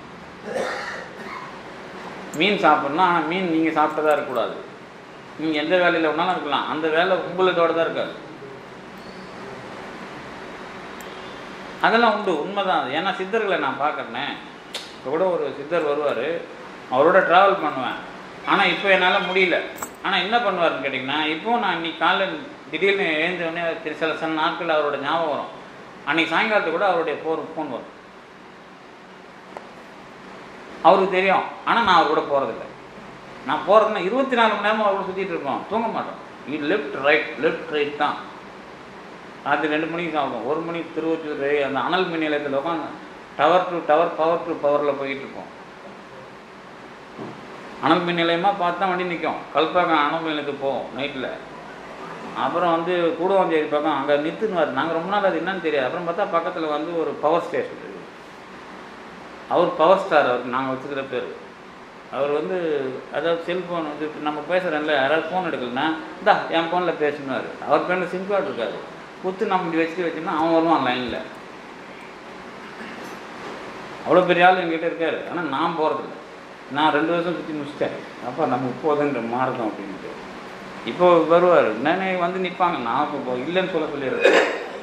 மீன் சாப்பிட்ணும் ஆனால் மீன் நீங்கள் சாப்பிட்டதா இருக்கக்கூடாது நீங்கள் எந்த வேலையில் வேணாலும் இருக்கலாம் அந்த வேலை உங்களோட தான் இருக்காது அதெல்லாம் உண்டு உண்மைதான் அது ஏன்னா சித்தர்களை நான் பார்க்குறேனே இப்போ கூட ஒரு சித்தர் வருவார் அவரோட ட்ராவல் பண்ணுவேன் ஆனால் இப்போ என்னால் முடியல ஆனால் என்ன பண்ணுவாருன்னு கேட்டிங்கன்னா இப்போவும் நான் இன்னைக்கு காலைல திடீர்னு எழுந்தவுடனே திரு சில சில நாட்கள் அவரோட ஞாபகம் வரும் அன்னைக்கு சாயங்காலத்துக்கு கூட அவருடைய ஃபோன் ஃபோன் வரும் அவருக்கு தெரியும் ஆனால் நான் அவர் கூட போகிறதில்ல நான் போகிறதுனா இருபத்தி நாலு மணி நேரமும் அவர் கூட சுற்றிட்டு இருக்கோம் தூங்க மாட்டோம் இது லெஃப்ட் ரைட் லெஃப்ட் ரைட் தான் ராத்திரி ரெண்டு மணிக்கு சாப்பிடும் ஒரு மணிக்கு திருவொச்சூர் அந்த அனல் மின் நிலையத்தில் உட்காந்து tower to tower power to பவரில் போயிட்டு இருக்கோம் அனல் மின் நிலையமாக பார்த்தா வண்டி நிற்கும் கல்பாக்கம் அனல் மின் நிலையத்துக்கு போவோம் நைட்டில் அப்புறம் வந்து கூடுவாஞ்சேரி பக்கம் அங்கே நிறுத்துனுவார் நாங்கள் ரொம்ப நாள் அது என்னன்னு தெரியாது அப்புறம் பார்த்தா பக்கத்தில் வந்து ஒரு பவர் ஸ்டேஷன் இருக்குது அவர் பவர் ஸ்டார் அவருக்கு நாங்கள் வச்சுக்கிற பேர் அவர் வந்து அதாவது செல்ஃபோன் வந்து இப்ப நம்ம பேசுகிறோம்ல யாராவது ஃபோன் எடுக்கலன்னா இந்தா என் ஃபோனில் பேசணுவார் அவர் பேரில் சிம் கார்டு இருக்காது குத்து நம்ம இப்படி வச்சுட்டு வச்சோம்னா அவன் வருவான் லைனில் அவ்வளோ பெரிய ஆள் என்கிட்ட இருக்காரு ஆனால் நான் போகிறதில்ல நான் ரெண்டு வருஷம் சுற்றி முடிச்சிட்டேன் அப்போ நம்ம இப்போதுங்கிற மாறுதோம் அப்படின்ட்டு இப்போ வருவார் நானே வந்து நிற்பாங்க நான் இப்போ இல்லைன்னு சொல்ல சொல்லிடுறேன்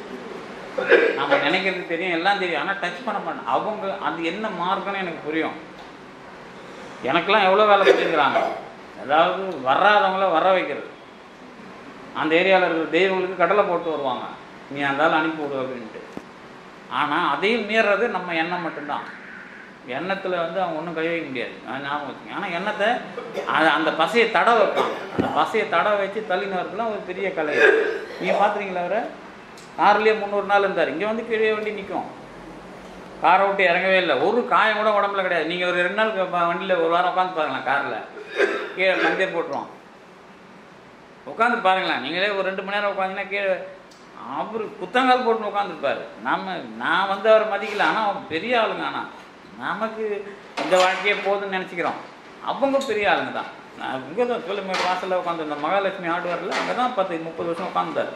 நம்ம நினைக்கிறது தெரியும் எல்லாம் தெரியும் ஆனால் டச் பண்ண மாட்டேன் அவங்க அது என்ன மார்க்குன்னு எனக்கு புரியும் எனக்கெல்லாம் எவ்வளோ வேலை பண்ணியிருக்கிறாங்க அதாவது வராதவங்கள வர வைக்கிறது அந்த ஏரியாவில் இருக்கிற தெய்வங்களுக்கு கடலை போட்டு வருவாங்க நீ அந்த ஆள் அனுப்பி விடு அப்படின்ட்டு ஆனால் அதையும் மீறது நம்ம எண்ணம் மட்டும்தான் எண்ணத்தில் வந்து அவங்க ஒன்றும் கை வைக்க முடியாது அது ஞாபகம் வச்சுங்க ஆனால் எண்ணத்தை அது அந்த பசையை தட வைப்பாங்க அந்த பசையை தட வச்சு தள்ளின்னு வரதுலாம் ஒரு பெரிய கலை நீங்கள் பார்த்துறீங்களா அவரை கார்லேயே முந்நூறு நாள் இருந்தார் இங்கே வந்து கீழே வண்டி நிற்கும் காரை விட்டு இறங்கவே இல்லை ஒரு காயம் கூட உடம்புல கிடையாது நீங்கள் ஒரு ரெண்டு நாள் க- வண்டியில் ஒரு வாரம் உட்காந்து பாருங்களேன் காரில் கீழே மஞ்சள் போட்டுருவோம் உட்காந்து பாருங்களேன் நீங்களே ஒரு ரெண்டு மணி நேரம் உட்காந்தீங்கன்னா கீழே அவர் குத்தங்கால் போட்டு உட்காந்துருப்பார் நம்ம நான் வந்து அவரை மதிக்கல ஆனால் அவங்க பெரிய ஆளுங்க ஆனால் நமக்கு இந்த வாழ்க்கையே போதும்னு நினச்சிக்கிறோம் அவங்க பெரிய ஆளுங்க தான் நான் இங்கே தான் சொல்லுமேடு வாசலில் உட்காந்துருந்தேன் மகாலட்சுமி ஆடுவார்ல அங்கே தான் பத்து முப்பது வருஷம் உட்காந்துட்டார்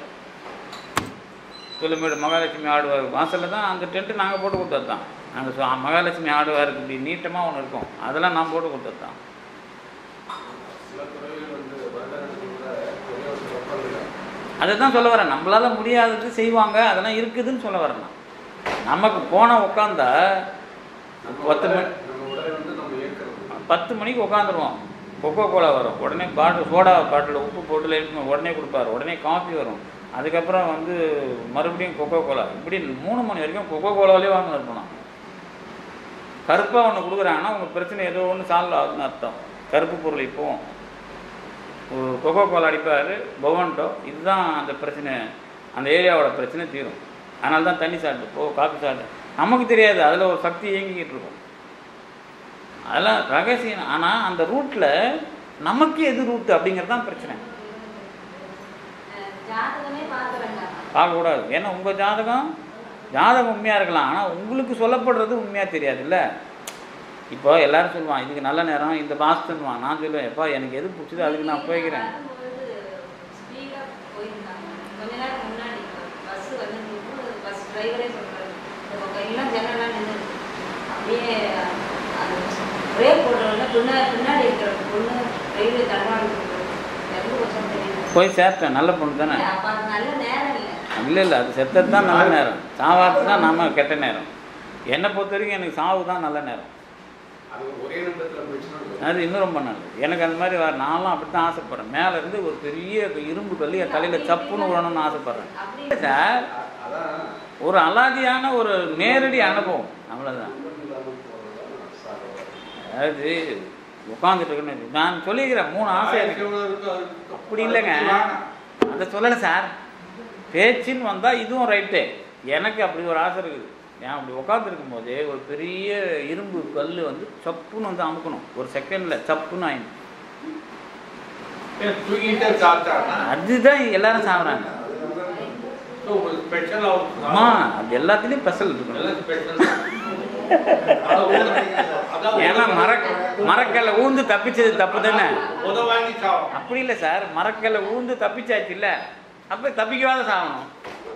சொல்லுமேடு மகாலட்சுமி ஆடுவார் வாசலில் தான் அந்த டென்ட்டு நாங்கள் போட்டு கொடுத்தது தான் நாங்கள் சொ- மகாலட்சுமி ஆடுவாருக்கு இப்படி நீட்டமாக ஒன்று இருக்கும் அதெல்லாம் நான் போட்டு கொடுத்தது தான் சில துறைகள் வந்து வருடங்களுக்கு கூட பெரிய ஒரு ஒப்பந்தம் அதை தான் சொல்ல வரேன் நம்மளால முடியாதது செய்வாங்க அதெல்லாம் இருக்குதுன்னு சொல்ல வரேன் நான். நமக்கு போன உட்காந்தா நம்ம பத்து உடலை- மணி நம்ம உடலை வந்து நம்ம ஏற்கிறது பத்து மணிக்கு உட்காந்துருவோம் கொக்கோ கோலா வரும் உடனே பாட்டில் சோடா பாட்டில் உப்பு போட்டுல இருக்கு உடனே கொடுப்பாரு உடனே காஃபி வரும் அதுக்கப்புறம் வந்து மறுபடியும் கொக்கோ கோலா இப்படி மூணு மணி வரைக்கும் கொக்கோ கோலாவிலே வாங்க இருக்கணும் கருப்பாக ஒன்று கொடுக்குறாங்கன்னா உங்கள் பிரச்சனை ஏதோ ஒன்று சால்வ் ஆகுதுன்னு அர்த்தம் கருப்பு பொருள் இப்போவும் ஒரு கொக்கோ கோலா அடிப்பார் பவன்டோ இதுதான் அந்த பிரச்சனை அந்த ஏரியாவோட பிரச்சனை தீரும் அதனால தான் தண்ணி சாப்பிட்டு போ காஃபி சாப்பிட்டு நமக்கு தெரியாது அதில் ஒரு சக்தி இயங்கிக்கிட்டு இருக்கும் அதெல்லாம் ரகசியம் ஆனால் அந்த ரூட்டில் நமக்கு எது ரூட்டு அப்படிங்கிறது தான் பிரச்சனை அஹ் ஜாதகமே பார்க்க வேண்டாம் பார்க்கக்கூடாது ஏன்னா உங்கள் ஜாதகம் ஜாதகம் உண்மையாக இருக்கலாம் ஆனால் உங்களுக்கு சொல்லப்படுறது உண்மையாக தெரியாதுல்ல இப்போ எல்லாரும் சொல்லுவான் இதுக்கு நல்ல நேரம் இந்த பாஸ்துன்னுவான் நான் சொல்லுவேன் எப்பா எனக்கு எது பிடிச்சதோ அதுக்கு நான் போய்க்கிறேன் ஸ்பீடா போயிருந்தாங்க கொஞ்ச நேரம் முன்னாடி பஸ் வந்து பஸ் டிரைவரே சொல்றாரு இந்த பக்கம் எல்லாம் ஜன்னலாம் நின்று அப்படியே அது பிரேக் போடுறவங்க பின்னாடி பின்னாடி இருக்கிற பொண்ணு ரயில்வே தடவாடி இறந்து கொஞ்சம் தெரியல போய் சேர்த்தேன் நல்ல பொண்ணு தானே அப்ப அது நல்ல நேரம் இல்லை இல்லை இல்லை அது செத்தது தான் நல்ல நேரம் சாவாத்து தான் நம்ம கெட்ட நேரம் என்னை பொறுத்த வரைக்கும் எனக்கு சாவு தான் நல்ல நேரம் அது ஒரே நிமிடத்தில் போயிடுச்சுன்னா அது இன்னும் ரொம்ப நல்லது எனக்கு அந்த மாதிரி வர நான்லாம் அப்படி தான் ஆசைப்பட்றேன் மேலே இருந்து ஒரு பெரிய இரும்பு கல்லி என் தலையில் சப்புன்னு விழணும்னு ஆசைப்பட்றேன் அப்படி சார் அ- அதான் ஒரு அலாதியான ஒரு நேரடி அனுபவம் அவ்வளோதான் இல்லாமல் போகிறதா சாதனை அதாவது உட்காந்துட்டு இருக்குன்னு நான் சொல்லிக்கிறேன் மூணு ஆசை இருக்கு அப்படி இல்லைங்க அதை சொல்லலை சார் பேச்சுன்னு வந்தால் இதுவும் ரைட்டு எனக்கு அப்படி ஒரு ஆசை இருக்குது நான் அப்படி உட்காந்துருக்கும் போதே ஒரு பெரிய இரும்பு கல் வந்து சப்புன்னு வந்து அமுக்கணும் ஒரு செகண்டில் சப்புன்னு ஆயிடும் தூங்கிட்டே சாப்பிட்டாங்கன்னா அதுதான் எல்லாரும் சாப்பிட்றாங்க உங்களுக்கு ஸ்பெஷல் அம்மா அது எல்லாத்துலேயும் ஸ்பெஷல் இருக்கணும் எல்லாம் ஸ்பெஷல் ஏன்னா மர மரக்கல்ல ஊந்து தப்பிச்சது தப்பு தானே உத வாங்கி சாப்பிடும் அப்படி இல்லை சார் மரக்கல்ல ஊந்து தப்பிச்சாச்சு இல்லை அப்போ தப்பிக்கவாத சாகணும்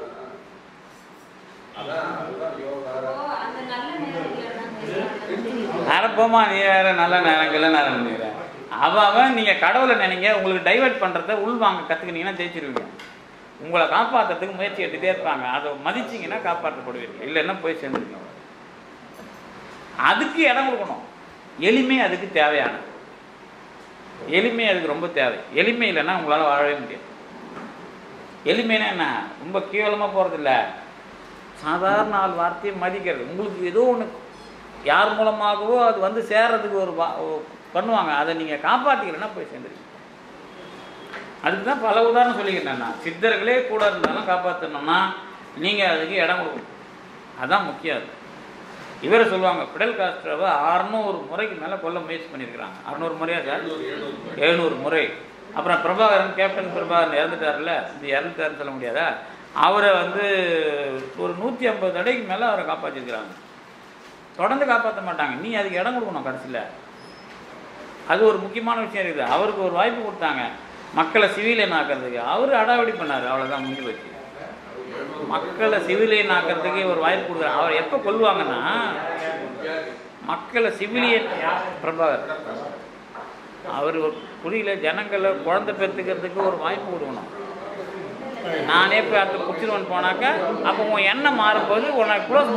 அதான் அதுதான் யோகா ஓ, அந்த நல்ல நேரம் இல்லைன்னா அறப்போமா நீ வேற நல்ல நேரம் கிள்ள நேரம் நினைக்கிற அவன் அவன் நீங்கள் கடவுளை நினைங்க உங்களுக்கு டைவர்ட் பண்ணுறத உள்வாங்க கற்றுக்கினீங்கன்னா ஜெயிச்சிருவீங்க உங்களை காப்பாற்றுறதுக்கு முயற்சி எடுத்துகிட்டே இருப்பாங்க அதை மதிச்சிங்கன்னா காப்பாற்றப்படுவீர்கள் இல்லைன்னா போய் சேர்ந்துருக்கீங்க அதுக்கு இடம் கொடுக்கணும் எளிமை அதுக்கு தேவையான எளிமை அதுக்கு ரொம்ப தேவை எளிமை இல்லைன்னா உங்களால் வாழவே முடியாது எளிமைனா என்ன ரொம்ப கேவலமாக போகிறதில்ல சாதாரண ஆள் வார்த்தையை மதிக்கிறது உங்களுக்கு ஏதோ ஒன்று யார் மூலமாகவோ அது வந்து சேர்றதுக்கு ஒரு வா- ஓ- பண்ணுவாங்க அதை நீங்கள் காப்பாற்றிக்கலன்னா போய் சேர்ந்துருக்கீங்க அதுக்கு தான் பல உதாரணம் சொல்லிக்கிட்டேன் நான் சித்தர்களே கூட இருந்தாலும் காப்பாற்றணும்னா நீங்கள் அதுக்கு இடம் கொடுக்கணும் அதான் முக்கியம் அது இவரை சொல்லுவாங்க பிடல் காஸ்ட்ரோவை அறநூறு முறைக்கு மேலே கொல்ல முயற்சி பண்ணியிருக்கிறாங்க அறநூறு முறையா சார் எழுநூறு முறை அப்புறம் பிரபாகரன் கேப்டன் பிரபாகரன் இறந்துட்டார்ல இந்த இறந்துட்டாருன்னு சொல்ல முடியாதா அவரை வந்து ஒரு நூற்றி ஐம்பது தடைக்கு மேலே அவரை காப்பாற்றிருக்கிறாங்க தொடர்ந்து காப்பாற்ற மாட்டாங்க நீ அதுக்கு இடம் கொடுக்கணும் கடைசியில் அது ஒரு முக்கியமான விஷயம் இருக்குது அவருக்கு ஒரு வாய்ப்பு கொடுத்தாங்க மக்களை சிவிலியன் ஆக்கிறதுக்கு அவர் அடாவடி பண்ணார் அவ்வளோதான் முடிஞ்சு போச்சு மக்களை சிவிலியன் ஆக்கிறதுக்கு ஒரு வாய்ப்பு கொடுக்குறாங்க அவர் எப்போ கொல்லுவாங்கன்னா மக்களை சிவிலியன் பிரபாகர் அவர் ஒரு புரியல ஜனங்களை குழந்தை பெற்றுக்கிறதுக்கு ஒரு வாய்ப்பு கொடுக்கணும் நானே போய் அதை பிடிச்சிருவன் போனாக்கா அப்போ உன் எண்ணம் மாறும்போது உன்னை க்ளோஸ்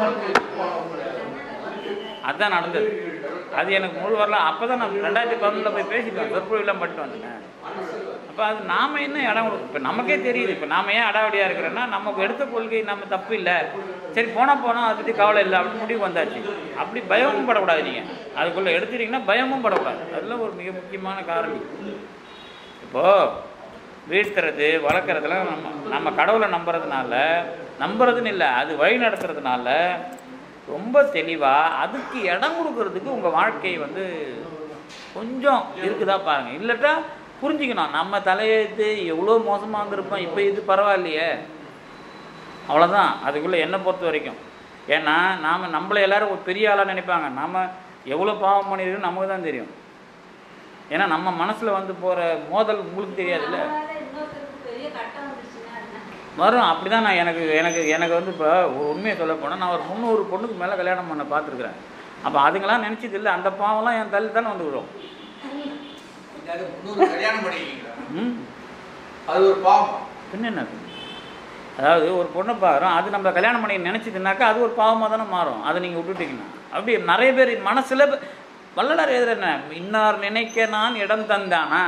அதுதான் நடந்தது அது எனக்கு முழு வரலாம் அப்போ தான் நான் ரெண்டாயிரத்தி பதினொன்றில் போய் பேசிட்டேன் சொற்பொழிலாம் பண்ணிட்டு வந்தேன் அப்போ அது நாம என்ன இடம் கொடுக்கும் இப்போ நமக்கே தெரியுது இப்போ நாம ஏன் அடாவடியாக இருக்கிறோன்னா நமக்கு எடுத்த கொள்கை நம்ம தப்பு இல்லை சரி போனால் போனால் அதை பற்றி கவலை இல்லை அப்படின்னு முடிவு வந்தாச்சு அப்படி பயமும் படக்கூடாது நீங்கள் அதுக்குள்ளே எடுத்துட்டீங்கன்னா பயமும் படக்கூடாது அதெல்லாம் ஒரு மிக முக்கியமான காரணம் இப்போது வீழ்த்துறது வளர்க்குறதுலாம் நம்ம நம்ம கடவுளை நம்புறதுனால நம்புறதுன்னு இல்லை அது வழி நடத்துறதுனால ரொம்ப தெளிவாக அதுக்கு இடம் கொடுக்கறதுக்கு உங்கள் வாழ்க்கை வந்து கொஞ்சம் இருக்குதா பாருங்கள் இல்லட்டா புரிஞ்சுக்கணும் நம்ம தலையெழுத்து எவ்வளோ மோசமாக இருந்திருப்போம் இப்போ இது பரவாயில்லையே அவ்வளோதான் அதுக்குள்ளே என்னை பொறுத்த வரைக்கும் ஏன்னா நாம் நம்மளை எல்லாரும் ஒரு பெரிய ஆளாக நினைப்பாங்க நாம் எவ்வளோ பாவம் பண்ணியிருக்கோம் நமக்கு தான் தெரியும் ஏன்னா நம்ம மனசில் வந்து போகிற மோதல் உங்களுக்கு தெரியாதுல்ல நம்மளால இன்னொருத்தருக்கு பெரிய கட்டம் வந்துருச்சுன்னா என்ன? வரும் அப்படி தான் நான் எனக்கு எனக்கு எனக்கு வந்து இப்போ ஒரு உண்மையை சொல்ல போனால் நான் ஒரு முந்நூறு பொண்ணுக்கு மேலே கல்யாணம் பண்ண பார்த்துருக்குறேன் அப்போ அதுங்களாம் நினச்சது இல்லை அந்த பாவம்லாம் என் தள்ளி தானே வந்து விடும் இதாவது முந்நூறு கல்யாணம் பண்ணிக்கிறீங்களா ம் அது ஒரு பாவம் பின்ன என்ன அதாவது ஒரு பொண்ணை பாக்குறோம் அது நம்ம கல்யாணம் பண்ணி நினச்சிதுனாக்கா அது ஒரு பாவமாக தானே மாறும் அதை நீங்கள் விட்டுட்டீங்கன்னா அப்படி நிறைய பேர் மனசில் வள்ளலார் எழுதுற என்ன இன்னார் நினைக்க நான் இடம் தந்தானா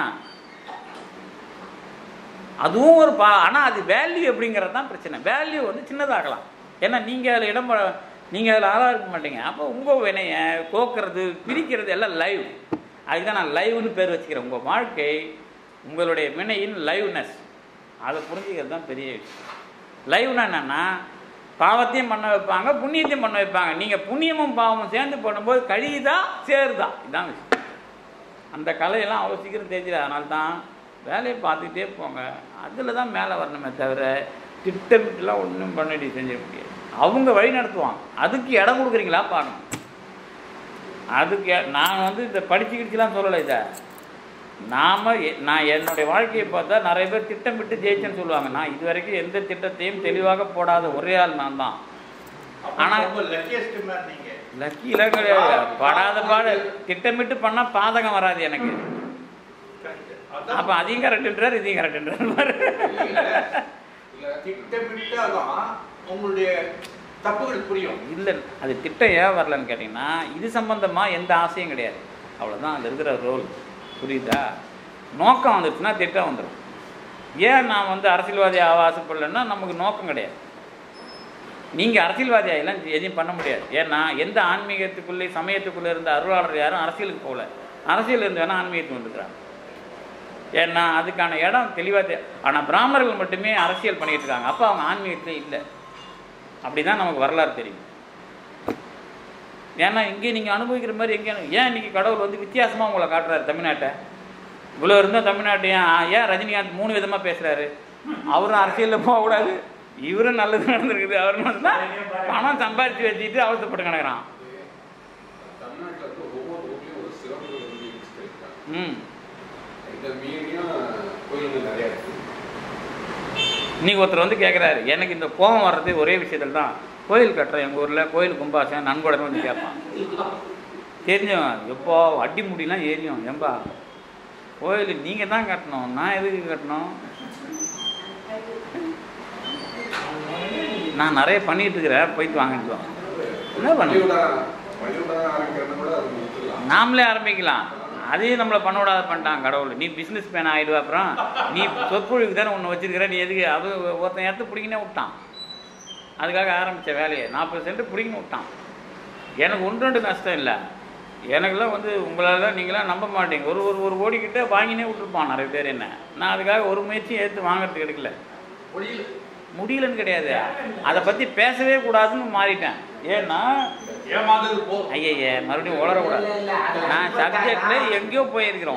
அதுவும் ஒரு பா ஆனால் அது வேல்யூ எப்படிங்கிறது தான் பிரச்சனை வேல்யூ வந்து சின்னதாகலாம் ஏன்னா நீங்கள் அதில் இடம் ப- நீங்கள் அதில் ஆளாக இருக்க மாட்டீங்க அப்போ உங்கள் வினையை கோக்கிறது பிரிக்கிறது எல்லாம் லைவ் அதுக்கு தான் நான் லைவ்னு பேர் வச்சுக்கிறேன் உங்கள் வாழ்க்கை உங்களுடைய வினையின் லைவ்னஸ் அதை புரிஞ்சுக்கிறது தான் பெரிய விஷயம் லைவ்னா என்னென்னா பாவத்தையும் பண்ண வைப்பாங்க புண்ணியத்தையும் பண்ண வைப்பாங்க நீங்கள் புண்ணியமும் பாவமும் சேர்ந்து பண்ணும்போது கழியுதா சேருதா இதுதான் விஷயம் அந்த கலையெல்லாம் அவ்வளோ சீக்கிரம் தெரிஞ்சிட அதனால தான் வேலையை பார்த்துக்கிட்டே போங்க அதில் தான் மேலே வரணுமே தவிர திட்டமிட்டுலாம் ஒன்றும் பண்ணி செஞ்சிட முடியாது அவங்க வழி நடத்துவாங்க அதுக்கு இடம் கொடுக்குறீங்களா பார்க்கணும் அதுக்கு எ- நான் வந்து இந்த படிச்சு கிடிச்சுலாம் சொல்லலை இதை நாம எ- நான் என்னுடைய வாழ்க்கையை பார்த்தா நிறைய பேர் திட்டமிட்டு ஜெயிச்சேன்னு சொல்லுவாங்க நான் இது வரைக்கும் எந்த திட்டத்தையும் தெளிவாக போடாத ஒரே ஆள் நான் தான் ஆனா- ரொம்ப லக்கியஸ்ட் மேன் நீங்க லக்கிலாம் கிடையாது படாத பாடு திட்டமிட்டு பண்ணால் பாதகம் வராது எனக்கு அதான் அப்போ அதையும் கரெக்டுன்றார் இதையும் கரெக்டுன்றார் திட்டமிட்டாதான் உங்களுடைய தப்புகள் புரியும் இல்லை அது திட்டம் ஏன் வரலன்னு கேட்டிங்கன்னா இது சம்பந்தமாக எந்த ஆசையும் கிடையாது அவ்வளோதான் அது இருக்கிற ரோல் புரியுதா நோக்கம் வந்துருச்சுன்னா திட்டம் வந்துடும் ஏன் நான் வந்து அரசியல்வாதி ஆக ஆசைப்படலைன்னா நமக்கு நோக்கம் கிடையாது நீங்கள் அரசியல்வாதி ஆகலாம் எதையும் பண்ண முடியாது ஏன்னா எந்த ஆன்மீகத்துக்குள்ளே சமயத்துக்குள்ளே இருந்த அருளாளர் யாரும் அரசியலுக்கு போகல அரசியல் இருந்து வேணால் ஆன்மீகத்துக்கு வந்துக்கிறாங்க ஏன்னா அதுக்கான இடம் தெளிவாக ஆனால் பிராமணர்கள் மட்டுமே அரசியல் பண்ணிட்டு இருக்காங்க அப்போ அவங்க ஆன்மீகத்திலே இல்லை அப்படிதான் நமக்கு வரலாறு தெரியும் ஏன்னா இங்கே நீங்கள் அனுபவிக்கிற மாதிரி எங்கே ஏன் இன்னைக்கு கடவுள் வந்து வித்தியாசமாக உங்களை காட்டுறாரு தமிழ்நாட்டை இவ்வளோ இருந்தால் தமிழ்நாட்டை ஏன் ஏன் ரஜினிகாந்த் மூணு விதமாக பேசுகிறாரு அவரும் அரசியலில் போகக்கூடாது இவரும் நல்லது நடந்திருக்குது அவரும் வந்து பணம் சம்பாரித்து வச்சுட்டு அவசரப்பட்டு கிடக்குறான் தமிழ்நாட்டில் வந்து ஒவ்வொரு ஊர்லேயும் ஒரு சிறப்பு வந்து இருக்காங்க ம் இதை மீறியும் கோயில்கள் நிறையா இருக்குது இன்னைக்கு ஒருத்தர் வந்து கேட்குறாரு எனக்கு இந்த கோபம் வர்றது ஒரே விஷயத்தில் தான் கோயில் கட்டுறேன் எங்கள் ஊரில் கோயில் கும்பாசம் நன்கொடை வந்து கேட்பான் தெரிஞ்சவன் எப்போ அடி முடியெல்லாம் ஏறியும் ஏம்பா கோயில் நீங்கள் தான் கட்டணும் நான் எதுக்கு கட்டணும் நான் நிறைய பண்ணிட்டு இருக்கிறேன் போயிட்டு வாங்கிட்டு வா என்ன பண்ண பள்ளியோட பள்ளியோட ஆரம்பிக்கிறது கூட அது விட்டுலாம் நாமளே ஆரம்பிக்கலாம் அதையும் நம்மளை பண்ண விடாத பண்ணிட்டான் கடவுள் நீ பிஸ்னஸ் மேன் ஆகிடுவா அப்புறம் நீ சொற்பொழிவுக்கு தானே ஒன்று வச்சிருக்கிற நீ எதுக்கு அது ஒருத்தன் எடுத்து பிடிக்கினே விட்டான் அதுக்காக ஆரம்பித்த வேலையை நாற்பது சென்ட் பிடிக்கின்னு விட்டான் எனக்கு ஒன்று ரெண்டு நஷ்டம் இல்லை எனக்கெல்லாம் வந்து உங்களால் நீங்களாம் நம்ப மாட்டீங்க ஒரு ஒரு ஒரு கோடிக்கிட்ட வாங்கினே விட்டுருப்பான் நிறைய பேர் என்ன நான் அதுக்காக ஒரு முயற்சியும் எடுத்து வாங்குறதுக்கு எடுக்கல முடியல முடியலன்னு கிடையாது அதை பற்றி பேசவே கூடாதுன்னு மாறிட்டேன் ஏன்னா ஏமாந்தது போதும் ஐயய்ய மறுபடியும் உளரக்கூடாது நான் சப்ஜெக்டில் எங்கேயோ போயிருக்கிறோம்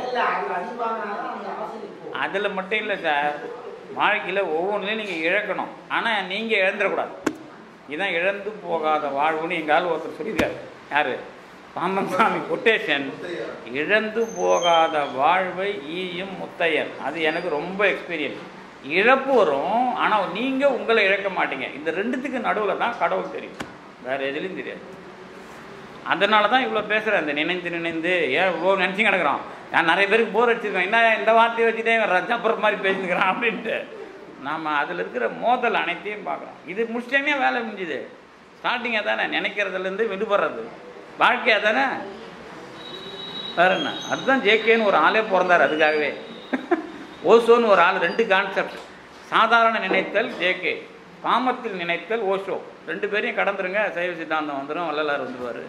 அதில் மட்டும் இல்லை சார் வாழ்க்கையில் ஒவ்வொன்றிலையும் நீங்கள் இழக்கணும் ஆனால் நீங்கள் இழந்துடக்கூடாது இதுதான் இழந்து போகாத வாழ்வுன்னு எங்கால் ஒருத்தர் சொல்லியிருக்காரு யார் பாம்பன் சாமி கொட்டேஷன் முத்தையா. இழந்து போகாத வாழ்வை ஈயும் முத்தையன் அது எனக்கு ரொம்ப எக்ஸ்பீரியன்ஸ் இழப்பு வரும் ஆனால் நீங்கள் உங்களை இழக்க மாட்டீங்க இந்த ரெண்டுத்துக்கு நடுவில் தான் கடவுள் தெரியும் வேறு எதுலையும் தெரியாது அதனால தான் இவ்வளோ பேசுகிறேன் இந்த நினைந்து நினைந்து ஏன் இவ்வளோ நினச்சி கிடக்குறான் நான் நிறைய பேருக்கு போர் அடிச்சிருக்கேன் என்ன இந்த வார்த்தையை வச்சுட்டே இவன் ரஜாபுரம் மாதிரி பேசினுக்கிறான் அப்படின்ட்டு நாம் அதில் இருக்கிற மோதல் அனைத்தையும் பார்க்குறோம் இது முடிச்சிட்டே வேலை முடிஞ்சுது ஸ்டார்டிங்காக தானே நினைக்கிறதுலேருந்து விடுபடுறது வாழ்க்கையாக தானே வேற என்ன அதுதான் ஜேகேன்னு ஒரு ஆளே பிறந்தார் அதுக்காகவே ஓசோன்னு ஒரு ஆள் ரெண்டு கான்செப்ட் சாதாரண நினைத்தல் ஜேகே காமத்தில் நினைத்தல் ஓஷோ ரெண்டு பேரையும் கடந்துருங்க சைவ சித்தாந்தம் வந்துடும் வள்ளலார் வந்துடுவார்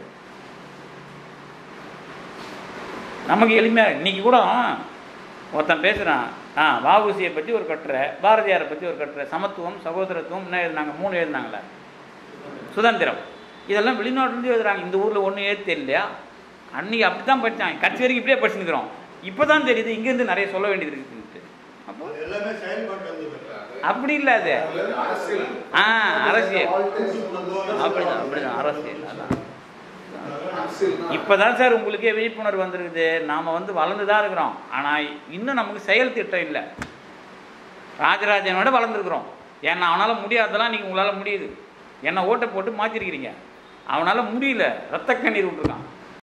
நமக்கு எளிமையாக இன்னைக்கு கூட ஒருத்தன் பேசுகிறான் ஆ வாவுசியை பற்றி ஒரு கட்டுரை பாரதியாரை பற்றி ஒரு கட்டுரை சமத்துவம் சகோதரத்துவம் என்ன எழுதினாங்க மூணு எழுதினாங்களே சுதந்திரம் இதெல்லாம் வெளிநாட்டுலேருந்து எழுதுறாங்க இந்த ஊரில் ஒன்றும் ஏற்று தெரியலையா அன்னைக்கு அப்படி தான் படித்தான் கட்சி வரைக்கும் இப்படியே படிச்சுருக்கிறோம் இப்போ தான் தெரியுது இங்கேருந்து நிறைய சொல்ல வேண்டியது இருக்குன்ட்டு அப்போ அது எல்லாமே செயல்பாட்டு வந்து அப்படி இல்லை அது அரசியல் ஆ அரசியல் அப்படிதான் அப்படிதான் அரசியல் அதான் அரசியல் இப்போதான் சார் உங்களுக்கே விழிப்புணர்வு வந்திருக்குது நாம் வந்து வளர்ந்து தான் இருக்கிறோம் ஆனால் இன்னும் நமக்கு செயல் திட்டம் இல்லை ராஜராஜனோட வளர்ந்துருக்குறோம் ஏன்னா அவனால் முடியாததெல்லாம் நீங்கள் உங்களால் முடியுது என்ன ஓட்டை போட்டு மாற்றிருக்கிறீங்க அவனால் முடியல ரத்த கண்ணீர் விட்டுருக்கான்